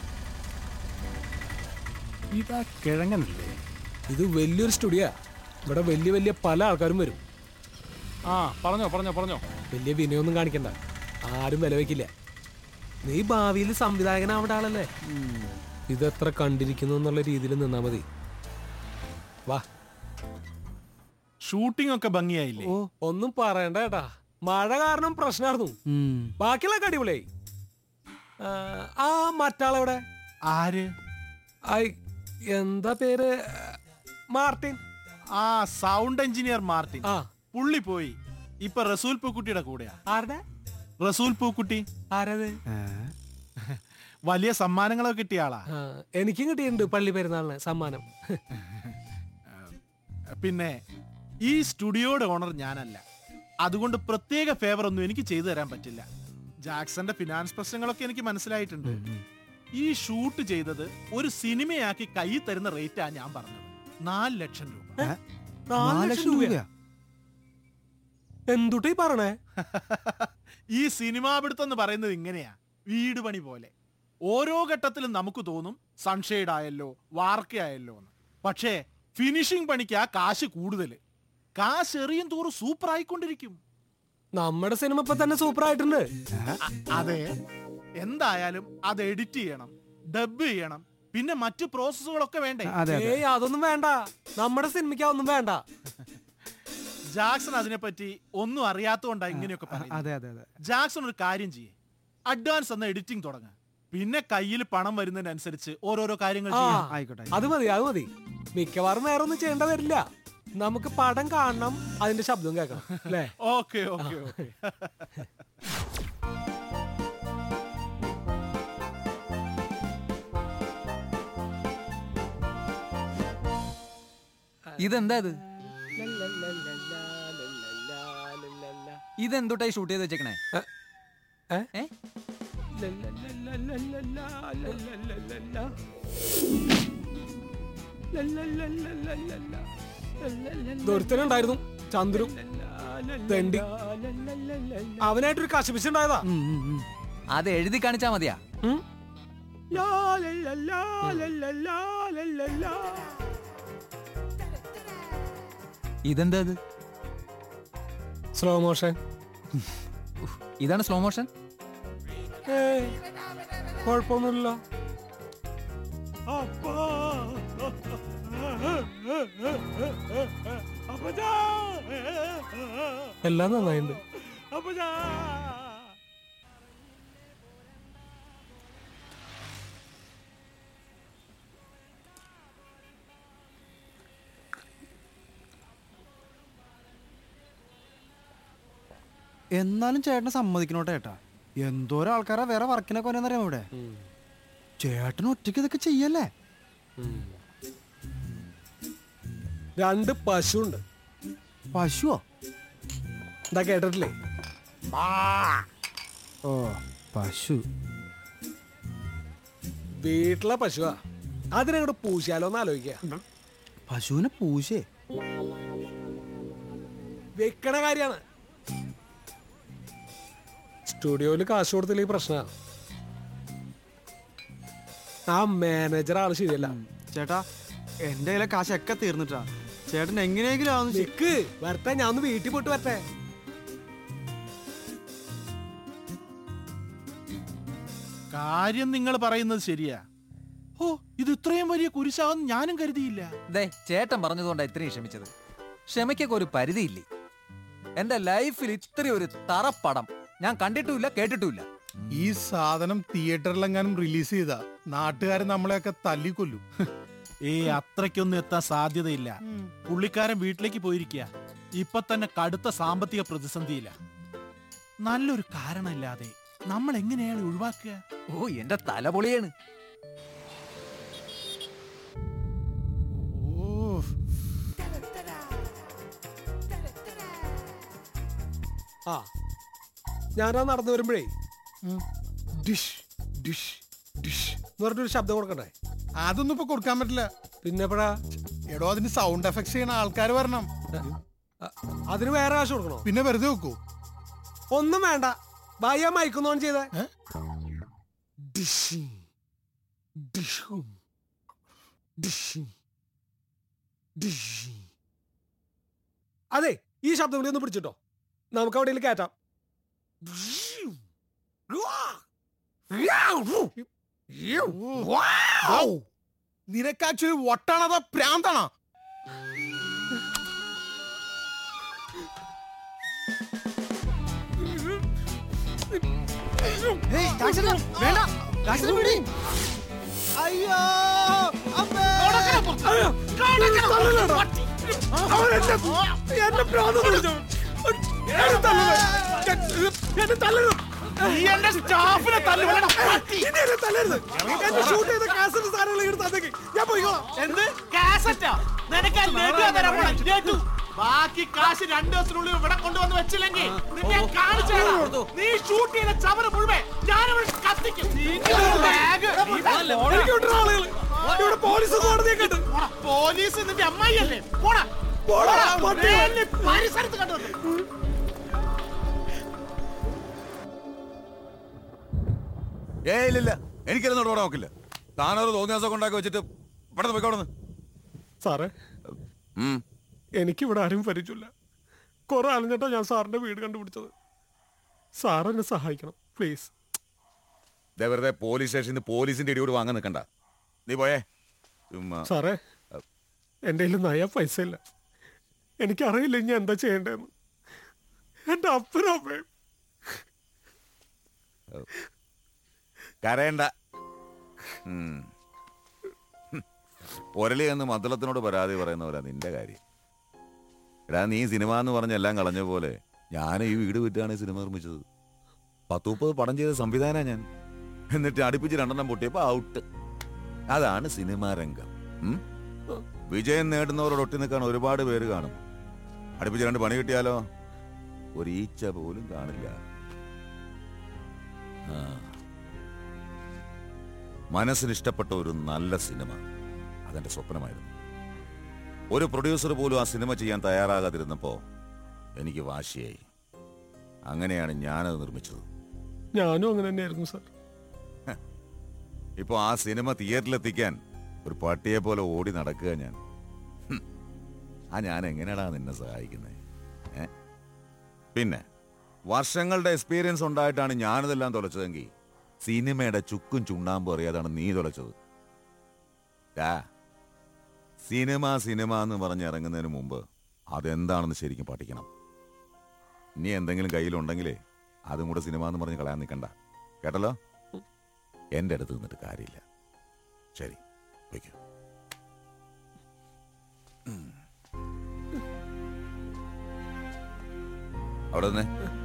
[SPEAKER 9] ഇതാ കിഴങ്ങനല്ലേ ഇത് വലിയൊരു സ്റ്റുഡിയോ ഇവിടെ വലിയ വലിയ പല ആൾക്കാരും വരും ആ പറഞ്ഞോ പറഞ്ഞോ പറഞ്ഞോ വലിയ വിനയൊന്നും കാണിക്കണ്ട ആരും വില വെക്കില്ല നീ ഭാവിയിൽ സംവിധായകനാവേണ്ട ആളല്ലേ ഇതെത്ര കണ്ടിരിക്കുന്നു എന്നുള്ള രീതിയിൽ നിന്നാ മതി വാ
[SPEAKER 11] ഷൂട്ടിംഗ് ഒക്കെ ഭംഗിയായില്ലേ
[SPEAKER 9] ഓ ഒന്നും പറയണ്ട ഏട്ടാ മഴ കാരണം പ്രശ്നമായിരുന്നു ബാക്കിയുള്ളൊക്കെ അടിപൊളിയായി ആ, ആ മറ്റാളെവിടെ
[SPEAKER 11] ആര്
[SPEAKER 9] ഐ എന്താ പേര് മാർട്ടിൻ
[SPEAKER 11] ആ സൗണ്ട് എഞ്ചിനീയർ മാർട്ടിൻ പുള്ളി പോയി ഇപ്പൊ റസൂൽ പൂക്കുട്ടിയുടെ കൂടെയാ
[SPEAKER 9] ആരുടെ
[SPEAKER 11] റസൂൽ പൂക്കുട്ടി
[SPEAKER 9] ആരത്
[SPEAKER 11] വലിയ സമ്മാനങ്ങളൊക്കെ കിട്ടിയ ആളാ
[SPEAKER 9] ആ, എനിക്കും കിട്ടിയിട്ടുണ്ട് പള്ളി പെരുന്നാളിന് സമ്മാനം
[SPEAKER 11] പിന്നെ ഈ സ്റ്റുഡിയോയുടെ ഓണർ ഞാനല്ല അതുകൊണ്ട് പ്രത്യേക ഫേവർ ഒന്നും എനിക്ക് ചെയ്തു തരാൻ പറ്റില്ല ജാക്സന്റെ ഫിനാൻസ് പ്രശ്നങ്ങളൊക്കെ എനിക്ക് മനസ്സിലായിട്ടുണ്ട് ഈ ഷൂട്ട് ചെയ്തത് ഒരു സിനിമയാക്കി കൈ തരുന്ന റേറ്റാ ഞാൻ പറഞ്ഞത് നാല് ലക്ഷം രൂപ
[SPEAKER 9] നാല് ലക്ഷം രൂപയാ എന്തുട്ടീ പറഞ്ഞേ
[SPEAKER 11] ഈ സിനിമാപിടുത്തം എന്ന് പറയുന്നത് ഇങ്ങനെയാ വീട് പണി പോലെ ഓരോ ഘട്ടത്തിലും നമുക്ക് തോന്നും സൺഷെയ്ഡ് ആയല്ലോ വാർക്കയായല്ലോ എന്ന് പക്ഷേ ഫിനിഷിംഗ് പണിക്കാ കാശ് കൂടുതൽ കാശ് എറിയും തോറും സൂപ്പർ ആയിക്കൊണ്ടിരിക്കും
[SPEAKER 9] നമ്മുടെ സിനിമ ഇപ്പൊ തന്നെ സൂപ്പർ ആയിട്ടുണ്ട്
[SPEAKER 11] അ- അതെ എന്തായാലും അത് എഡിറ്റ് ചെയ്യണം ഡബ് ചെയ്യണം പിന്നെ മറ്റു പ്രോസസ്സുകളൊക്കെ വേണ്ടേ
[SPEAKER 9] ഏയ് അതൊന്നും വേണ്ട നമ്മുടെ സിനിമയ്ക്ക് അതൊന്നും വേണ്ട
[SPEAKER 11] ജാക്സൺ അതിനെപ്പറ്റി ഒന്നും അറിയാത്തതുകൊണ്ടാ ഇങ്ങനെയൊക്കെ പറയുന്നത്
[SPEAKER 16] അതെ അതെ അതെ
[SPEAKER 11] ജാക്സൺ ഒരു കാര്യം ചെയ്യേ അഡ്വാൻസ് എന്ന എഡിറ്റിംഗ് തുടങ്ങുക പിന്നെ കയ്യിൽ പണം വരുന്നതിനനുസരിച്ച് ഓരോരോ കാര്യങ്ങൾ
[SPEAKER 9] ആ,
[SPEAKER 11] ചെയ്യാം
[SPEAKER 9] അത് മതി അത് മതി മിക്കവാറും വേറെ ഒന്നും ചെയ്യേണ്ട വരില്ല നമുക്ക് പടം കാണണം അതിന്റെ ശബ്ദം കേൾക്കണം അല്ലേ
[SPEAKER 11] ഓക്കെ ഓക്കെ ഓക്കെ
[SPEAKER 22] ഇതെന്താ ഇത് ഇതെന്തുട്ടായി ഷൂട്ട് ചെയ്ത് വെച്ചേക്കണേ ഏ?
[SPEAKER 9] ദൊരുത്തനുണ്ടായിരുന്നു ചന്ദ്രു തെണ്ടി അവനായിട്ടൊരു കശപിച്ചുണ്ടായതാ
[SPEAKER 22] അത് എഴുതി കാണിച്ചാ മതിയാ ഇതെന്താ ഇത്
[SPEAKER 9] സ്ലോ മോഷൻ
[SPEAKER 22] ഇതാണ് സ്ലോ മോഷൻ
[SPEAKER 9] കുഴപ്പമൊന്നുമില്ല എല്ലാം നന്നായിട്ടുണ്ട്
[SPEAKER 16] എന്നാലും ചേട്ടനെ സമ്മതിക്കണോട്ടെ ചേട്ടാ എന്തോരം ആൾക്കാരാ വേറെ വർക്കിനൊക്കെ വരെന്നറിയാം ഇവിടെ ചേട്ടൻ ഒറ്റയ്ക്ക് ഇതൊക്കെ ചെയ്യല്ലേ
[SPEAKER 9] രണ്ട് പശുണ്ട്
[SPEAKER 16] പശുവോ
[SPEAKER 9] എന്താ കേട്ടിട്ടില്ലേ
[SPEAKER 16] ഓ പശു
[SPEAKER 9] വീട്ടിലെ പശുവാ അതിനങ്ങോട്ട് പൂശിയാലോ എന്ന് ആലോചിക്കുക
[SPEAKER 16] പശുവിനെ പൂശേ
[SPEAKER 9] വെക്കണ കാര്യാണ് സ്റ്റുഡിയോയിൽ കാശ് കൊടുത്തില്ല ഈ പ്രശ്ന ആ മാനേജർ ആള് ശരിയല്ല
[SPEAKER 16] ചേട്ടാ എന്റെ കയ്യിലെ കാശൊക്കെ തീർന്നിട്ടാ ചേട്ടൻ എങ്ങനെയെങ്കിലും ആവുന്നു
[SPEAKER 9] നിക്ക് വരട്ടെ ഞാൻ ഒന്ന് വീട്ടിൽ പോയിട്ട് വരട്ടെ
[SPEAKER 11] കാര്യം നിങ്ങൾ പറയുന്നത് ശരിയാ ഓ ഇത് ഇത്രയും വലിയ കുരിശാവെന്ന് ഞാനും കരുതിയില്ല
[SPEAKER 22] ദേ ചേട്ടൻ പറഞ്ഞതുകൊണ്ടാ ഇത്രയും ക്ഷമിച്ചത് ക്ഷമയ്ക്കൊക്കെ ഒരു പരിധിയില്ലേ എന്റെ ലൈഫിൽ ഇത്രയും ഒരു തറപ്പടം ഞാൻ കണ്ടിട്ടുമില്ല കേട്ടിട്ടുമില്ല
[SPEAKER 11] ഈ സാധനം തിയേറ്ററിലെങ്ങാനും റിലീസ് ചെയ്താ നാട്ടുകാരൻ നമ്മളെയൊക്കെ തല്ലിക്കൊല്ലും ഏ അത്രയ്ക്കൊന്നും എത്താൻ സാധ്യതയില്ല പുള്ളിക്കാരൻ വീട്ടിലേക്ക് പോയിരിക്കുക ഇപ്പൊ തന്നെ കടുത്ത സാമ്പത്തിക പ്രതിസന്ധിയില്ല നല്ലൊരു കാരണമില്ലാതെ നമ്മൾ എങ്ങനെയാണ് ഒഴിവാക്കുക
[SPEAKER 22] ഓ എന്റെ തല പൊളിയാണ്
[SPEAKER 9] ആ ഞാനാ നടന്നു വരുമ്പോഴേ ഡിഷ് ഡിഷ് ഡിഷ് എന്ന് പറഞ്ഞൊരു ശബ്ദം കൊടുക്കണ്ടേ
[SPEAKER 11] അതൊന്നും ഇപ്പൊ കൊടുക്കാൻ പറ്റില്ല
[SPEAKER 9] പിന്നെ എപ്പോഴാ
[SPEAKER 11] എടോ അതിന് സൗണ്ട് എഫക്ട്സ് ചെയ്യണ ആൾക്കാർ വരണം
[SPEAKER 9] അതിന് വേറെ കാശ് കൊടുക്കണോ
[SPEAKER 11] പിന്നെ വെറുതെ വെക്കൂ
[SPEAKER 9] ഒന്നും വേണ്ട ബായി ആ മയക്കുന്നോൺ ചെയ്തേ ഡിഷിങ് ഡിഷും ഡിഷിങ് ഡിഷിങ് അതെ ഈ ശബ്ദം കൂടി ഒന്ന് പിടിച്ചിട്ടോ നമുക്ക് അവിടെ കയറ്റാം
[SPEAKER 11] നിനക്ക് ആക്ച്വലി വട്ടാണോ പ്രാന്താണോ
[SPEAKER 16] വേണ്ട ജാക്സനെ വിടി
[SPEAKER 9] അയ്യോ എന്നെ പ്രാന്ത് പിടിച്ചു. എന്നെ തല്ലരുത്. എന്നെ തല്ലരുത്. ഇനി എന്നെ തല്ലരുത്. എന്നെ shoot ചെയ്ത cassette സാധനങ്ങൾ ഇങ്ങട് തന്നേക്ക്. ഞാൻ പോയിക്കോളാം.
[SPEAKER 11] എന്ത് കാസറ്റാ നിനക്ക് ആ ലഡു തരാൻ പോണെ. ലഡു. ബാക്കി കാശ് രണ്ടു ദിവസത്തിനുള്ളിൽ ഇവിടെ കൊണ്ടുവന്ന് വെച്ചില്ലെങ്കിൽ നിന്നെ ഞാൻ കാണിച്ചു തരാം. നീ ഷൂട്ട് ചെയ്ത ചവറ് മുഴുവൻ ഞാനിവിടെ കത്തിക്കും നിന്റെ ഒരു bag.
[SPEAKER 9] എനിക്ക് വിട്ട ആളുകൾ. ഇവിടെ പോലീസ് കോടതിയൊക്കെ ഉണ്ട്.
[SPEAKER 11] പോടാ, പോലീസ് നിന്റെ അമ്മായിയല്ലേ പോടാ
[SPEAKER 9] പോടാ,
[SPEAKER 11] പോടാ,
[SPEAKER 9] പട്ടി.
[SPEAKER 11] വേലി പരിസരത്ത് കണ്ടുവന്നു
[SPEAKER 7] ഏയ് ഇല്ലില്ല എനിക്കിരുന്ന് ഇവിടെ നോക്കില്ല താനൊരു തോന്നിയ ദിവസം ഉണ്ടാക്കി വെച്ചിട്ട് ഇവിടെ പോയിക്കോടുന്നു
[SPEAKER 9] സാറേ എനിക്കിവിടെ ആരും പരിചയമില്ല കുറെ അലഞ്ഞിട്ടാ ഞാൻ സാറിന്റെ വീട് കണ്ടുപിടിച്ചത് സാർ എന്നെ സഹായിക്കണം പ്ലീസ്
[SPEAKER 7] ദേ വെറുതെ പോലീസ് സ്റ്റേഷനിൽ പോലീസിന്റെ ഇടിയോട് വാങ്ങാൻ നിൽക്കണ്ട നീ പോയേ ചുമ്മാ
[SPEAKER 9] സാറേ എൻ്റെ കയ്യിൽ നയ പൈസ ഇല്ല എനിക്കറിയില്ല ഇനി എന്താ ചെയ്യേണ്ടതെന്ന് എൻ്റെ അപ്പനും അമ്മയും
[SPEAKER 7] കരയണ്ട ഉം. ഹും. പൊരളി എന്ന് മദ്ദളത്തിനോട് പരാതി പറയുന്ന പോലെ നിന്റെ കാര്യം എടാ നീ സിനിമ എന്ന് പറഞ്ഞ എല്ലാം കളഞ്ഞ പോലെ ഞാൻ ഈ വീട് വിറ്റാണ് ഈ സിനിമ നിർമ്മിച്ചത് പത്ത് മുപ്പത് പടം ചെയ്ത സംവിധാന ഞാൻ എന്നിട്ട് അടുപ്പിച്ച് രണ്ടെണ്ണം പൊട്ടിയപ്പോ ഔട്ട് അതാണ് സിനിമാ രംഗം ഉം? വിജയം നേടുന്നവരോട് ഒട്ടി നിൽക്കാൻ ഒരുപാട് പേര് കാണും അടുപ്പിച്ച് രണ്ട് പണി കിട്ടിയാലോ ഒരു ഈച്ച പോലും കാണില്ല ആ മനസ്സിന് ഇഷ്ടപ്പെട്ട ഒരു നല്ല സിനിമ അതെന്റെ സ്വപ്നമായിരുന്നു ഒരു പ്രൊഡ്യൂസർ പോലും ആ സിനിമ ചെയ്യാൻ തയ്യാറാകാതിരുന്നപ്പോ എനിക്ക് വാശിയായി അങ്ങനെയാണ് ഞാനത് നിർമ്മിച്ചത്
[SPEAKER 9] ഞാനും അങ്ങനെ തന്നെയായിരുന്നു സാർ
[SPEAKER 7] ഇപ്പൊ ആ സിനിമ തിയേറ്ററിലെത്തിക്കാൻ ഒരു പട്ടിയെ പോലെ ഓടി നടക്കുക ഞാൻ ഹും. ആ ഞാൻ എങ്ങനെയാടാ നിന്നെ സഹായിക്കുന്നത് ഏ പിന്നെ വർഷങ്ങളുടെ എക്സ്പീരിയൻസ് ഉണ്ടായിട്ടാണ് ഞാനിതെല്ലാം തുലച്ചതെങ്കിൽ സിനിമയുടെ ചുക്കും ചുണ്ണാമ്പും അറിയാതാണ് നീ തുലച്ചത് ഡാ, സിനിമ സിനിമ എന്ന് പറഞ്ഞ് ഇറങ്ങുന്നതിന് മുമ്പ് അതെന്താണെന്ന് ശരിക്കും പഠിക്കണം ഇനി എന്തെങ്കിലും കയ്യിലുണ്ടെങ്കിലേ അതും കൂടെ സിനിമ എന്ന് പറഞ്ഞ് കളയാൻ നിൽക്കണ്ട കേട്ടല്ലോ എൻ്റെ അടുത്ത് നിന്നിട്ട് കാര്യമില്ല ശരി വയ്ക്കൂ അവിടെ നിന്ന്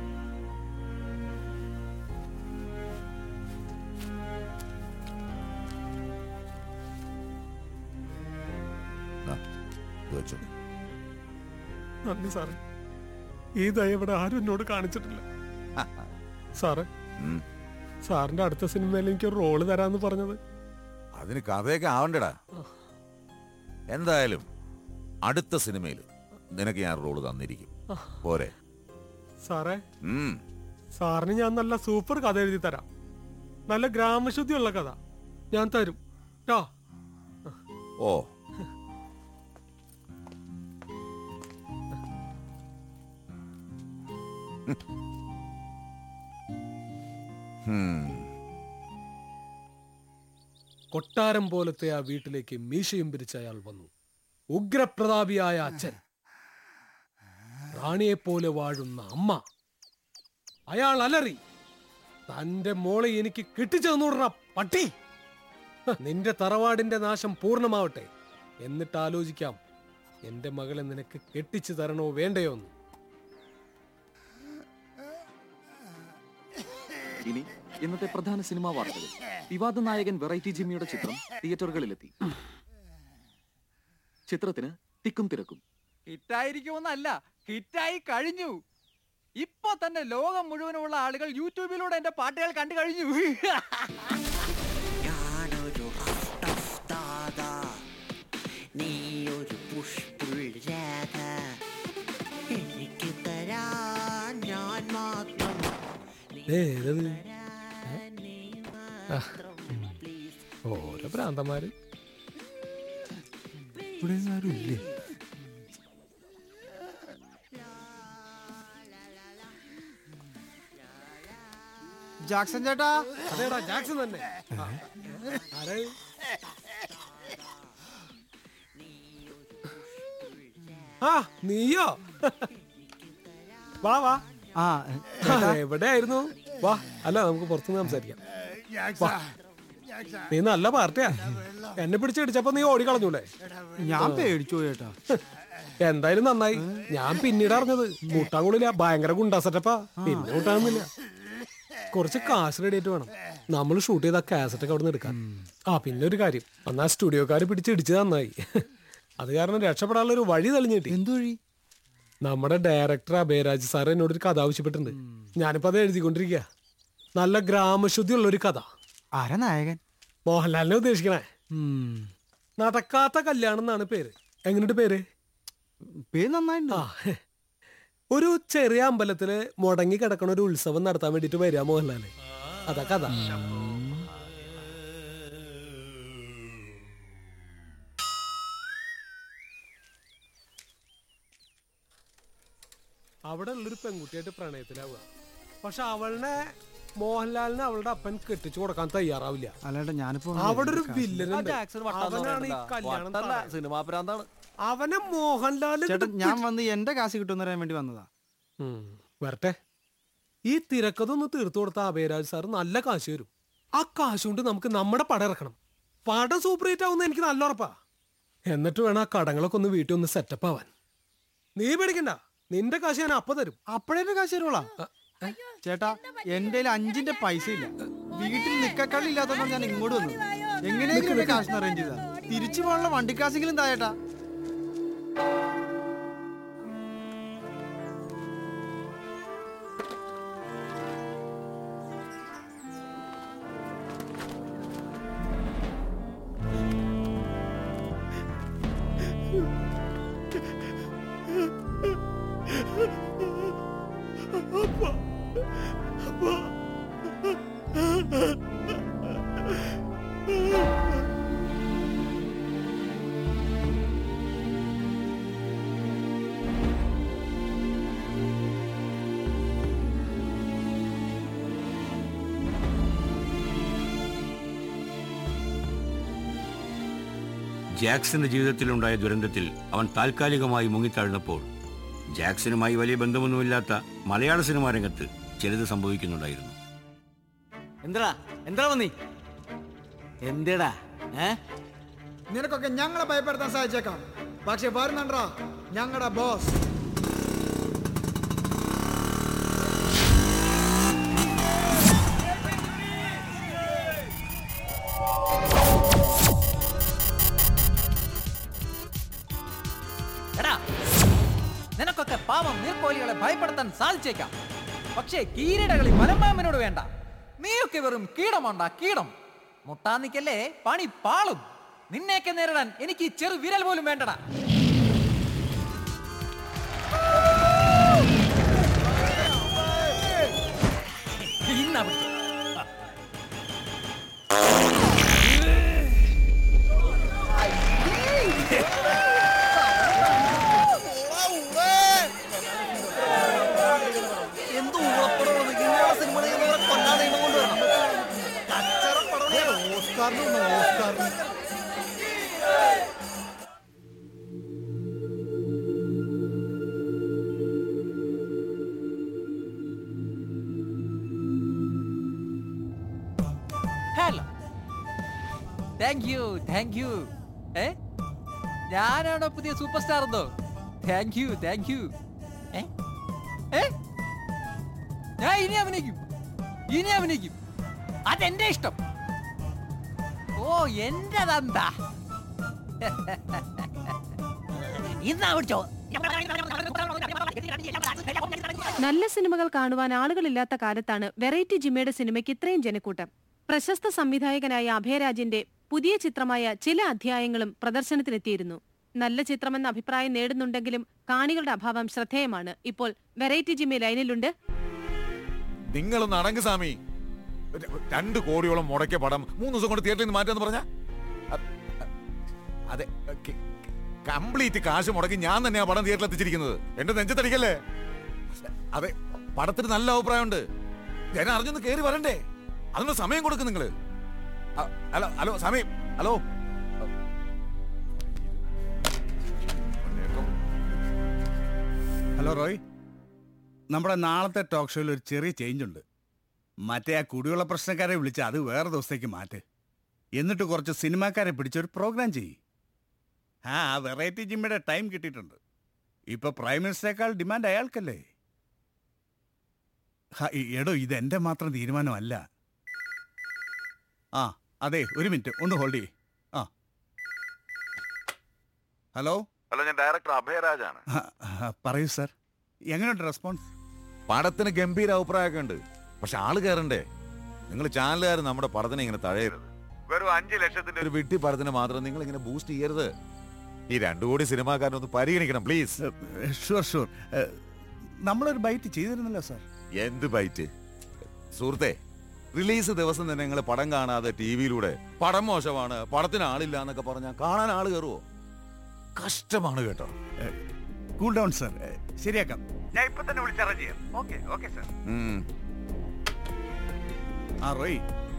[SPEAKER 7] വെച്ചോ
[SPEAKER 9] നന്ദി സാറേ ഈ ദയ ഇവിടെ ആരും എന്നോട് കാണിച്ചിട്ടില്ല സാറേ
[SPEAKER 7] ഉം.
[SPEAKER 9] സാറിന്റെ അടുത്ത സിനിമയിൽ എനിക്ക് ഒരു റോള് തരാന്ന് പറഞ്ഞത്
[SPEAKER 7] അതിന് കഥയൊക്കെ ആവണ്ടടാ എന്തായാലും അടുത്ത സിനിമയിൽ നിനക്ക് ഞാൻ റോള് തന്നിരിക്കും പോരെ
[SPEAKER 9] സാറേ
[SPEAKER 7] ഉം.
[SPEAKER 9] സാറിന് ഞാൻ നല്ല സൂപ്പർ കഥ എഴുതി തരാം നല്ല ഗ്രാമശുദ്ധിയുള്ള കഥ ഞാൻ തരും ട്ടോ
[SPEAKER 7] ഓ ഹും.
[SPEAKER 9] കൊട്ടാരം പോലത്തെ ആ വീട്ടിലേക്ക് മീശയും പിരിച്ച അയാൾ വന്നു ഉഗ്രപ്രതാപിയായ അച്ഛൻ റാണിയെപ്പോലെ വാഴുന്ന അമ്മ അയാൾ അലറി തന്റെ മോളെ എനിക്ക് കിട്ടിച്ചു തന്നൂടറ പട്ടി ഹ, നിന്റെ തറവാടിന്റെ നാശം പൂർണ്ണമാവട്ടെ എന്നിട്ട് ആലോചിക്കാം എന്റെ മകളെ നിനക്ക് കെട്ടിച്ചു തരണോ വേണ്ടയോ എന്ന്
[SPEAKER 8] ഇനി ഇന്നത്തെ പ്രധാന സിനിമാ വാർത്തകൾ വിവാദ നായകൻ വെറൈറ്റി ജിമ്മിയുടെ ചിത്രം തിയേറ്ററുകളിലെത്തി ചിത്രത്തിന് തിക്കും തിരക്കും
[SPEAKER 22] ഹിറ്റായിരിക്കുമെന്നല്ല ഹിറ്റായി കഴിഞ്ഞു ഇപ്പൊ തന്നെ ലോകം മുഴുവനുമുള്ള ആളുകൾ യൂട്യൂബിലൂടെ എന്റെ പാട്ടുകൾ കണ്ടു കഴിഞ്ഞു
[SPEAKER 21] നീ ഒരു പുഷ്പുരാധ എനിക്ക് തരാൻ ഞാൻ മാത്രം
[SPEAKER 15] ഏതത് ആ, ഓരോ ഭ്രാന്തന്മാര്
[SPEAKER 16] ഇവിടെ ആരും ഇല്ലേ ജാക്സൺ ചേട്ടാ
[SPEAKER 9] അതേടാ ജാക്സൺ തന്നെ ആ. ആരാ ഇത്? ആ നീയോ വാ വാ
[SPEAKER 16] ആ
[SPEAKER 9] ആ, എവിടെയായിരുന്നു വാ അല്ല നമുക്ക് പുറത്തുനിന്ന് സംസാരിക്കാം വാ. നീ നല്ല പാർട്ടിയാ എന്നെ പിടിച്ചടിച്ചപ്പോ നീ ഓടിക്കളഞ്ഞൂടെ
[SPEAKER 16] ഞാൻ പേടിച്ചു പോയി ചേട്ടാ
[SPEAKER 9] എന്തായാലും നന്നായി ഞാൻ പിന്നീട് അറിഞ്ഞത് മുട്ടാങ്കുള്ളില്ല ഭയങ്കര ഗുണ്ടാ സെറ്റപ്പാ പിന്നെ മുട്ടാകുന്നില്ല കുറച്ച് കാശ് റെഡി ആയിട്ട് വേണം നമ്മൾ ഷൂട്ട് ചെയ്ത കാസറ്റ് ഒക്കെ അവിടെ നിന്ന് എടുക്കാൻ ആ പിന്നെ ഒരു കാര്യം അന്ന് ആ സ്റ്റുഡിയോക്കാർ പിടിച്ചിടിച്ച് നന്നായി അത് കാരണം രക്ഷപ്പെടാനുള്ള ഒരു വഴി തെളിഞ്ഞു കിട്ടി
[SPEAKER 16] എന്ത് വഴി
[SPEAKER 9] നമ്മുടെ ഡയറക്ടർ അഭയരാജ് സാർ എന്നോട് ഒരു കഥ ആവശ്യപ്പെട്ടിട്ടുണ്ട് ഞാനിപ്പോ അത് എഴുതിക്കൊണ്ടിരിക്കുക നല്ല ഗ്രാമശുദ്ധിയുള്ള ഒരു കഥ
[SPEAKER 16] ആരാ നായകൻ
[SPEAKER 9] മോഹൻലാലിനെ ഉദ്ദേശിക്കണേ
[SPEAKER 16] ഉം.
[SPEAKER 9] നടക്കാത്ത കല്യാണം എന്നാണ് പേര് എങ്ങനെയുണ്ട് പേര്
[SPEAKER 16] പേര് നന്നായിട്ടുണ്ട്
[SPEAKER 9] ആ ഒരു ചെറിയ അമ്പലത്തില് മുടങ്ങി കിടക്കണ ഒരു ഉത്സവം നടത്താൻ വേണ്ടിട്ട് വരിക മോഹൻലാല് അതാ കഥ അവിടെ ഉള്ളൊരു പെൺകുട്ടിയായിട്ട് പ്രണയത്തിലാവുക പക്ഷെ അവളുടെ മോഹൻലാലിന് അവളുടെ അപ്പൻ കെട്ടിച്ചു കൊടുക്കാൻ തയ്യാറാവില്ല
[SPEAKER 16] അല്ലേട്ടാ ഞാനിപ്പോ
[SPEAKER 9] അവിടെ ഒരു
[SPEAKER 14] ആ
[SPEAKER 9] വില്ലനുണ്ട്
[SPEAKER 14] ജാക്സൺ വട്ടാന്ന്
[SPEAKER 9] അവനാണ് ഈ
[SPEAKER 14] പറയണ്ട.
[SPEAKER 9] കല്യാണം
[SPEAKER 14] വട്ടല്ല,
[SPEAKER 9] തടയാൻ.
[SPEAKER 14] സിനിമാ ഭ്രാന്താണ്
[SPEAKER 9] അവനെ മോഹൻലാല്
[SPEAKER 16] ചേട്ടാ ഞാൻ വന്ന് എന്റെ കാശ് കിട്ടുമെന്ന് അറിയാൻ വേണ്ടി വന്നതാ
[SPEAKER 9] ഉം, വരട്ടെ ഈ തിരക്കഥൊന്ന് തീർത്തു കൊടുത്ത അഭയരാജ് സാർ നല്ല കാശ് വരും ആ കാശ് കൊണ്ട് നമുക്ക് നമ്മുടെ പടം ഇറക്കണം പടം സൂപ്പർ ഹിറ്റ് ആവുന്ന എനിക്ക് നല്ല ഉറപ്പാ എന്നിട്ട് വേണം ആ കടങ്ങളൊക്കെ ഒന്ന് വീട്ടിൽ ഒന്ന് സെറ്റപ്പ് ആവാൻ നീ പേടിക്കണ്ട നിന്റെ കാശ് ഞാൻ അപ്പൊ തരും
[SPEAKER 16] അപ്പഴേ കാശ് തരുവോളാ ചേട്ടാ എന്റെ കയ്യിൽ അഞ്ചിന്റെ പൈസ ഇല്ല വീട്ടിൽ നിക്കക്കള്ളി ഇല്ലാത്തതുകൊണ്ട് ഞാൻ ഇങ്ങോട്ട് വന്നു എങ്ങനെയെങ്കിലും എന്റെ കാശ് അറേഞ്ച് ചെയ്താ തിരിച്ചു പോകാനുള്ള വണ്ടിക്കാശെങ്കിലും താ ചേട്ടാ
[SPEAKER 1] ജാക്സന്റെ ജീവിതത്തിലുണ്ടായ ദുരന്തത്തിൽ അവൻ താൽക്കാലികമായി മുങ്ങിത്താഴ്ന്നപ്പോൾ ജാക്സനുമായി വലിയ ബന്ധമൊന്നുമില്ലാത്ത മലയാള സിനിമാ രംഗത്ത് ചിലത് സംഭവിക്കുന്നുണ്ടായിരുന്നു
[SPEAKER 3] എന്താ എന്താ വന്നി എന്തേടാ ഏ
[SPEAKER 16] നിനക്കൊക്കെ ഞങ്ങളെ ഭയപ്പെടുത്താൻ സാധിച്ചേക്കാം പക്ഷെ വരുന്നുണ്ടോ ഞങ്ങളുടെ ബോസ്
[SPEAKER 22] എടാ നിനക്കൊക്കെ പാവം നീർക്കോലികളെ ഭയപ്പെടുത്താൻ സാധിച്ചേക്കാം പക്ഷേ കീരിടകളി മലമ്പാമ്പനോട് വേണ്ട നീയൊക്കെ വെറും കീടമാണ്ട കീടം മുട്ടാൻ നിക്കല്ലേ പണി പാളും നിന്നെയൊക്കെ നേരിടാൻ എനിക്ക് ഈ ചെറു വിരൽ പോലും വേണ്ടടാ ഇന്നാ പിടിച്ചോ.
[SPEAKER 14] എന്ത് ഉളപ്പടമാണ് ഇങ്ങനെയുള്ള സിനിമ കൊല്ലാതെ ഇവൻ കൊണ്ടുവരണം
[SPEAKER 2] ഓസ്കാറിന് ഓസ്കാറിന്
[SPEAKER 22] hello thank you thank you ഏ ഞാനാണോ പുതിയ സൂപ്പർ സ്റ്റാർ എന്തോ താങ്ക് യു താങ്ക് യു ഏ ഏ ഞാൻ ഇനി അഭിനയിക്കും ഇനി അഭിനയിക്കും അതെന്റെ ഇഷ്ടം ഓ എന്റെ തന്താ
[SPEAKER 21] ഇന്നാ പിടിച്ചോ
[SPEAKER 13] നല്ല സിനിമകൾ കാണുവാൻ ആളുകളില്ലാത്ത കാലത്താണ് വെറൈറ്റി ജിമ്മയുടെ സിനിമയ്ക്ക് ഇത്രയും ജനക്കൂട്ടം പ്രശസ്ത സംവിധായകനായ അഭയരാജിന്റെ പുതിയ ചിത്രമായ ചില അധ്യായങ്ങളും പ്രദർശനത്തിനെത്തിയിരുന്നു നല്ല ചിത്രമെന്ന അഭിപ്രായം നേടുന്നുണ്ടെങ്കിലും കാണികളുടെ അഭാവം ശ്രദ്ധേയമാണ് ഇപ്പോൾ വെറൈറ്റി ജിമ്മ ലൈനിലുണ്ട്
[SPEAKER 7] നിങ്ങളൊന്ന് അടങ്ങ് സ്വാമി ര- രണ്ട് കോടിയോളം മുടക്കിയ പടം മൂന്ന് ദിവസം കൊണ്ട് തിയേറ്ററിൽ നിന്ന് മാറ്റാന്ന് പറഞ്ഞ അതെ കംപ്ലീറ്റ് കാശ് മുടക്കി ഞാൻ തന്നെയാ പടം തിയേറ്ററിൽ എത്തിച്ചിരിക്കുന്നത് എന്റെ നെഞ്ചത്തടിക്കല്ലേ അതെ പടത്തിന് നല്ല അഭിപ്രായമുണ്ട് ജനം അറിഞ്ഞൊന്ന് കേറി വരണ്ടേ അതിന് സമയം കൊടുക്കും നിങ്ങള് അ- ഹലോ ഹലോ സമയം ഹലോ
[SPEAKER 10] ഹലോ റോയ് നമ്മുടെ നാളത്തെ ടോക്ക് ഷോയിൽ ഒരു ചെറിയ ചേഞ്ച് ഉണ്ട് മറ്റേ ആ കുടിവെള്ള പ്രശ്നക്കാരെ വിളിച്ച് അത് വേറെ ദിവസത്തേക്ക് മാറ്റ് എന്നിട്ട് കുറച്ച് സിനിമാക്കാരെ പിടിച്ച് ഒരു പ്രോഗ്രാം ചെയ്യ് ആ വെറൈറ്റി ജിമ്മയുടെ ടൈം കിട്ടിയിട്ടുണ്ട് ഇപ്പൊ പ്രൈം മിനിസ്റ്ററേക്കാൾ ഡിമാൻഡ് അയാൾക്കല്ലേ ഹാ, ഈ- എടോ ഇത് എൻ്റെ മാത്രം തീരുമാനമല്ല ആ അതെ ഒരു മിനിറ്റ് ഒന്ന് ഹോൾഡ് ചെയ്യ് ആ ഹലോ
[SPEAKER 7] ഹലോ ഞാൻ ഡയറക്ടർ അഭയരാജാണ്
[SPEAKER 10] ആ, ആ, പറയൂ സാർ എങ്ങനെയുണ്ട് റെസ്പോൺസ്
[SPEAKER 7] പടത്തിന് ഗംഭീര അഭിപ്രായമൊക്കെ ഉണ്ട് പക്ഷെ ആള് കയറണ്ടേ നിങ്ങൾ ചാനലുകാർ നമ്മുടെ പടത്തിനെ ഇങ്ങനെ തഴയരുത് വെറും അഞ്ച് ലക്ഷത്തിന്റെ ഒരു വിട്ടി പടത്തിന് മാത്രം നിങ്ങൾ ഇങ്ങനെ ബൂസ്റ്റ് ചെയ്യരുത് ഈ രണ്ടു കോടി സിനിമാക്കാരനൊന്ന് പരിഗണിക്കണം പ്ലീസ്
[SPEAKER 10] ഷുവർ ഷുവർ നമ്മളൊരു ബൈറ്റ് ചെയ്തിരുന്നല്ലോ സാർ
[SPEAKER 7] എന്ത് ബൈറ്റ് സുഹൃത്തെ റിലീസ് ദിവസം തന്നെ നിങ്ങൾ പടം കാണാതെ ടി വിയിലൂടെ പടം മോശമാണ് പടത്തിന് ആളില്ല എന്നൊക്കെ പറഞ്ഞാൽ കാണാൻ ആള് കയറുവോ കഷ്ടമാണ് കേട്ടോ
[SPEAKER 10] കൂൾ ഡൗൺ സാർ ശരിയാക്കാം
[SPEAKER 7] ഞാൻ ഇപ്പൊ തന്നെ വിളിച്ചറേഞ്ച് ചെയ്യാം ഓക്കെ ഓക്കെ സാർ
[SPEAKER 10] ആ റോയ്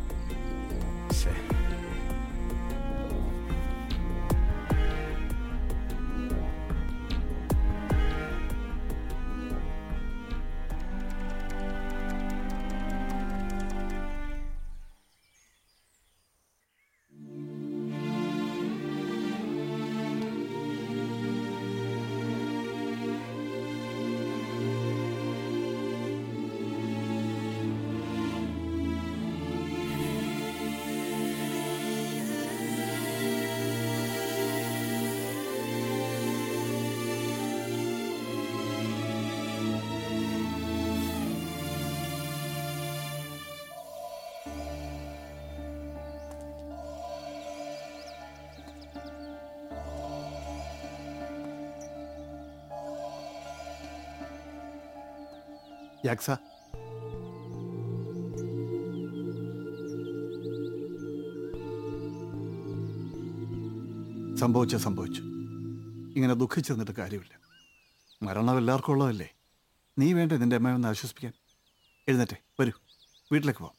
[SPEAKER 2] യാക്സ സംഭവിച്ച സംഭവിച്ചു ഇങ്ങനെ ദുഃഖിച്ചു നിന്നിട്ട് കാര്യമില്ല മരണം എല്ലാവർക്കും ഉള്ളതല്ലേ നീ വേണ്ടേ നിന്റെ അമ്മയെ ഒന്ന് ആശ്വസിപ്പിക്കാൻ എഴുന്നേറ്റെ വരൂ വീട്ടിലേക്ക് പോവാം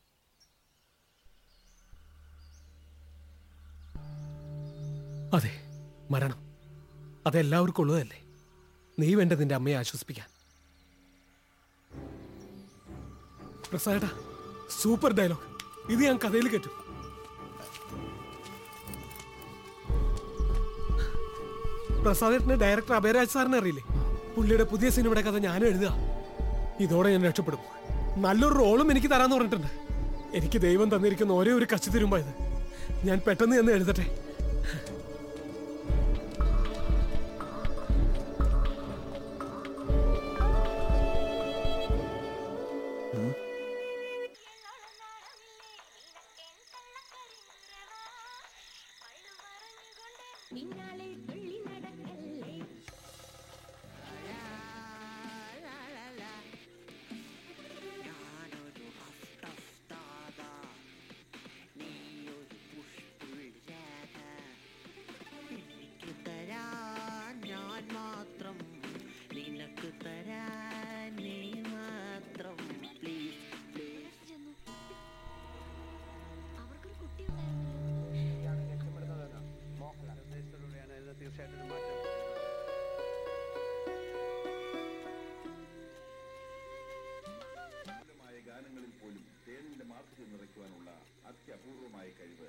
[SPEAKER 15] അതെ മരണം അതെല്ലാവർക്കും ഉള്ളതല്ലേ നീ വേണ്ട നിന്റെ അമ്മയെ ആശ്വസിപ്പിക്കാൻ പ്രസാദേട്ടാ സൂപ്പർ ഡയലോഗ് ഇത് ഞാൻ കഥയിൽ കേട്ടു പ്രസാദേട്ടന് ഡയറക്ടർ അഭയരാജ് സാറിനെ അറിയില്ലേ പുള്ളിയുടെ പുതിയ സിനിമയുടെ കഥ ഞാനും എഴുതുക ഇതോടെ ഞാൻ രക്ഷപ്പെടും നല്ലൊരു റോളും എനിക്ക് തരാന്ന് പറഞ്ഞിട്ടുണ്ട് എനിക്ക് ദൈവം തന്നിരിക്കുന്ന ഒരേ ഒരു കച്ചി തിരുമ്പാ ഇത് ഞാൻ പെട്ടെന്ന് എന്ന് എഴുതട്ടെ
[SPEAKER 21] എനിക്ക് തരാൻ ഞാൻ മാത്രം നിനക്ക് തരാൻ നീ മാത്രം പ്ലീസ് പ്ലീസ്
[SPEAKER 7] ഗാനങ്ങളിൽ പോലും തേനിന്റെ മാർക്കറ്റ് നിറയ്ക്കുവാനുള്ള അത്യപൂർവമായ കഴിവ്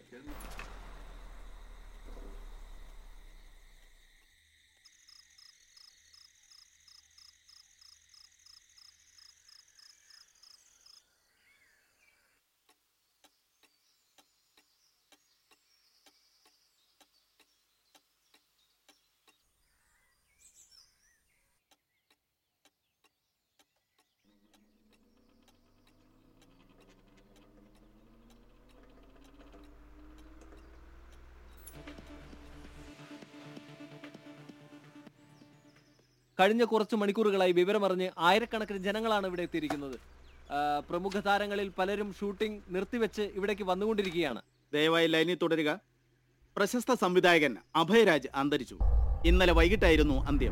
[SPEAKER 14] കഴിഞ്ഞ കുറച്ച് മണിക്കൂറുകളായി വിവരമറിഞ്ഞ് ആയിരക്കണക്കിന് ജനങ്ങളാണ് ഇവിടെ എത്തിയിരിക്കുന്നത് ആ, പ്രമുഖ താരങ്ങളിൽ പലരും ഷൂട്ടിംഗ് നിർത്തിവെച്ച് ഇവിടേക്ക് വന്നുകൊണ്ടിരിക്കുകയാണ്
[SPEAKER 2] ദയവായി ലൈനിൽ തുടരുക പ്രശസ്ത സംവിധായകൻ അഭയരാജ് അന്തരിച്ചു ഇന്നലെ വൈകിട്ടായിരുന്നു അന്ത്യം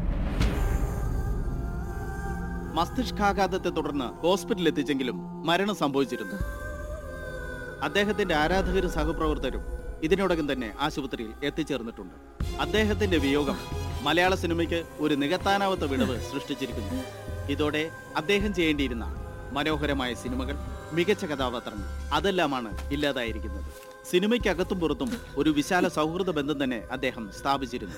[SPEAKER 2] മസ്തിഷ്കാഘാതത്തെ തുടർന്ന് ഹോസ്പിറ്റലിൽ എത്തിച്ചെങ്കിലും മരണം സംഭവിച്ചിരുന്നു അദ്ദേഹത്തിന്റെ ആരാധകരും സഹപ്രവർത്തകരും ഇതിനോടകം തന്നെ ആശുപത്രിയിൽ എത്തിച്ചേർന്നിട്ടുണ്ട് അദ്ദേഹത്തിന്റെ വിയോഗം മലയാള സിനിമയ്ക്ക് ഒരു നികത്താനാവാത്ത വിടവ് സൃഷ്ടിച്ചിരിക്കുന്നു ഇതോടെ അദ്ദേഹം ചെയ്യേണ്ടിയിരുന്ന മനോഹരമായ സിനിമകൾ മികച്ച കഥാപാത്രങ്ങൾ അതെല്ലാമാണ് ഇല്ലാതായിരിക്കുന്നത് സിനിമയ്ക്കകത്തും പുറത്തും ഒരു വിശാല സൗഹൃദ ബന്ധം തന്നെ അദ്ദേഹം സ്ഥാപിച്ചിരുന്നു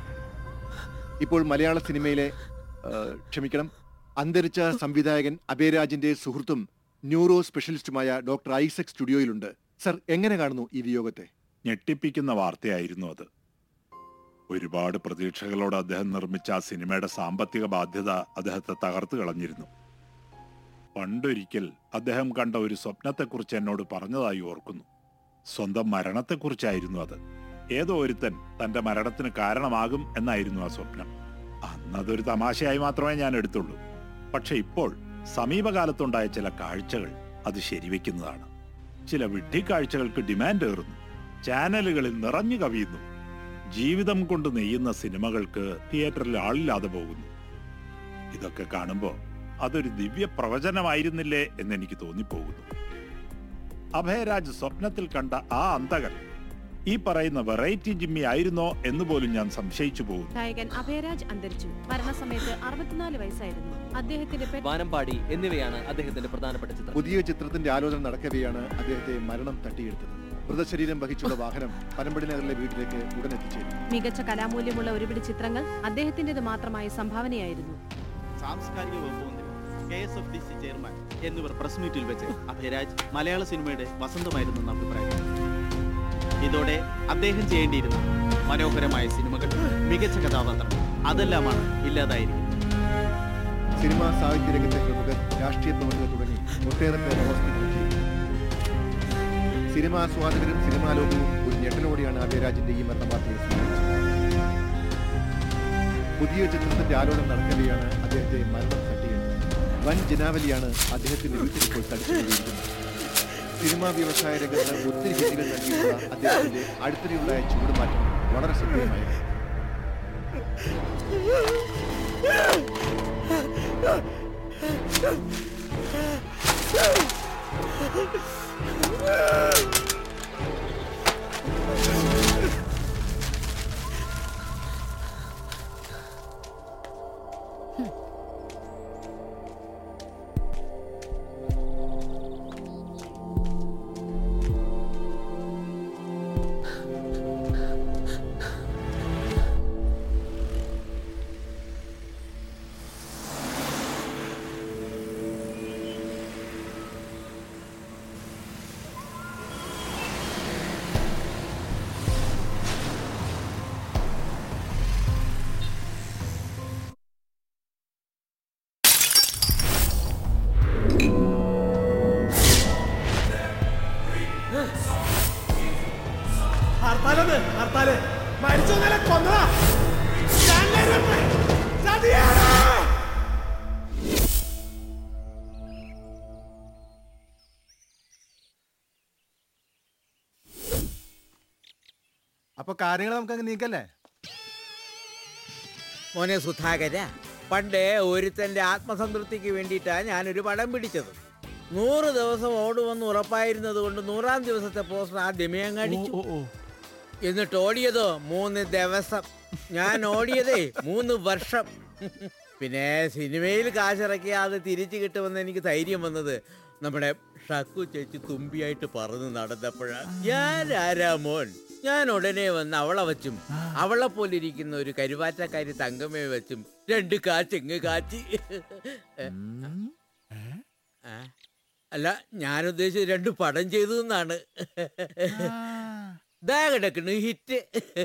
[SPEAKER 18] ഇപ്പോൾ മലയാള സിനിമയിലെ ആ, ക്ഷമിക്കണം അന്തരിച്ച സംവിധായകൻ അഭയരാജിന്റെ സുഹൃത്തും ന്യൂറോ സ്പെഷ്യലിസ്റ്റുമായ ഡോക്ടർ ഐസക് സ്റ്റുഡിയോയിലുണ്ട് സർ എങ്ങനെ കാണുന്നു ഈ വിയോഗത്തെ
[SPEAKER 5] ഞെട്ടിപ്പിക്കുന്ന വാർത്തയായിരുന്നു അത് ഒരുപാട് പ്രതീക്ഷകളോട് അദ്ദേഹം നിർമ്മിച്ച ആ സിനിമയുടെ സാമ്പത്തിക ബാധ്യത അദ്ദേഹത്തെ തകർത്തു കളഞ്ഞിരുന്നു പണ്ടൊരിക്കൽ അദ്ദേഹം കണ്ട ഒരു സ്വപ്നത്തെക്കുറിച്ച് എന്നോട് പറഞ്ഞതായി ഓർക്കുന്നു സ്വന്തം മരണത്തെക്കുറിച്ചായിരുന്നു അത് ഏതോ ഒരുത്തൻ തന്റെ മരണത്തിന് കാരണമാകും എന്നായിരുന്നു ആ സ്വപ്നം അന്നതൊരു തമാശയായി മാത്രമേ ഞാൻ എടുത്തുള്ളൂ പക്ഷെ ഇപ്പോൾ സമീപകാലത്തുണ്ടായ ചില കാഴ്ചകൾ അത് ശരിവെക്കുന്നതാണ് ചില വിഡ്ഢിക്കാഴ്ചകൾക്ക് ഡിമാൻഡ് ഏറുന്നു ചാനലുകളിൽ നിറഞ്ഞു കവിയുന്നു ജീവിതം കൊണ്ട് നെയ്യുന്ന സിനിമകൾക്ക് തിയേറ്ററിൽ ആളില്ലാതെ പോകുന്നു ഇതൊക്കെ കാണുമ്പോൾ അതൊരു ദിവ്യ പ്രവചനമായിരുന്നില്ലേ എന്നെനിക്ക് തോന്നിപ്പോകുന്നു അഭയരാജ് സ്വപ്നത്തിൽ കണ്ട ആ അന്തകൻ ഈ പറയുന്ന വെറൈറ്റി ജിമ്മി ആയിരുന്നോ എന്ന് പോലും ഞാൻ സംശയിച്ചു പോകുന്നു
[SPEAKER 13] ഗായകൻ അഭയരാജ് അന്തരിച്ചു മരണസമയത്ത് അറുപത്തിനാല് വയസ്സായിരുന്നു അദ്ദേഹത്തിന്റെ പെ-
[SPEAKER 14] വാനമ്പാടി എന്നിവയാണ് അദ്ദേഹത്തിന്റെ പ്രധാനപ്പെട്ട ചിത്രം
[SPEAKER 18] പുതിയ ചിത്രത്തിന്റെ ആലോചന നടക്കവെയാണ് അദ്ദേഹത്തെ മരണം തട്ടിയെടുത്തത് മൃതശരീരം വഹിച്ചുള്ള വാഹനം പനമ്പടി നഗറിലെ വീട്ടിലേക്ക് ഉടൻ എത്തിച്ചേരും
[SPEAKER 13] മികച്ച കലാമൂല്യമുള്ള ഒരുപിടി ചിത്രങ്ങൾ അദ്ദേഹത്തിന്റേത് മാത്രമായ സംഭാവനയായിരുന്നു
[SPEAKER 2] സാംസ്കാരിക വകുപ്പ് മന്ത്രി K S F D C chairman എന്നിവർ പ്രസ് മീറ്റിൽ വെച്ച് അഭയരാജ് മലയാള സിനിമയുടെ വസന്തമായിരുന്നെന്ന് അഭിപ്രായപ്പെട്ടു ഇതോടെ അദ്ദേഹം ചെയ്യേണ്ടിയിരുന്ന മനോഹരമായ സിനിമകൾ മികച്ച കഥാപാത്രങ്ങൾ അതെല്ലാമാണ് ഇല്ലാതായിരിക്കുന്നത്
[SPEAKER 18] സിനിമാ സാഹിത്യ രംഗത്തെ പ്രമുഖർ രാഷ്ട്രീയ പ്രമുഖർ തുടങ്ങി ഒട്ടേറെ പേർ ഹോസ്പിറ്റലിൽ ചെയ്തു സിനിമാ ആസ്വാദകരും സിനിമാ ലോകവും ഒരു ഞെട്ടലോടെയാണ് അഭയരാജിന്റെ ഈ മരണ വാർത്തയെ സ്വീകരിച്ചത് പുതിയ ചിത്രത്തിന്റെ ആലോചന നടക്കവെയാണ് അദ്ദേഹത്തെ മരണം തട്ടിയെടുത്തത് വൻ ജനാവലിയാണ് അദ്ദേഹത്തിന്റെ വീട്ടിൽ ഇപ്പോൾ തടിച്ചുകൊണ്ടിരിക്കുന്നത് സിനിമാ വ്യവസായ രംഗത്ത് ഒത്തിരി ഹിറ്റുകൾ നൽകിയിട്ടുള്ള അദ്ദേഹത്തിന്റെ അടുത്തിടെയുള്ള ചുവടുമാറ്റം വളരെ ശ്രദ്ധേയമായിരുന്നു
[SPEAKER 9] ഹർത്താലെന്ന് ഹർത്താല് മരിച്ചു നില കൊന്നതാ ചാനലിനെ ചതിയാണ്
[SPEAKER 16] അപ്പൊ കാര്യങ്ങൾ നമുക്ക് അങ്ങ് നീക്കല്ലേ
[SPEAKER 19] മോനെ സുധാകര പണ്ട് ഒരുത്തന്റെ ആത്മസംതൃപ്തിക്ക് വേണ്ടിയിട്ടാ ഞാനൊരു പടം പിടിച്ചത് നൂറ് ദിവസം ഓടുമെന്ന് ഉറപ്പായിരുന്നത് കൊണ്ട് നൂറാം ദിവസത്തെ പോസ്റ്റർ ആദ്യമേ അങ്ങ് അടിച്ചു എന്നിട്ട് ഓടിയതോ മൂന്ന് ദിവസം ഞാൻ ഓടിയതേ മൂന്ന് വർഷം പിന്നെ സിനിമയിൽ കാശിറക്കിയ അത് തിരിച്ചു കിട്ടുമെന്ന് എനിക്ക് ധൈര്യം വന്നത് നമ്മുടെ ഷക്കു ചേച്ചി തുമ്പിയായിട്ട് പറന്ന് നടന്നപ്പോഴാണ് ഞാൻ ആരാ മോൻ ഞാൻ ഉടനെ വന്ന് അവളെ വച്ചും അവളെ പോലെ ഇരിക്കുന്ന ഒരു കരുവാറ്റക്കാരി തങ്കമ്മയെ വെച്ചും രണ്ട് കാച്ചെങ്ങ് കാച്ചി ആ, അല്ല ഞാൻ ഉദ്ദേശിച്ചത് രണ്ട് പടം ചെയ്തു എന്നാണ് ദാ കിടക്കണു ഹിറ്റ്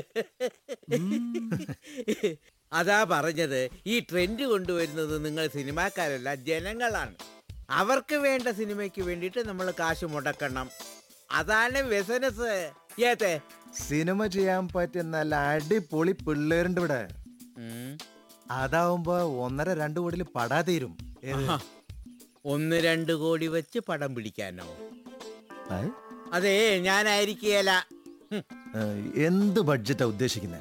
[SPEAKER 19] അതാ പറഞ്ഞത് ഈ ട്രെൻഡ് കൊണ്ടുവരുന്നത് നിങ്ങൾ സിനിമാക്കാരല്ല ജനങ്ങളാണ് അവർക്ക് വേണ്ട സിനിമയ്ക്ക് വേണ്ടിയിട്ട് നമ്മൾ കാശ് മുടക്കണം അതാണ് ബിസിനസ് ഏത്തെ
[SPEAKER 16] സിനിമ ചെയ്യാൻ പറ്റിയ നല്ല അടിപൊളി പിള്ളേരുണ്ട് ഇവിടെ
[SPEAKER 6] അതാവുമ്പോ ഒന്നര രണ്ടു കോടിയിൽ പടാ തീരും ഏത്?
[SPEAKER 19] ആഹാ. ഒന്ന് രണ്ട് കോടി വെച്ച് പടം പിടിക്കാനോ
[SPEAKER 6] അത്?
[SPEAKER 19] അതെ ഞാനായിരിക്കേല
[SPEAKER 6] ഏ, എന്ത് ബഡ്ജറ്റാ ഉദ്ദേശിക്കുന്നത്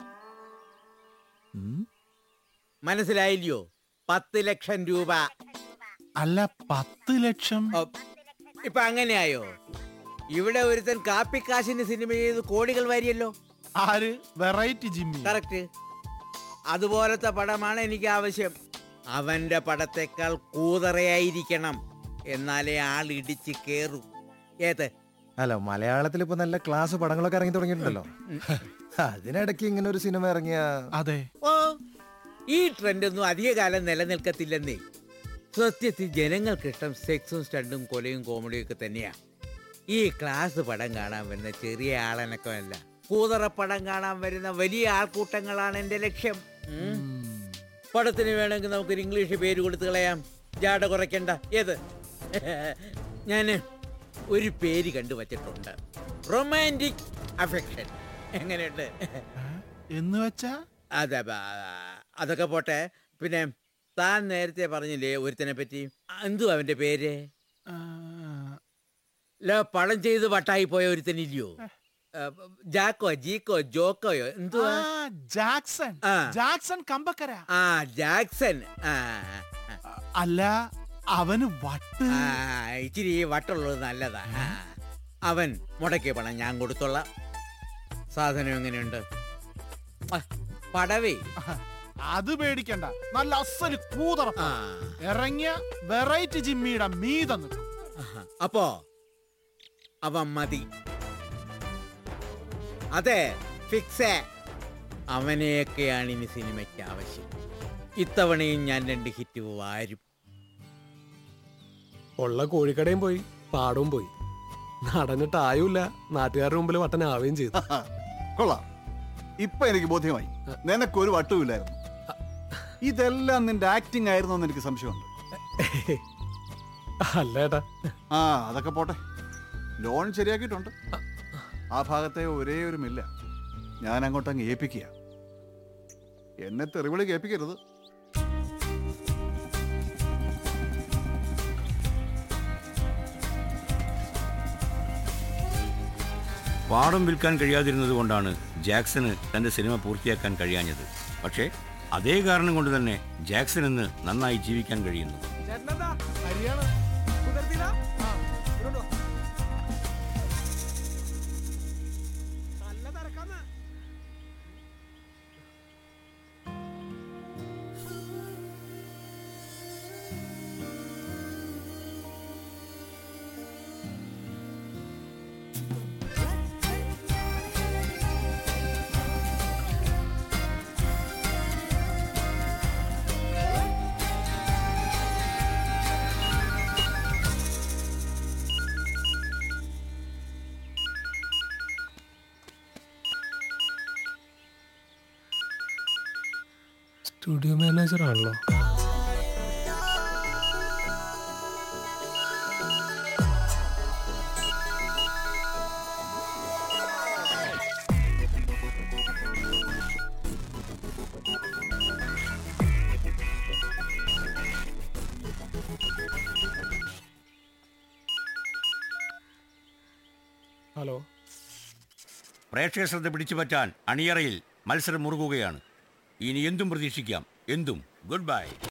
[SPEAKER 19] മനസ്സിലായില്ലയോ പത്ത് ലക്ഷം രൂപ
[SPEAKER 11] അല്ല പത്ത് ലക്ഷം
[SPEAKER 19] ഇപ്പൊ അങ്ങനെയായോ ഇവിടെ ഒരുത്തൻ കാപ്പിക്കാശിന് സിനിമ ചെയ്ത് കോടികൾ വാരിയല്ലോ
[SPEAKER 11] ആര് വെറൈറ്റി ജിമ്മി
[SPEAKER 19] കറക്റ്റ് അതുപോലത്തെ പടമാണ് എനിക്ക് ആവശ്യം അവന്റെ പടത്തെക്കാൾ കൂതറയായിരിക്കണം എന്നാലേ ആൾ ഇടിച്ച് കേറൂ ഏത്
[SPEAKER 6] അല്ല മലയാളത്തിൽ ഇപ്പൊ നല്ല ക്ലാസ് പടങ്ങളൊക്കെ ഇറങ്ങി തുടങ്ങിയിട്ടുണ്ടല്ലോ അതിനിടയ്ക്ക് ഇങ്ങനെ ഒരു സിനിമ ഇറങ്ങിയ
[SPEAKER 11] അതെ
[SPEAKER 19] ഓ ഈ ട്രെൻഡ് ഒന്നും അധികകാലം നിലനിൽക്കത്തില്ലെന്നേ സത്യത്തിൽ ജനങ്ങൾക്ക് ഇഷ്ടം സെക്സും സ്റ്റണ്ടും കൊലയും കോമഡിയും ഒക്കെ തന്നെയാ ഈ ക്ലാസ് പടം കാണാൻ വരുന്ന ചെറിയ ആളനക്കമല്ല കൂതറ പടം കാണാൻ വരുന്ന വലിയ ആൾക്കൂട്ടങ്ങളാണ് എന്റെ ലക്ഷ്യം ഉം. പടത്തിന് വേണമെങ്കിൽ നമുക്കൊരു ഇംഗ്ലീഷ് പേര് കൊടുത്തു കളയാം ജാട കുറയ്ക്കണ്ട ഏത് ഞാന് ഒരു പേര് കണ്ടു വച്ചിട്ടുണ്ട് റൊമാൻറ്റിക് അഫെക്ഷൻ എങ്ങനെയുണ്ട്
[SPEAKER 11] എന്ന് വെച്ചാ
[SPEAKER 19] അതെ ബ- അതൊക്കെ പോട്ടെ പിന്നെ താൻ നേരത്തെ പറഞ്ഞില്ലേ ഒരുത്തനെ പറ്റി എന്തു അവന്റെ പേര് ല പടം ചെയ്ത് വട്ടായി പോയ ഒരുത്തനില്ലയോ ആ, ജാക്കോ ജീക്കോ ജോക്കോയോ എന്തുവാ
[SPEAKER 11] ആ, ജാക്സൺ
[SPEAKER 19] ആ.
[SPEAKER 11] ജാക്സൺ കമ്പക്കര
[SPEAKER 19] ആ ജാക്സൺ ആ
[SPEAKER 11] അല്ല അവന് വട്ട്
[SPEAKER 19] ആ, ഇച്ചിരി വട്ടുള്ളത് നല്ലതാ ആ. അവൻ മുടക്കിയ പണം ഞാൻ കൊടുത്തോളാം സാധനം എങ്ങനെയുണ്ട് ആ, പടവേ
[SPEAKER 11] അത് പേടിക്കണ്ട നല്ല അസല് കൂതറപ്പ ഇറങ്ങിയ വെറൈറ്റി ജിമ്മിയുടെ മീത നിൽക്കും
[SPEAKER 19] അപ്പോ അവൻ മതി അതെ ഫിക്സേ അവനെയൊക്കെയാണ് ഇനി സിനിമയ്ക്ക് ആവശ്യം ഇത്തവണയും ഞാൻ രണ്ട് ഹിറ്റ് വാരും
[SPEAKER 15] ഉള്ള കോഴിക്കടയും പോയി പാടവും പോയി നടന്നിട്ട് ആയുമില്ല നാട്ടുകാരുടെ മുമ്പിൽ വട്ടനാവുകയും ചെയ്തു
[SPEAKER 12] കൊള്ളാം ഇപ്പൊ എനിക്ക് ബോധ്യമായി നിനക്കൊരു വട്ടുമില്ലായിരുന്നു ഇതെല്ലാം നിന്റെ ആക്ടിംഗ് ആയിരുന്നു എന്ന് എനിക്ക് സംശയമുണ്ട്
[SPEAKER 15] അല്ല ഏട്ടാ
[SPEAKER 12] ആ അതൊക്കെ പോട്ടെ ലോൺ ശരിയാക്കിയിട്ടുണ്ട് ആ ഭാഗത്തെ ഒരേ ഒരു മില്ല ഞാൻ അങ്ങോട്ട് അങ്ങ് ഏൽപ്പിക്കുക എന്നെ തെറിവിളി കേൾപ്പിക്കരുത്
[SPEAKER 1] പാടം വിൽക്കാൻ കഴിയാതിരുന്നത് കൊണ്ടാണ് ജാക്സന് തന്റെ സിനിമ പൂർത്തിയാക്കാൻ കഴിയാഞ്ഞത് പക്ഷേ അതേ കാരണം കൊണ്ട് തന്നെ ജാക്സൺ ഇന്ന് നന്നായി ജീവിക്കാൻ കഴിയുന്നു
[SPEAKER 15] സ്റ്റുഡിയോ മാനേജർ ആണല്ലോ ഹലോ
[SPEAKER 1] പ്രേക്ഷക ശ്രദ്ധ പിടിച്ചു പറ്റാൻ അണിയറയിൽ മത്സരം മുറുകുകയാണ് ഇനി എന്തും പ്രതീക്ഷിക്കാം എന്തും ഗുഡ് ബൈ